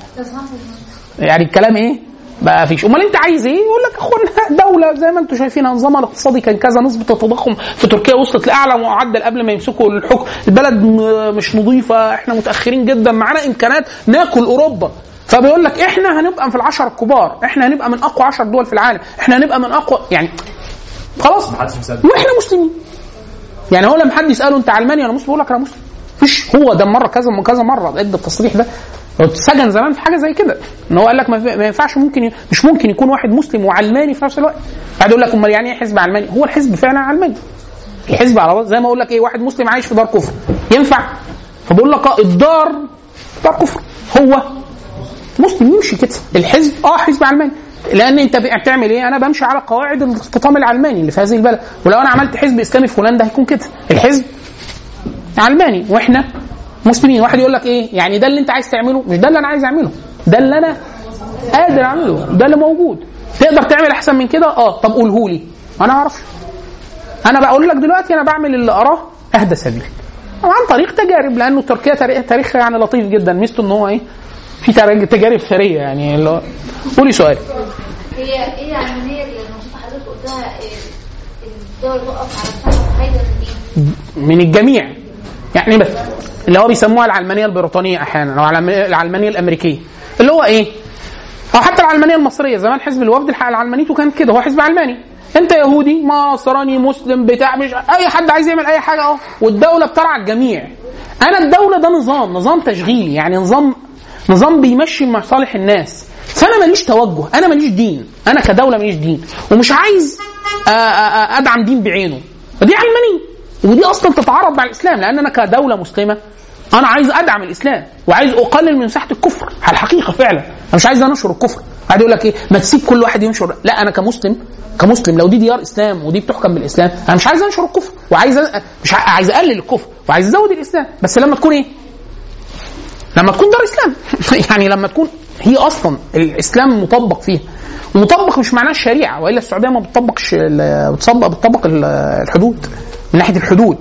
يعني الكلام ايه؟ بقى فيش امال انت عايز ايه؟ يقول لك اخوانا دوله زي ما انتم شايفين نظامها الاقتصادي كان كذا نسبه التضخم في تركيا وصلت لاعلى معدل قبل ما يمسكوا الحكم، البلد م- مش نظيفه احنا متاخرين جدا معانا امكانات ناكل اوروبا فبيقول لك احنا هنبقى في العشر الكبار، احنا هنبقى من اقوى عشر دول في العالم، احنا هنبقى من اقوى يعني خلاص محدش مصدق واحنا مسلمين يعني هو لما حد يساله انت علماني ولا مسلم يقول لك انا مسلم مفيش هو ده مره كذا كذا مره ادى التصريح ده هو اتسجن زمان في حاجه زي كده ان هو قال لك ما في- ما ينفعش ممكن ي- مش ممكن يكون واحد مسلم وعلماني في نفس الوقت بعد يقول لك امال يعني ايه حزب علماني هو الحزب فعلا علماني الحزب على زي ما اقول لك ايه واحد مسلم عايش في دار كفر ينفع فبقول لك اه الدار دار كفر هو مسلم يمشي كده الحزب اه حزب علماني لان انت بتعمل ايه انا بمشي على قواعد الاستيطان العلماني اللي في هذه البلد ولو انا عملت حزب اسلامي في فلان ده هيكون كده الحزب علماني واحنا مسلمين واحد يقول لك ايه يعني ده اللي انت عايز تعمله مش ده اللي انا عايز اعمله ده اللي انا قادر اعمله ده اللي موجود تقدر تعمل احسن من كده اه طب قوله لي انا اعرف انا بقول لك دلوقتي انا بعمل اللي اراه اهدى سبيل عن طريق تجارب لانه تركيا تاريخ تاريخها يعني لطيف جدا ميزته ان هو ايه في تر- تجارب ثريه يعني اللي هو- قولي سؤال هي ايه العلمانية اللي الموضوع حضرتك قلتها إيه، الدول تقف على الصف حاجة من ايه؟ من الجميع يعني بس اللي هو بيسموها العلمانيه البريطانيه احيانا او العلمانية- العلمانيه الامريكيه اللي هو ايه؟ او حتى العلمانيه المصريه زمان حزب الوفد الحق العلمانيته كان كده هو حزب علماني انت يهودي نصراني مسلم بتاع مش اي حد عايز يعمل اي حاجه اهو والدوله بترعى الجميع انا الدوله ده نظام نظام تشغيلي يعني نظام نظام بيمشي مصالح الناس فانا ماليش توجه انا ماليش دين انا كدوله ماليش دين ومش عايز آ- آ- آ- ادعم دين بعينه دي علمانيه ودي اصلا تتعارض مع الاسلام لان انا كدوله مسلمه انا عايز ادعم الاسلام وعايز اقلل من مساحه الكفر على الحقيقه فعلا انا مش عايز انشر الكفر قاعد يقول لك ايه ما تسيب كل واحد ينشر لا انا كمسلم كمسلم لو دي ديار اسلام ودي بتحكم بالاسلام انا مش عايز انشر الكفر وعايز أ- مش ع- عايز اقلل الكفر وعايز ازود الاسلام بس لما تكون ايه لما تكون دار اسلام يعني لما تكون هي اصلا الاسلام مطبق فيها ومطبق مش معناه الشريعه والا السعوديه ما بتطبقش ال- بتطبق بتطبق ال- الحدود من ناحيه الحدود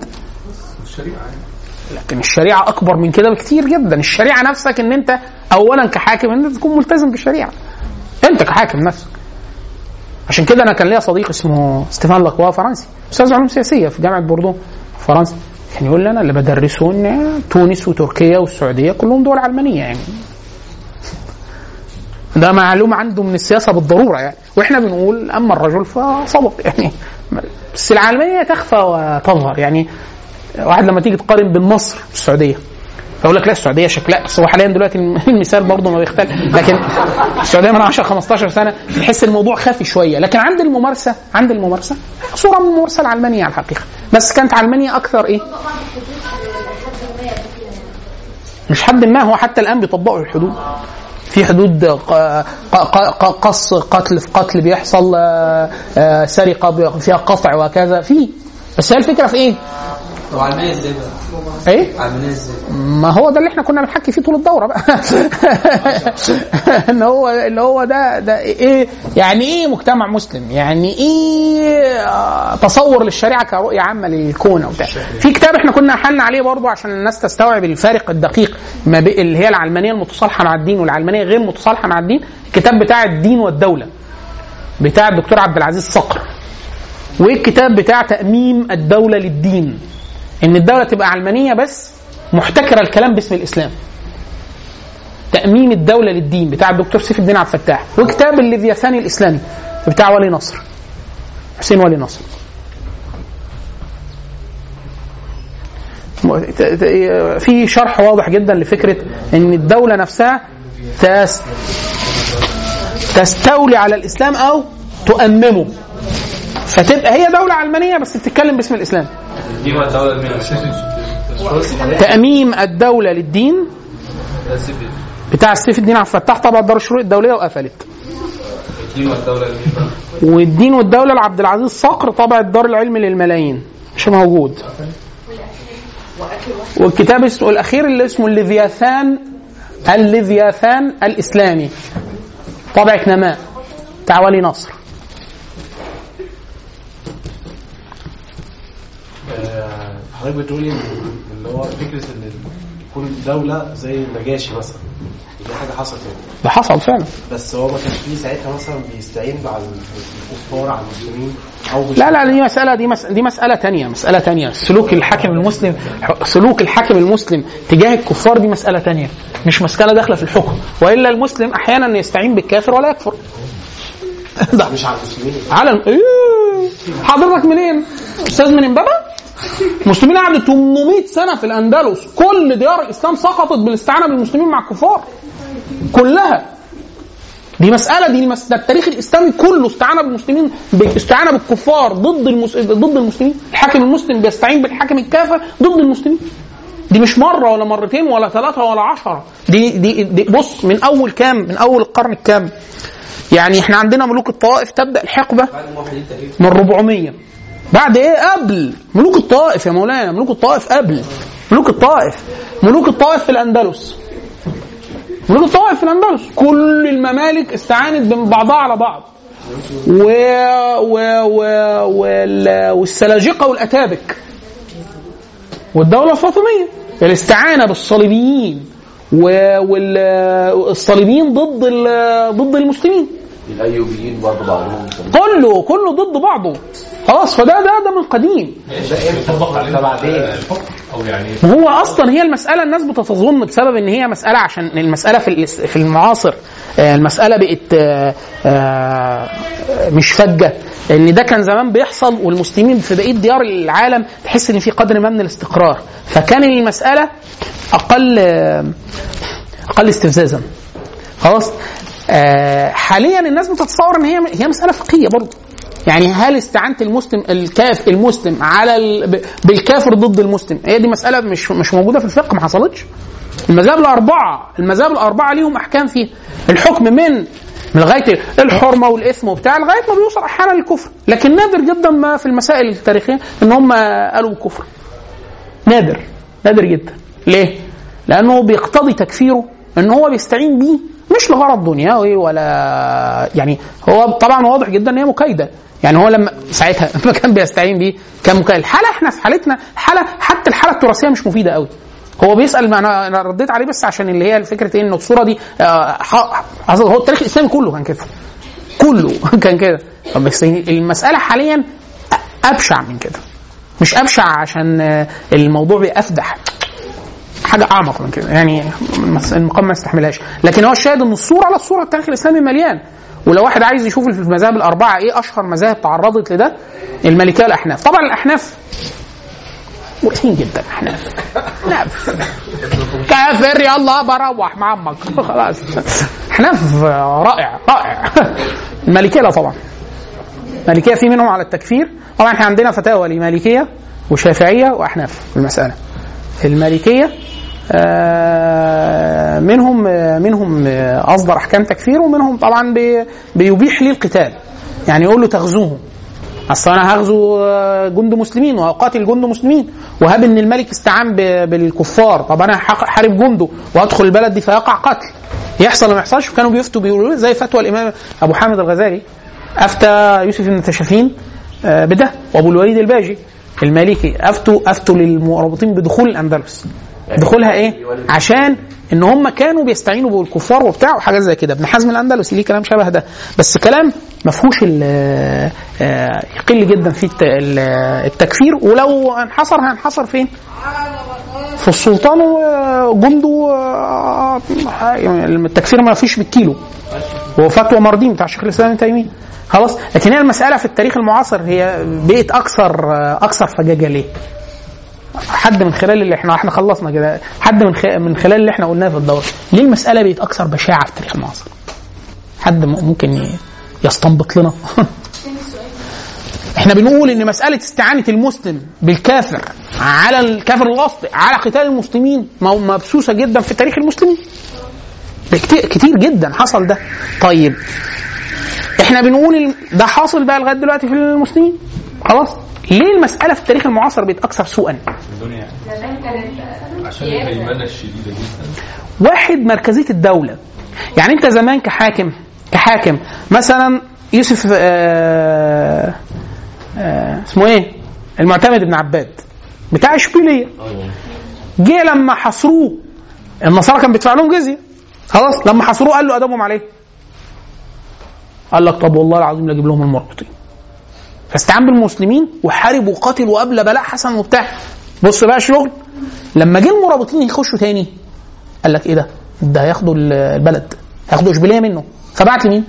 لكن الشريعه اكبر من كده بكتير جدا الشريعه نفسك ان انت اولا كحاكم ان انت تكون ملتزم بالشريعه انت كحاكم نفسك عشان كده انا كان ليا صديق اسمه ستيفان لاكوا فرنسي استاذ علوم سياسيه في جامعه بوردو فرنسا كان يقول لي انا اللي بدرسه ان تونس وتركيا والسعوديه كلهم دول علمانيه يعني ده معلوم عنده من السياسه بالضروره يعني واحنا بنقول اما الرجل فصدق يعني بس العلمانيه تخفى وتظهر يعني واحد لما تيجي تقارن بين مصر والسعوديه فيقول لك لا السعوديه شكلها بس هو حاليا دلوقتي المثال برضه ما بيختلف لكن السعوديه من 10 15 سنه تحس الموضوع خافي شويه لكن عند الممارسه عند الممارسه صوره من الممارسه العلمانيه على الحقيقه بس كانت علمانيه اكثر ايه؟ مش حد ما هو حتى الان بيطبقوا الحدود في حدود ق- ق- ق- قص قتل في قتل بيحصل آه، آه، سرقه بي- فيها قطع وكذا في بس هي الفكره في ايه؟ طب علمانية ازاي بقى؟ ايه؟ علمانية ازاي؟ ما هو ده اللي احنا كنا بنحكي فيه طول الدوره بقى ان هو اللي هو ده ده ايه يعني ايه مجتمع مسلم يعني ايه آه، تصور للشريعه كرؤيه عامه للكون او بتاع في كتاب احنا كنا حلنا عليه برضو عشان الناس تستوعب الفارق الدقيق ما بين اللي هي العلمانيه المتصالحه مع الدين والعلمانيه غير متصالحه مع الدين الكتاب بتاع الدين والدوله بتاع الدكتور عبد العزيز صقر والكتاب بتاع تأميم الدولة للدين ان الدولة تبقى علمانية بس محتكرة الكلام باسم الاسلام تأميم الدولة للدين بتاع الدكتور سيف الدين عبد الفتاح وكتاب الليفياثان الاسلامي بتاع ولي نصر حسين ولي نصر ت- ت- في شرح واضح جدا لفكرة ان الدولة نفسها تس تستولي على الاسلام او تؤممه فتبقى هي دوله علمانيه بس بتتكلم باسم الاسلام دي هو الدولة المين تأميم الدولة للدين بتاع سيف الدين عبد الفتاح طبعا دار الشروق الدولية وقفلت الدين والدولة المين بقى والدين والدولة لعبد العزيز صقر طبع الدار العلم للملايين مش موجود والكتاب اسمه الأخير اللي اسمه الليفياثان الليفياثان الإسلامي طبعة نماء بتاع ولي نصر آه، حضرتك بتقولي ان اللي هو فكره ان يكون دوله زي النجاشي مثلا دي حاجه حصلت يعني ده حصل فعلا بس هو ما كانش فيه ساعتها مثلا بيستعين على الكفار على المسلمين او مش لا لا دي مسألة دي مس... دي مسألة تانية مسألة تانية سلوك الحاكم المسلم سلوك الحاكم المسلم تجاه الكفار دي مسألة تانية مش مسألة داخلة في الحكم وإلا المسلم أحيانا يستعين بالكافر ولا يكفر ده مش على المسلمين على إيه؟ حضرتك منين؟ أستاذ من إمبابة؟ المسلمين قعدوا 800 سنة في الأندلس كل ديار الإسلام سقطت بالاستعانة بالمسلمين مع الكفار كلها دي مسألة دي مس... ده التاريخ الإسلامي كله استعانة بالمسلمين باستعانة بالكفار ضد المس... ضد المسلمين الحاكم المسلم بيستعين بالحاكم الكافر ضد المسلمين دي مش مرة ولا مرتين ولا ثلاثة ولا عشرة دي, دي, دي بص من أول كام من أول القرن الكام يعني احنا عندنا ملوك الطوائف تبدأ الحقبة بعد الموحدين تقريبا من 400 بعد ايه قبل ملوك الطائف يا مولانا ملوك الطائف قبل ملوك الطائف ملوك الطائف في الاندلس ملوك الطوائف في الاندلس كل الممالك استعانت ببعضها على بعض و... و... و... وال... والسلاجقه والاتابك والدوله الفاطميه الاستعانه بالصليبيين والصليبيين ضد ال... ضد المسلمين الايوبيين برضه بعضهم كله كله ضد بعضه خلاص فده ده ده من قديم ده بعدين او يعني وهو اصلا هي المساله الناس بتتظن بسبب ان هي مساله عشان المساله في الاس- في المعاصر آه، المساله بقت آه، آه، مش فجه ان ده كان زمان بيحصل والمسلمين في بقيه ديار العالم تحس ان في قدر ما من الاستقرار فكان المساله اقل آه، اقل استفزازا خلاص آه، حاليا الناس بتتصور ان هي هي مساله فقهيه برضه يعني هل استعانة المسلم الكاف المسلم على ال... ب- بالكافر ضد المسلم هي دي مسألة مش مش موجودة في الفقه ما حصلتش المذاهب الأربعة المذاهب الأربعة ليهم أحكام فيها الحكم من من لغاية الحرمة والإثم وبتاع لغاية ما بيوصل أحيانا للكفر لكن نادر جدا ما في المسائل التاريخية إن هم قالوا بالكفر نادر نادر جدا ليه؟ لأنه بيقتضي تكفيره إن هو بيستعين بيه مش لغرض دنيوي ولا يعني هو طبعا واضح جدا ان هي مكايده يعني هو لما ساعتها لما كان بيستعين بيه كان مكايد الحاله احنا في حالتنا حاله حتى الحاله التراثيه مش مفيده قوي هو بيسال ما انا انا رديت عليه بس عشان اللي هي فكره ايه ان الصوره دي آه، ح- أصل هو التاريخ الاسلامي كله كان كده كله كان كده طب بس المساله حاليا ابشع من كده مش ابشع عشان آه، الموضوع بيفدح حاجه اعمق من كده يعني المس- المقام ما يستحملهاش لكن هو الشاهد ان الصوره على الصوره التاريخ الاسلامي مليان ولو واحد عايز يشوف المذاهب الاربعه ايه اشهر مذاهب تعرضت لده المالكيه والاحناف طبعا الاحناف مريحين جدا الاحناف احناف كافر يلا بروح مع عمك خلاص احناف رائع رائع المالكيه لا طبعا المالكيه في منهم على التكفير طبعا احنا عندنا فتاوى لمالكيه وشافعيه واحناف في المساله المالكيه آه، منهم آه، منهم آه، اصدر احكام تكفير ومنهم طبعا بي- بيبيح لي القتال يعني يقول له تغزوهم اصل انا هغزو آه، جند مسلمين وهقاتل جند مسلمين وهاب ان الملك استعان ب- بالكفار طب انا هح- هحارب جنده وادخل البلد دي فيقع قتل يحصل ولا ما يحصلش كانوا بيفتوا بيقولوا زي فتوى الامام ابو حامد الغزالي افتى يوسف بن تشافين آه، بده وابو الوليد الباجي المالكي افتوا افتوا للمرابطين بدخول الاندلس دخولها ايه؟ عشان ان هم كانوا بيستعينوا بالكفار وبتاع وحاجات زي كده ابن حزم الاندلسي ليه كلام شبه ده بس كلام ما فيهوش ال- آه، يقل جدا فيه الت- ال- التكفير ولو انحصر هينحصر فين؟ في السلطان وجنده آه، يعني التكفير ما فيش بالكيلو هو فتوى مردين بتاع شيخ الاسلام ابن تيميه خلاص لكن هي المساله في التاريخ المعاصر هي بقت اكثر آه، اكثر فجاجه ليه؟ حد من خلال اللي احنا احنا خلصنا كده حد من خ... من خلال اللي احنا قلناه في الدوره ليه المساله بقت اكثر بشاعه في التاريخ المعاصر حد م- ممكن ي- يستنبط لنا احنا بنقول ان مساله استعانه المسلم بالكافر على الكافر الاصلي على قتال المسلمين مو- مبسوسه جدا في تاريخ المسلمين ده كتير, كتير جدا حصل ده طيب احنا بنقول ال- ده حاصل بقى لغايه دلوقتي في المسلمين خلاص ليه المساله في التاريخ المعاصر بقت اكثر سوءا الدنيا زمان كانت عشان الهيمنه الشديده جدا واحد مركزيه الدوله يعني انت زمان كحاكم كحاكم مثلا يوسف آه آه اسمه ايه المعتمد بن عباد بتاع اشبيليه جه لما حصروه النصارى كان بيدفع لهم جزيه خلاص لما حصروه قال له ادبهم عليه قال لك طب والله العظيم لا اجيب لهم المربوطين فاستعان بالمسلمين وحارب وقاتل وقبل بلاء حسن وبتاع بص بقى الشغل لما جه المرابطين يخشوا تاني قال لك ايه ده؟ ده هياخدوا ال- البلد هياخدوا اشبيليه منه فبعت لمين؟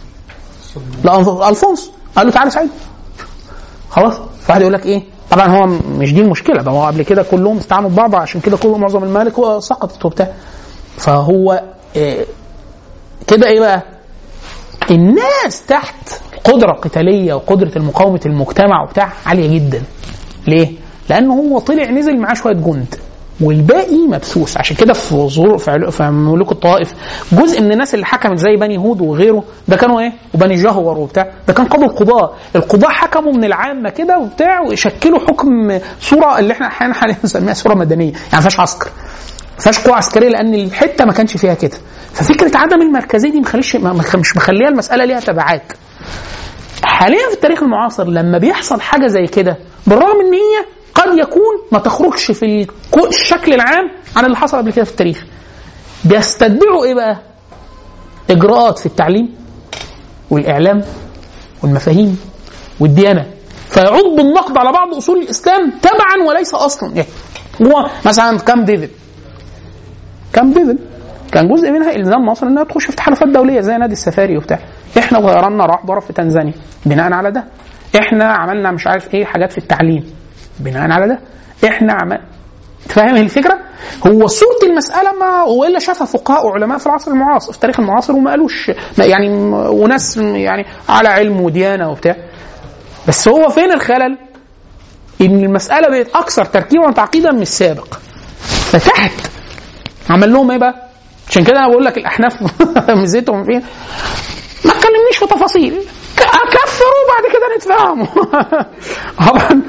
لالفونس قال له تعالى ساعدني خلاص فواحد يقول لك ايه؟ طبعا هو م- مش دي المشكله ده هو قبل كده كلهم استعانوا ببعض عشان كده كل معظم الممالك هو سقطت وبتاع فهو إيه كده ايه بقى؟ الناس تحت قدره قتاليه وقدره المقاومه المجتمع وبتاع عاليه جدا ليه؟ لانه هو طلع نزل معاه شويه جند والباقي مبسوس عشان كده في ظهور في, علو- في ملوك الطائف جزء من الناس اللي حكمت زي بني هود وغيره ده كانوا ايه وبني جهور وبتاع ده كان قاضي القضاء القضاء حكموا من العامه كده وبتاع وشكلوا حكم صوره اللي احنا احيانا حاليا بنسميها صوره مدنيه يعني ما فيهاش عسكر ما فيهاش قوه عسكريه لان الحته ما كانش فيها كده ففكره عدم المركزيه دي مخليش ما- ما- مش مخليها المساله ليها تبعات حاليا في التاريخ المعاصر لما بيحصل حاجه زي كده بالرغم ان هي قد يكون ما تخرجش في الكو- الشكل العام عن اللي حصل قبل كده في التاريخ بيستتبعوا ايه بقى اجراءات في التعليم والاعلام والمفاهيم والديانه فيعود بالنقد على بعض اصول الاسلام تبعا وليس اصلا يعني هو مثلا كام ديفيد كام ديفيد كان جزء منها الزام مصر انها تخش في تحالفات دوليه زي نادي السفاري وبتاع احنا غيرنا راح ضرب في تنزانيا بناء على ده احنا عملنا مش عارف ايه حاجات في التعليم بناء على ده احنا عمل فاهم الفكره؟ هو صوره المساله ما والا شافها فقهاء وعلماء في العصر المعاصر في التاريخ المعاصر وما قالوش ما- يعني وناس يعني على علم وديانه وبتاع بس هو فين الخلل؟ ان المساله بقت اكثر تركيبا وتعقيدا من السابق فتحت عمل لهم ايه بقى؟ عشان كده انا بقول لك الاحناف ميزتهم فين؟ ما تكلمنيش في تفاصيل ك- اكفر وبعد كده نتفاهم طبعا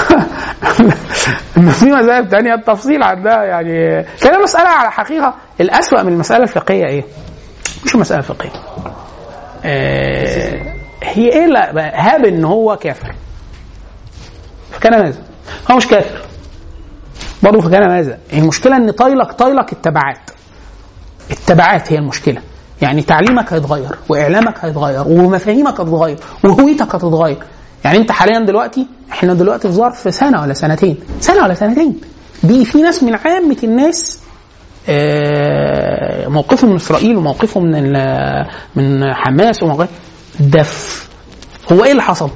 إن في مذاهب تانية التفصيل عندها يعني كده مسألة على حقيقة الأسوأ من المسألة الفقهية إيه؟ مش المسألة الفقهية آه هي إيه لا بقى هاب إن هو كافر فكان ماذا؟ هو مش كافر برضه فكان ماذا؟ المشكلة إن طايلك طايلك التبعات التبعات هي المشكله يعني تعليمك هيتغير واعلامك هيتغير ومفاهيمك هتتغير وهويتك هتتغير يعني انت حاليا دلوقتي احنا دلوقتي في ظرف سنه ولا سنتين سنه ولا سنتين دي في ناس من عامه الناس آه، موقفهم من اسرائيل وموقفهم من ال- من حماس وموقف ده ف- هو ايه اللي حصل؟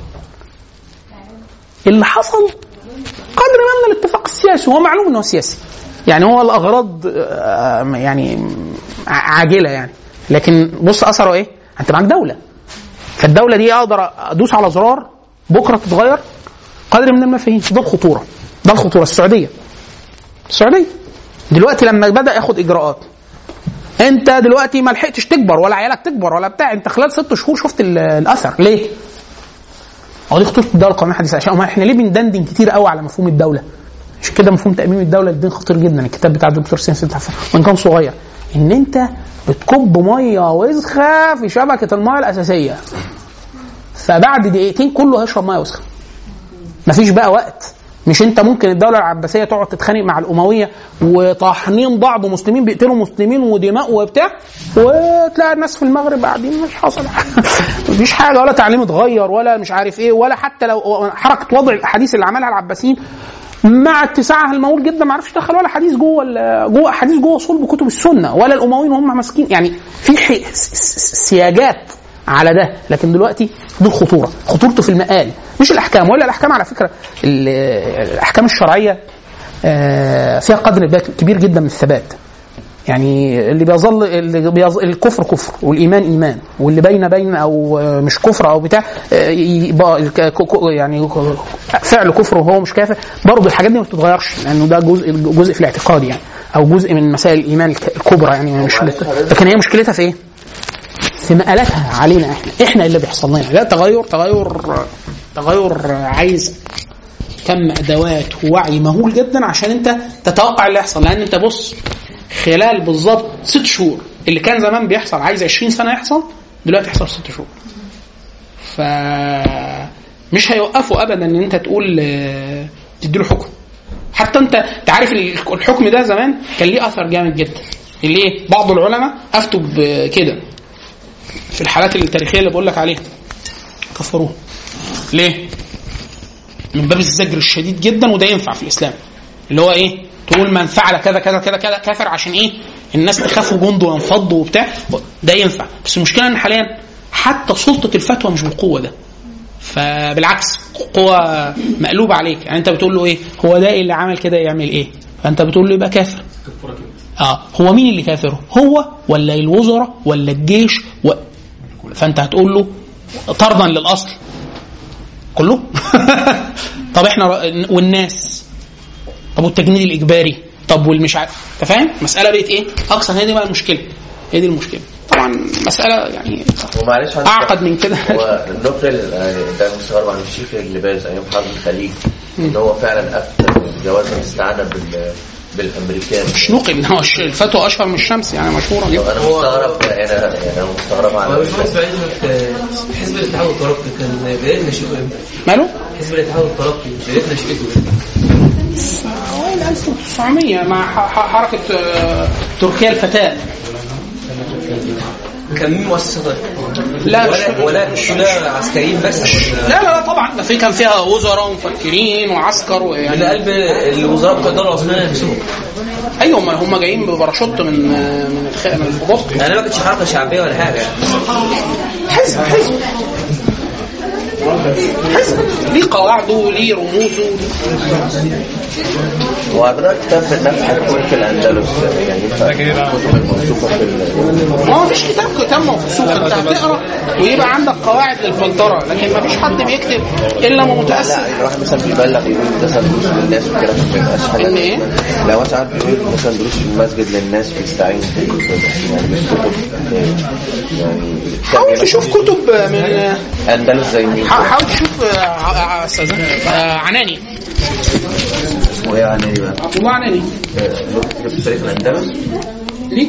اللي حصل قدر ما من الاتفاق السياسي هو معلوم انه سياسي يعني هو الاغراض آه، يعني ع- عاجله يعني لكن بص اثره ايه؟ انت معاك دوله فالدوله دي اقدر ادوس على زرار بكره تتغير قدر من المفاهيم ده الخطوره ده الخطوره السعوديه السعوديه دلوقتي لما بدا ياخد اجراءات انت دلوقتي ما لحقتش تكبر ولا عيالك تكبر ولا بتاع انت خلال ست شهور شفت ال- الاثر ليه؟ هو دي خطوره الدوله القوميه الحديثه عشان أمال احنا ليه بندندن كتير قوي على مفهوم الدوله؟ عشان كده مفهوم تأميم الدولة للدين خطير جدا الكتاب بتاع الدكتور سين سيد حفان وإن كان صغير إن أنت بتكب مية وسخة في شبكة المية الأساسية فبعد دقيقتين كله هيشرب مية وسخة مفيش بقى وقت مش انت ممكن الدوله العباسيه تقعد تتخانق مع الامويه وطاحنين بعض ومسلمين بيقتلوا مسلمين ودماء وبتاع وتلاقي الناس في المغرب قاعدين مش حاصل حاجه مفيش حاجه ولا تعليم اتغير ولا مش عارف ايه ولا حتى لو حركه وضع الاحاديث اللي عملها العباسيين مع اتساعها المهول جدا ما عرفش دخل ولا حديث جوه ال- جوه احاديث جوه صلب كتب السنه ولا الامويين وهم ماسكين يعني في ح- س- س- سياجات على ده لكن دلوقتي دي الخطوره خطورته في المقال مش الاحكام ولا الاحكام على فكره ال- الاحكام الشرعيه آه، فيها قدر كبير جدا من الثبات يعني اللي بيظل اللي بيظ... الكفر كفر والايمان ايمان واللي بين بين او آه، مش كفر او بتاع آه، يبقى الك- ك- ك- يعني فعل كفر وهو مش كافر برضه الحاجات دي ما بتتغيرش لانه ده جزء جزء في الاعتقاد يعني او جزء من مسائل الايمان الك- الكبرى يعني مش لكن هي مشكلتها في ايه؟ في مقالاتها علينا احنا احنا اللي بيحصل لنا لا تغير تغير تغير عايز كم ادوات ووعي مهول جدا عشان انت تتوقع اللي يحصل لان انت بص خلال بالظبط ست شهور اللي كان زمان بيحصل عايز 20 سنه يحصل دلوقتي يحصل ست شهور ف مش هيوقفوا ابدا ان انت تقول آه، تديله حكم حتى انت انت عارف الحكم ده زمان كان ليه اثر جامد جدا ليه بعض العلماء افتوا بكده في الحالات التاريخيه اللي بقول لك عليها كفروه ليه من باب الزجر الشديد جدا وده ينفع في الاسلام اللي هو ايه تقول من فعل كذا كذا كذا كذا كافر عشان ايه الناس تخاف جنده وينفضوا وبتاع ده ينفع بس المشكله ان حاليا حتى سلطه الفتوى مش بالقوه ده فبالعكس قوة مقلوبة عليك يعني انت بتقول له ايه هو ده اللي عمل كده يعمل ايه فانت بتقول له يبقى كافر اه هو مين اللي كافر هو ولا الوزراء ولا الجيش و... فانت هتقول له طردا للاصل كله طب احنا ر- والناس طب والتجنيد الاجباري طب والمش عارف انت فاهم مساله بقت ايه اقصى هي دي بقى المشكله هي دي المشكله طبعا مساله يعني ومعلش عندك- اعقد من كده هو النقل يعني ده مستغرب عن الشيخ اللباس ايام حرب الخليج ان هو فعلا افتى جواز الاستعانه بال بالامريكان مش نقل هو الش- الفتوى اشهر من الشمس يعني مشهوره طب جدا انا مستغرب انا يعني انا مستغرب على هو مش بس بعيد إنك حزب الاتحاد والترقي كان بداية نشأته امتى؟ ماله؟ حزب الاتحاد والترقي بداية نشأته امتى؟ أوائل 1900 مع ح- ح- حركه آه، تركيا الفتاه كان مين مؤسسة طيب؟ لا مش ولا ولا مش ولا عسكريين بس ولا- لا لا لا طبعا ده في كان فيها وزراء ومفكرين وعسكر من ويعني قلب الوزراء بتوع الدولة العثمانية نفسهم ايوه هم هم جايين بباراشوت من من الخ... من الهبوط يعني ما كانتش حركة شعبية ولا حاجة حزب حزب حزب ليه قواعده وليه رموزه وحضرتك كتاب نفس حكم في الاندلس يعني ينفع الكتب الموثوقه في ال- ما هو مفيش كتاب كتاب موثوق انت هتقرا ويبقى عندك قواعد للفلتره لكن مفيش حد بيكتب الا ما متاثر لا الواحد مثلا بيبلغ يقول ده مثلا دروس للناس وكده ما بيبقاش حاجه إن إيه؟ لو ساعات بيقول مثلا دروس في المسجد للناس بيستعين بالكتب يعني بالكتب يعني حاول تشوف كتب من اندلس زي مين؟ ح- حاول تشوف آه، ع- استاذ آه، عناني وهي يعني ايه بقى؟ عبد الله عناني له كتاب في تاريخ الاندلس